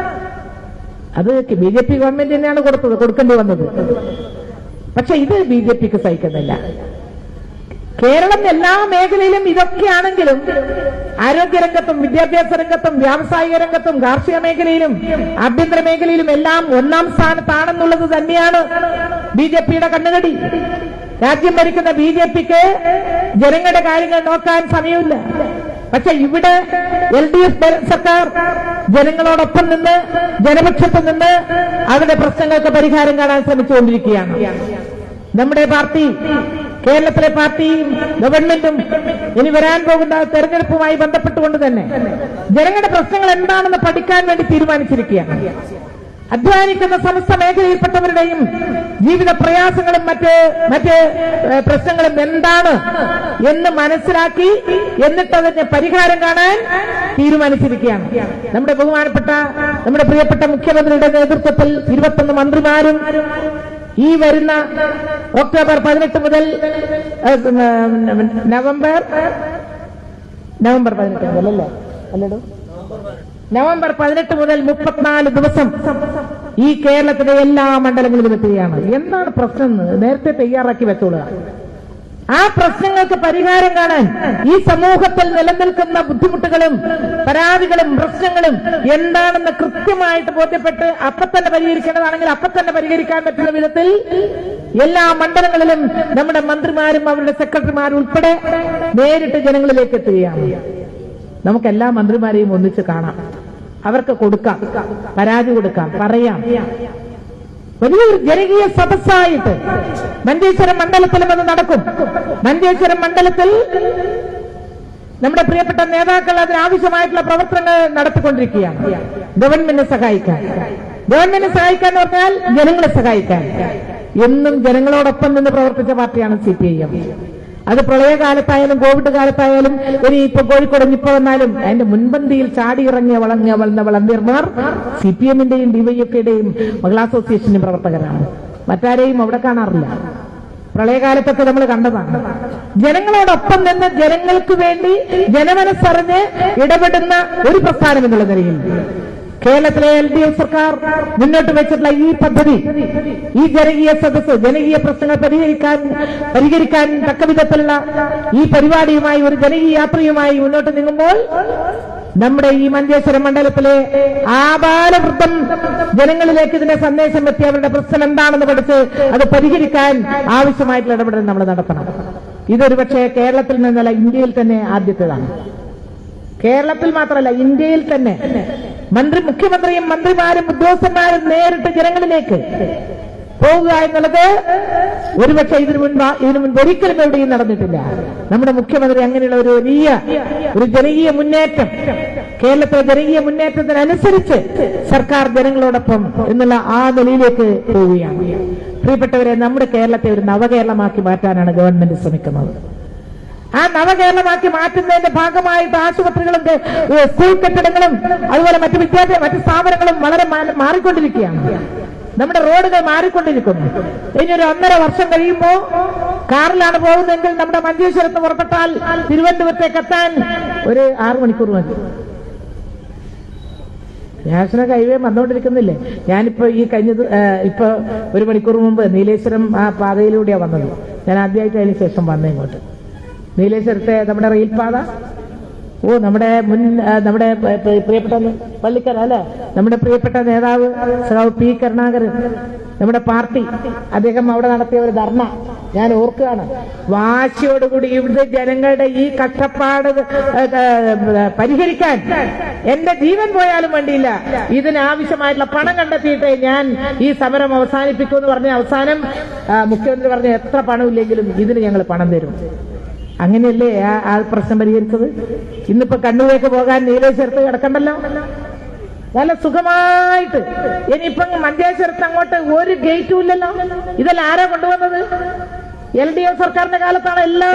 അത് ബി ജെ പി ഗവൺമെന്റ് തന്നെയാണ് കൊടുത്തത് കൊടുക്കേണ്ടി വന്നത് പക്ഷെ ഇത് ബി ജെ പിക്ക് സഹിക്കുന്നില്ല കേരളം എല്ലാ മേഖലയിലും ഇതൊക്കെയാണെങ്കിലും ആരോഗ്യരംഗത്തും വിദ്യാഭ്യാസ രംഗത്തും വ്യാവസായിക രംഗത്തും കാർഷിക മേഖലയിലും ആഭ്യന്തര മേഖലയിലും എല്ലാം ഒന്നാം സ്ഥാനത്താണെന്നുള്ളത് തന്നെയാണ് ബി ജെ പിയുടെ കണ്ണുകടി രാജ്യം ഭരിക്കുന്ന ബി ജെ പിക്ക് ജനങ്ങളുടെ കാര്യങ്ങൾ നോക്കാൻ സമയമില്ല പക്ഷെ ഇവിടെ എൽ ഡി എഫ് സർക്കാർ ജനങ്ങളോടൊപ്പം നിന്ന് ജനപക്ഷത്ത് നിന്ന് അവരുടെ പ്രശ്നങ്ങൾക്ക് പരിഹാരം കാണാൻ ശ്രമിച്ചുകൊണ്ടിരിക്കുകയാണ് നമ്മുടെ പാർട്ടി കേരളത്തിലെ പാർട്ടിയും ഗവൺമെന്റും ഇനി വരാൻ പോകുന്ന തെരഞ്ഞെടുപ്പുമായി ബന്ധപ്പെട്ടുകൊണ്ട് തന്നെ ജനങ്ങളുടെ പ്രശ്നങ്ങൾ എന്താണെന്ന് പഠിക്കാൻ വേണ്ടി തീരുമാനിച്ചിരിക്കുകയാണ് അധ്വാനിക്കുന്ന സമസ്ത മേഖലയിൽപ്പെട്ടവരുടെയും ജീവിത പ്രയാസങ്ങളും മറ്റ് മറ്റ് ഏഹ്, പ്രശ്നങ്ങളും എന്താണ് എന്ന് മനസ്സിലാക്കി എന്നിട്ട് അതിന് പരിഹാരം കാണാൻ തീരുമാനിച്ചിരിക്കുകയാണ് നമ്മുടെ ബഹുമാനപ്പെട്ട നമ്മുടെ പ്രിയപ്പെട്ട മുഖ്യമന്ത്രിയുടെ നേതൃത്വത്തിൽ ഇരുപത്തൊന്ന് മന്ത്രിമാരും ഈ വരുന്ന ഒക്ടോബർ പതിനെട്ട് മുതൽ ഏഹ്, ഉം, നവംബർ നവംബർ പതിനെട്ട് മുതൽ അല്ലേ അല്ലടോ നവംബർ പതിനെട്ട് മുതൽ മുപ്പത്തിനാല് ദിവസം ഈ കേരളത്തിലെ എല്ലാ മണ്ഡലങ്ങളിലും എത്തുകയാണ് എന്താണ് പ്രശ്നം എന്ന് നേരത്തെ തയ്യാറാക്കി വെച്ചോളുക ആ പ്രശ്നങ്ങൾക്ക് പരിഹാരം കാണാൻ ഈ സമൂഹത്തിൽ നിലനിൽക്കുന്ന ബുദ്ധിമുട്ടുകളും പരാതികളും പ്രശ്നങ്ങളും എന്താണെന്ന് കൃത്യമായിട്ട് ബോധ്യപ്പെട്ട് അപ്പൊ തന്നെ പരിഹരിക്കേണ്ടതാണെങ്കിൽ അപ്പൊ തന്നെ പരിഹരിക്കാൻ പറ്റുന്ന വിധത്തിൽ എല്ലാ മണ്ഡലങ്ങളിലും നമ്മുടെ മന്ത്രിമാരും അവരുടെ സെക്രട്ടറിമാരും ഉൾപ്പെടെ നേരിട്ട് ജനങ്ങളിലേക്ക് എത്തുകയാണ് നമുക്ക് എല്ലാ മന്ത്രിമാരെയും ഒന്നിച്ച് കാണാം അവർക്ക് കൊടുക്കാം പരാതി കൊടുക്കാം പറയാം വലിയൊരു ജനകീയ സദസ്സായിട്ട് മഞ്ചേശ്വരം മണ്ഡലത്തിലും അത് നടക്കും മഞ്ചേശ്വരം മണ്ഡലത്തിൽ നമ്മുടെ പ്രിയപ്പെട്ട നേതാക്കൾ അതിനാവശ്യമായിട്ടുള്ള പ്രവർത്തനങ്ങൾ നടത്തിക്കൊണ്ടിരിക്കുകയാണ് ഗവൺമെന്റിനെ സഹായിക്കാൻ ഗവൺമെന്റിനെ സഹായിക്കാൻ എന്ന് പറഞ്ഞാൽ ജനങ്ങളെ സഹായിക്കാൻ എന്നും ജനങ്ങളോടൊപ്പം നിന്ന് പ്രവർത്തിച്ച പാർട്ടിയാണ് സി പി ഐ എം അത് പ്രളയകാലത്തായാലും കോവിഡ് കാലത്തായാലും ഇനി ഇപ്പൊ കോഴിക്കോട് നിപ്പ വന്നാലും അതിന്റെ മുൻപന്തിയിൽ ചാടിയിറങ്ങിയ വളഞ്ഞ വളർന്ന വളണ്ടിയർമാർ സി പി എമ്മിന്റെയും ഡിവൈഎഫ്ഐയുടെയും മഹിളാ അസോസിയേഷന്റെയും പ്രവർത്തകരാണ് മറ്റാരെയും അവിടെ കാണാറില്ല പ്രളയകാലത്തൊക്കെ നമ്മൾ കണ്ടതാണ് ജനങ്ങളോടൊപ്പം നിന്ന് ജനങ്ങൾക്ക് വേണ്ടി ജനമനസ്സറിഞ്ഞ് ഇടപെടുന്ന ഒരു പ്രസ്ഥാനം എന്നുള്ള നിലയിൽ കേരളത്തിലെ എൽ ഡി എഫ് സർക്കാർ മുന്നോട്ട് വെച്ചിട്ടുള്ള ഈ പദ്ധതി ഈ ജനകീയ സദസ് ജനകീയ പ്രശ്നങ്ങൾ പരിഹരിക്കാൻ പരിഹരിക്കാൻ തക്ക വിധത്തിലുള്ള ഈ പരിപാടിയുമായി ഒരു ജനകീയ യാത്രയുമായി മുന്നോട്ട് നീങ്ങുമ്പോൾ നമ്മുടെ ഈ മഞ്ചേശ്വരം മണ്ഡലത്തിലെ ആബാലവൃദ്ധം ജനങ്ങളിലേക്ക് ഇതിന്റെ സന്ദേശം എത്തി അവരുടെ പ്രശ്നം എന്താണെന്ന് പഠിച്ച് അത് പരിഹരിക്കാൻ ആവശ്യമായിട്ടുള്ള ഇടപെടൽ നമ്മൾ നടത്തണം ഇതൊരു പക്ഷേ കേരളത്തിൽ നിന്നല്ല ഇന്ത്യയിൽ തന്നെ ആദ്യത്തേതാണ് കേരളത്തിൽ മാത്രമല്ല ഇന്ത്യയിൽ തന്നെ മന്ത്രി മുഖ്യമന്ത്രിയും മന്ത്രിമാരും ഉദ്യോഗസ്ഥന്മാരും നേരിട്ട് ജനങ്ങളിലേക്ക് പോവുക എന്നുള്ളത് ഒരുപക്ഷെ ഇതിനു മുൻപ് ഇതിനു മുൻപ് ഒരിക്കലും എവിടെയും നടന്നിട്ടില്ല നമ്മുടെ മുഖ്യമന്ത്രി അങ്ങനെയുള്ള ഒരു വലിയ ഒരു ജനകീയ മുന്നേറ്റം കേരളത്തിലെ ജനകീയ മുന്നേറ്റത്തിനനുസരിച്ച് സർക്കാർ ജനങ്ങളോടൊപ്പം എന്നുള്ള ആ നിലയിലേക്ക് പോവുകയാണ് പ്രിയപ്പെട്ടവരെ നമ്മുടെ കേരളത്തെ ഒരു നവകേരളമാക്കി മാറ്റാനാണ് ഗവൺമെന്റ് ശ്രമിക്കുന്നത് ആ നവകേരളമാക്കി മാറ്റുന്നതിന്റെ ഭാഗമായിട്ട് ആശുപത്രികളും കെ- ഏഹ് സ്കൂൾ കെട്ടിടങ്ങളും അതുപോലെ മറ്റു വിദ്യാഭ്യാസ മറ്റു സ്ഥാപനങ്ങളും വളരെ മാ- മാറിക്കൊണ്ടിരിക്കുകയാണ് നമ്മുടെ റോഡുകൾ മാറിക്കൊണ്ടിരിക്കുന്നു ഇനി ഒരു ഒന്നര വർഷം കഴിയുമ്പോ കാറിലാണ് പോകുന്നതെങ്കിൽ നമ്മുടെ മഞ്ചേശ്വരത്ത് പുറപ്പെട്ടാൽ തിരുവനന്തപുരത്തേക്ക് എത്താൻ ഒരു ആറു മണിക്കൂർ മതി നാഷണൽ ഹൈവേ വന്നുകൊണ്ടിരിക്കുന്നില്ലേ ഞാനിപ്പോ ഈ കഴിഞ്ഞ ദി- ഏഹ് ഇപ്പൊ ഒരു മണിക്കൂർ മുമ്പ് നീലേശ്വരം ആ പാതയിലൂടെയാണ് വന്നത് ഞാൻ ആദ്യമായിട്ട് അതിന് ശേഷം വന്നേ ഇങ്ങോട്ട് നീലേശ്വരത്തെ നമ്മുടെ റെയിൽപാത ഓ നമ്മുടെ മുൻ ആ, നമ്മുടെ പ- പ- പ്രിയപ്പെട്ട പള്ളിക്കര അല്ലെ നമ്മുടെ പ്രിയപ്പെട്ട നേതാവ് സഖാവ് പി കരുണാകരൻ നമ്മുടെ പാർട്ടി അദ്ദേഹം അവിടെ നടത്തിയ ഒരു ധർണ ഞാൻ ഓർക്കുകയാണ് വാശിയോടുകൂടി ഇവിടുത്തെ ജനങ്ങളുടെ ഈ കഷ്ടപ്പാട് ഏ, ഏ, പരിഹരിക്കാൻ എന്റെ ജീവൻ പോയാലും വേണ്ടിയില്ല ഇതിനാവശ്യമായിട്ടുള്ള പണം കണ്ടെത്തിയിട്ട് ഞാൻ ഈ സമരം അവസാനിപ്പിക്കൂ എന്ന് പറഞ്ഞ അവസാനം ആ, മുഖ്യമന്ത്രി പറഞ്ഞ എത്ര പണമില്ലെങ്കിലും ഇതിന് ഞങ്ങൾ പണം തരും അങ്ങനെയല്ലേ ആ ആ പ്രശ്നം പരിഹരിച്ചത് ഇന്നിപ്പോ കണ്ണൂരേക്ക് പോകാൻ നീലേശ്വരത്ത് കിടക്കണ്ടല്ലോ നല്ല സുഖമായിട്ട് ഇനിയിപ്പം മഞ്ചേശ്വരത്ത് അങ്ങോട്ട് ഒരു ഗേറ്റും ഇല്ലല്ലോ ഇതെല്ലാം ആരാ കൊണ്ടുവന്നത് എൽ ഡി എഫ് സർക്കാരിന്റെ കാലത്താണ് എല്ലാ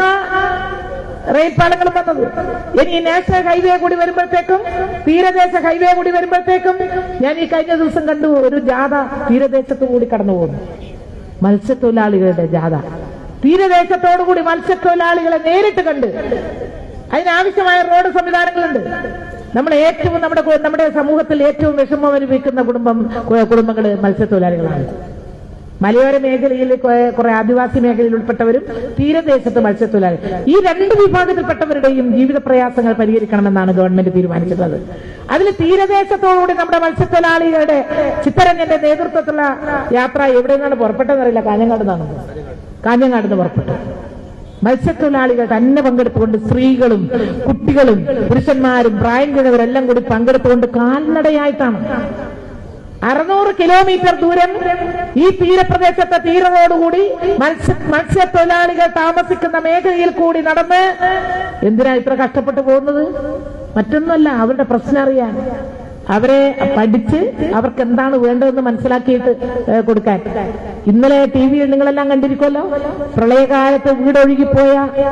റെയിൽ പാലങ്ങളും വന്നത് ഇനി ഈ നാഷണൽ ഹൈവേ കൂടി വരുമ്പോഴത്തേക്കും തീരദേശ ഹൈവേ കൂടി വരുമ്പോഴത്തേക്കും ഞാൻ ഈ കഴിഞ്ഞ ദിവസം കണ്ടു ഒരു ജാഥ തീരദേശത്ത് കൂടി കടന്നു പോകുന്നു മത്സ്യത്തൊഴിലാളികളുടെ ജാഥ തീരദേശത്തോടുകൂടി മത്സ്യത്തൊഴിലാളികളെ നേരിട്ട് കണ്ട് അതിനാവശ്യമായ റോഡ് സംവിധാനങ്ങളുണ്ട് നമ്മൾ ഏറ്റവും നമ്മുടെ കു- നമ്മുടെ സമൂഹത്തിൽ ഏറ്റവും വിഷമം അനുഭവിക്കുന്ന കുടുംബം കു- കുടുംബങ്ങള് മത്സ്യത്തൊഴിലാളികളാണ് മലയോര മേഖലയിൽ കുറെ- കുറെ ആദിവാസി മേഖലയിൽ ഉൾപ്പെട്ടവരും തീരദേശത്ത് മത്സ്യത്തൊഴിലാളികൾ ഈ രണ്ട് വിഭാഗത്തിൽപ്പെട്ടവരുടെയും ജീവിത പ്രയാസങ്ങൾ പരിഹരിക്കണമെന്നാണ് ഗവൺമെന്റ് തീരുമാനിച്ചിട്ടുള്ളത് അതിൽ തീരദേശത്തോടുകൂടി നമ്മുടെ മത്സ്യത്തൊഴിലാളികളുടെ ചിത്തരഞ്ജന്റെ നേതൃത്വത്തിലുള്ള യാത്ര എവിടെ നിന്നാണ് പുറപ്പെട്ടതെന്നറിയില്ല കാഞ്ഞങ്ങാട് നിന്നാണ് കാഞ്ഞങ്ങാട് നിന്ന് പുറപ്പെട്ടു മത്സ്യത്തൊഴിലാളികൾ തന്നെ പങ്കെടുത്തുകൊണ്ട് സ്ത്രീകളും കുട്ടികളും പുരുഷന്മാരും പ്രായം കഴിഞ്ഞവരെല്ലാം കൂടി പങ്കെടുത്തുകൊണ്ട് കാൽനടയായിട്ടാണ് അറുന്നൂറ് കിലോമീറ്റർ ദൂരം ഈ തീരപ്രദേശത്തെ തീരത്തോടുകൂടി മത്സ്യ മത്സ്യത്തൊഴിലാളികൾ താമസിക്കുന്ന മേഖലയിൽ കൂടി നടന്ന് എന്തിനാ ഇത്ര കഷ്ടപ്പെട്ടു പോകുന്നത് മറ്റൊന്നുമല്ല അവരുടെ പ്രശ്നം അറിയാൻ അവരെ പഠിച്ച് അവർക്ക് എന്താണ് വേണ്ടതെന്ന് മനസ്സിലാക്കിയിട്ട് ഏഹ്, കൊടുക്കാൻ ഇന്നലെ ടി വിയിൽ നിങ്ങളെല്ലാം കണ്ടിരിക്കുമല്ലോ പ്രളയകാലത്ത് വീടൊഴുകിപ്പോയ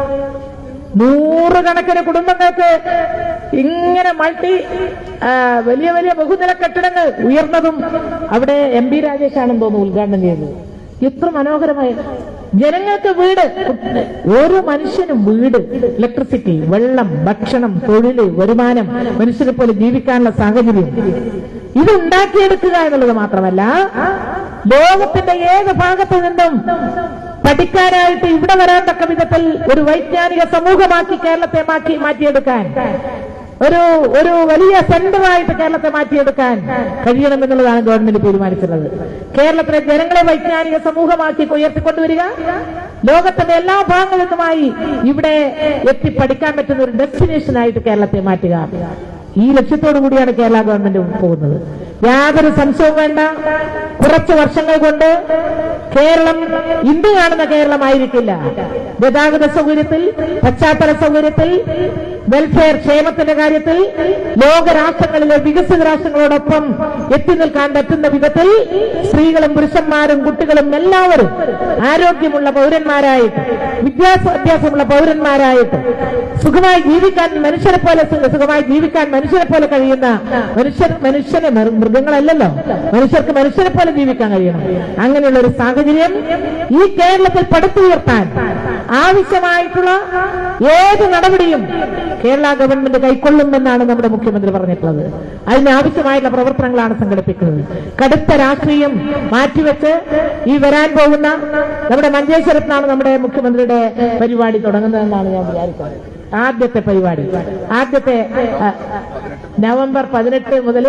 നൂറുകണക്കിന് കുടുംബങ്ങൾക്ക് ഇങ്ങനെ മൾട്ടി ആ, വലിയ വലിയ ബഹുനില കെട്ടിടങ്ങൾ ഉയർന്നതും അവിടെ എം പി രാജേഷാണെന്ന് തോന്നുന്നു ഉദ്ഘാടനം ചെയ്തത് എത്ര മനോഹരമായ ജനങ്ങൾക്ക് വീട് ഓരോ മനുഷ്യനും വീട് ഇലക്ട്രിസിറ്റി വെള്ളം ഭക്ഷണം തൊഴില് വരുമാനം മനുഷ്യരെ പോലെ ജീവിക്കാനുള്ള സാഹചര്യം ഇത് ഉണ്ടാക്കിയെടുക്കുക എന്നുള്ളത് മാത്രമല്ല ലോകത്തിന്റെ ഏത് ഭാഗത്തു നിന്നും പഠിക്കാനായിട്ട് ഇവിടെ വരാൻ തക്ക വിധത്തിൽ ഒരു വൈജ്ഞാനിക സമൂഹമാക്കി കേരളത്തെ മാറ്റി മാറ്റിയെടുക്കാൻ ഒരു ഒരു വലിയ സെന്ററായിട്ട് കേരളത്തെ മാറ്റിയെടുക്കാൻ കഴിയണമെന്നുള്ളതാണ് ഗവൺമെന്റ് തീരുമാനിച്ചിട്ടുള്ളത് കേരളത്തിലെ ജനങ്ങളെ വൈജ്ഞാനിക സമൂഹമാക്കി ഉയർത്തിക്കൊണ്ടുവരിക ലോകത്തിന്റെ എല്ലാ ഭാഗങ്ങളിൽ നിന്നുമായി ഇവിടെ എത്തി പഠിക്കാൻ പറ്റുന്ന ഒരു ഡെസ്റ്റിനേഷൻ ആയിട്ട് കേരളത്തെ മാറ്റുക ഈ ലക്ഷ്യത്തോടു കൂടിയാണ് കേരള ഗവൺമെന്റ് പോകുന്നത് യാതൊരു സംശയവും വേണ്ട കുറച്ച് വർഷങ്ങൾ കൊണ്ട് കേരളം ഇന്ന് കാണുന്ന കേരളമായിരിക്കില്ല ഗതാഗത സൗകര്യത്തിൽ പശ്ചാത്തല സൗകര്യത്തിൽ വെൽഫെയർ ക്ഷേമത്തിന്റെ കാര്യത്തിൽ ലോകരാഷ്ട്രങ്ങളിലെ വികസിത രാഷ്ട്രങ്ങളോടൊപ്പം എത്തി നിൽക്കാൻ പറ്റുന്ന വിധത്തിൽ സ്ത്രീകളും പുരുഷന്മാരും കുട്ടികളും എല്ലാവരും ആരോഗ്യമുള്ള പൗരന്മാരായിട്ട് വിദ്യാഭ്യാസമുള്ള പൗരന്മാരായിട്ട് സുഖമായി ജീവിക്കാൻ മനുഷ്യരെ പോലെ സു- സുഖമായി ജീവിക്കാൻ മനുഷ്യരെ പോലെ കഴിയുന്ന മനുഷ്യർ മനുഷ്യനെ മൃ- മൃഗങ്ങളല്ലല്ലോ മനുഷ്യർക്ക് മനുഷ്യരെ പോലെ ജീവിക്കാൻ കഴിയണം അങ്ങനെയുള്ള ഒരു സാഹചര്യം ഈ കേരളത്തിൽ പടുത്തുയർത്താൻ ആവശ്യമായിട്ടുള്ള ഏത് നടപടിയും കേരള ഗവൺമെന്റ് കൈക്കൊള്ളുമെന്നാണ് നമ്മുടെ മുഖ്യമന്ത്രി പറഞ്ഞിട്ടുള്ളത് അതിന് ആവശ്യമായിട്ടുള്ള പ്രവർത്തനങ്ങളാണ് സംഘടിപ്പിക്കുന്നത് കടുത്ത രാഷ്ട്രീയം മാറ്റിവെച്ച് ഈ വരാൻ പോകുന്ന നമ്മുടെ മഞ്ചേശ്വരത്താണ് നമ്മുടെ മുഖ്യമന്ത്രിയുടെ പരിപാടി തുടങ്ങുന്നതെന്നാണ് ഞാൻ വിചാരിക്കുന്നത് ആദ്യത്തെ പരിപാടി ആദ്യത്തെ ആ, നവംബർ പതിനെട്ട് മുതൽ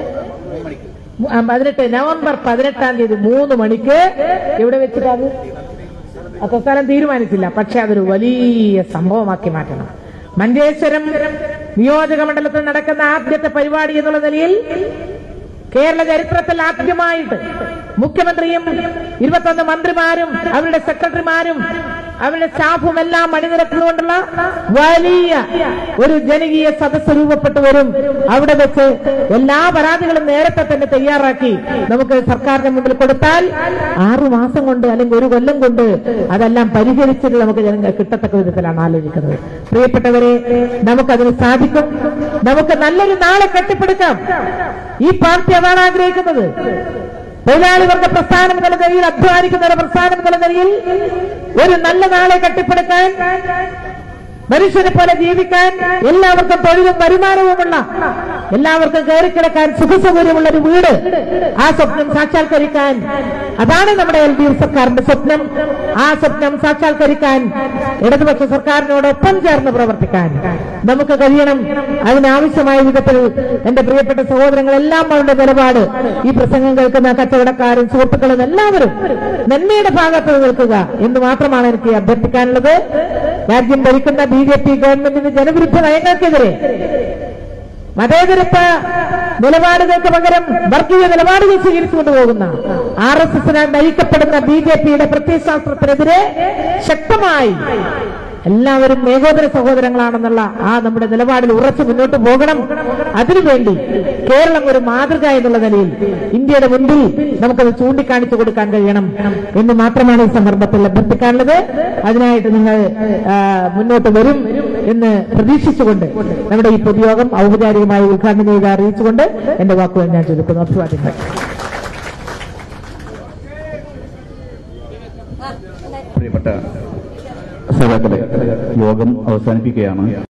പതിനെട്ട് നവംബർ പതിനെട്ടാം തീയതി മൂന്ന് മണിക്ക് എവിടെ വെച്ചിട്ടാണ് അത്തസ്ഥാനം തീരുമാനിച്ചില്ല പക്ഷെ അതൊരു വലിയ സംഭവമാക്കി മാറ്റണം മഞ്ചേശ്വരം നിയോജക മണ്ഡലത്തിൽ നടക്കുന്ന ആദ്യത്തെ പരിപാടി എന്നുള്ള നിലയിൽ കേരള ചരിത്രത്തിൽ ആദ്യമായിട്ട് മുഖ്യമന്ത്രിയും ഇരുപത്തൊന്ന് മന്ത്രിമാരും അവരുടെ സെക്രട്ടറിമാരും അവരുടെ സ്റ്റാഫും എല്ലാം അണിനിരക്കുന്നുകൊണ്ടുള്ള വലിയ ഒരു ജനകീയ സദസ്സ് രൂപപ്പെട്ടു വരും അവിടെ വെച്ച് എല്ലാ പരാതികളും നേരത്തെ തന്നെ തയ്യാറാക്കി നമുക്ക് സർക്കാരിന്റെ മുമ്പിൽ കൊടുത്താൽ ആറു മാസം കൊണ്ട് അല്ലെങ്കിൽ ഒരു കൊല്ലം കൊണ്ട് അതെല്ലാം പരിഹരിച്ചിട്ട് നമുക്ക് ജനങ്ങൾ കിട്ടത്തക്ക വിധത്തിലാണ് ആലോചിക്കുന്നത് പ്രിയപ്പെട്ടവരെ നമുക്കതിന് സാധിക്കും നമുക്ക് നല്ലൊരു നാളെ കെട്ടിപ്പടുക്കാം ഈ പാർട്ടി അതാണ് ആഗ്രഹിക്കുന്നത് തൊഴിലാളി വർഗ പ്രസ്ഥാനം എന്നുള്ള നിലയിൽ അധ്വാനിക്കുന്ന ഒരു പ്രസ്ഥാനം എന്നുള്ള നിലയിൽ ഒരു നല്ല നാളെ കെട്ടിപ്പടുക്കാൻ മനുഷ്യനെ പോലെ ജീവിക്കാൻ എല്ലാവർക്കും തൊഴിലും വരുമാനവുമുള്ള എല്ലാവർക്കും കയറിക്കിടക്കാൻ സുഖസൗകര്യമുള്ള ഒരു വീട് ആ സ്വപ്നം സാക്ഷാത്കരിക്കാൻ അതാണ് നമ്മുടെ എൽ ഡി എഫ് സർക്കാരിന്റെ സ്വപ്നം ആ സ്വപ്നം സാക്ഷാത്കരിക്കാൻ ഇടതുപക്ഷ സർക്കാരിനോടൊപ്പം ചേർന്ന് പ്രവർത്തിക്കാൻ നമുക്ക് കഴിയണം അതിനാവശ്യമായ വിധത്തിൽ എന്റെ പ്രിയപ്പെട്ട സഹോദരങ്ങളെല്ലാം അവരുടെ നിലപാട് ഈ പ്രസംഗം കേൾക്കുന്ന കച്ചവടക്കാരും സുഹൃത്തുക്കളും എല്ലാവരും നന്മയുടെ ഭാഗത്ത് നിൽക്കുക എന്ന് മാത്രമാണ് എനിക്ക് അഭ്യർത്ഥിക്കാനുള്ളത് രാജ്യം ഭരിക്കുന്ന ബി ജെ പി ഗവൺമെന്റിന്റെ ജനവിരുദ്ധ നയങ്ങൾക്കെതിരെ മതേതരത്വ നിലപാടുകൾക്ക് പകരം വർഗീയ നിലപാടുകൾ സ്വീകരിച്ചുകൊണ്ട് പോകുന്ന ആർ എസ് എസിനാൽ നയിക്കപ്പെടുന്ന ബി ജെ പിയുടെ പ്രത്യയശാസ്ത്രത്തിനെതിരെ ശക്തമായി എല്ലാവരും ഏകോദര സഹോദരങ്ങളാണെന്നുള്ള ആ നമ്മുടെ നിലപാടിൽ ഉറച്ചു മുന്നോട്ട് പോകണം അതിനുവേണ്ടി കേരളം ഒരു മാതൃക എന്നുള്ള നിലയിൽ ഇന്ത്യയുടെ മുൻപിൽ നമുക്കത് ചൂണ്ടിക്കാണിച്ചു കൊടുക്കാൻ കഴിയണം എന്ന് മാത്രമാണ് ഈ സന്ദർഭത്തിൽ അഭ്യർത്ഥിക്കാനുള്ളത് അതിനായിട്ട് നിങ്ങൾ ആ, മുന്നോട്ട് വരും എന്ന് പ്രതീക്ഷിച്ചുകൊണ്ട് നമ്മുടെ ഈ പൊതുയോഗം ഔപചാരികമായി ഉദ്ഘാടനം ചെയ്ത് അറിയിച്ചുകൊണ്ട് എന്റെ വാക്കുകൾ ഞാൻ ചുരുക്കുന്നു അഭിവാദ്യങ്ങൾ പ്രിയപ്പെട്ട സഖാക്കളെ യോഗം അവസാനിപ്പിക്കുകയാണ്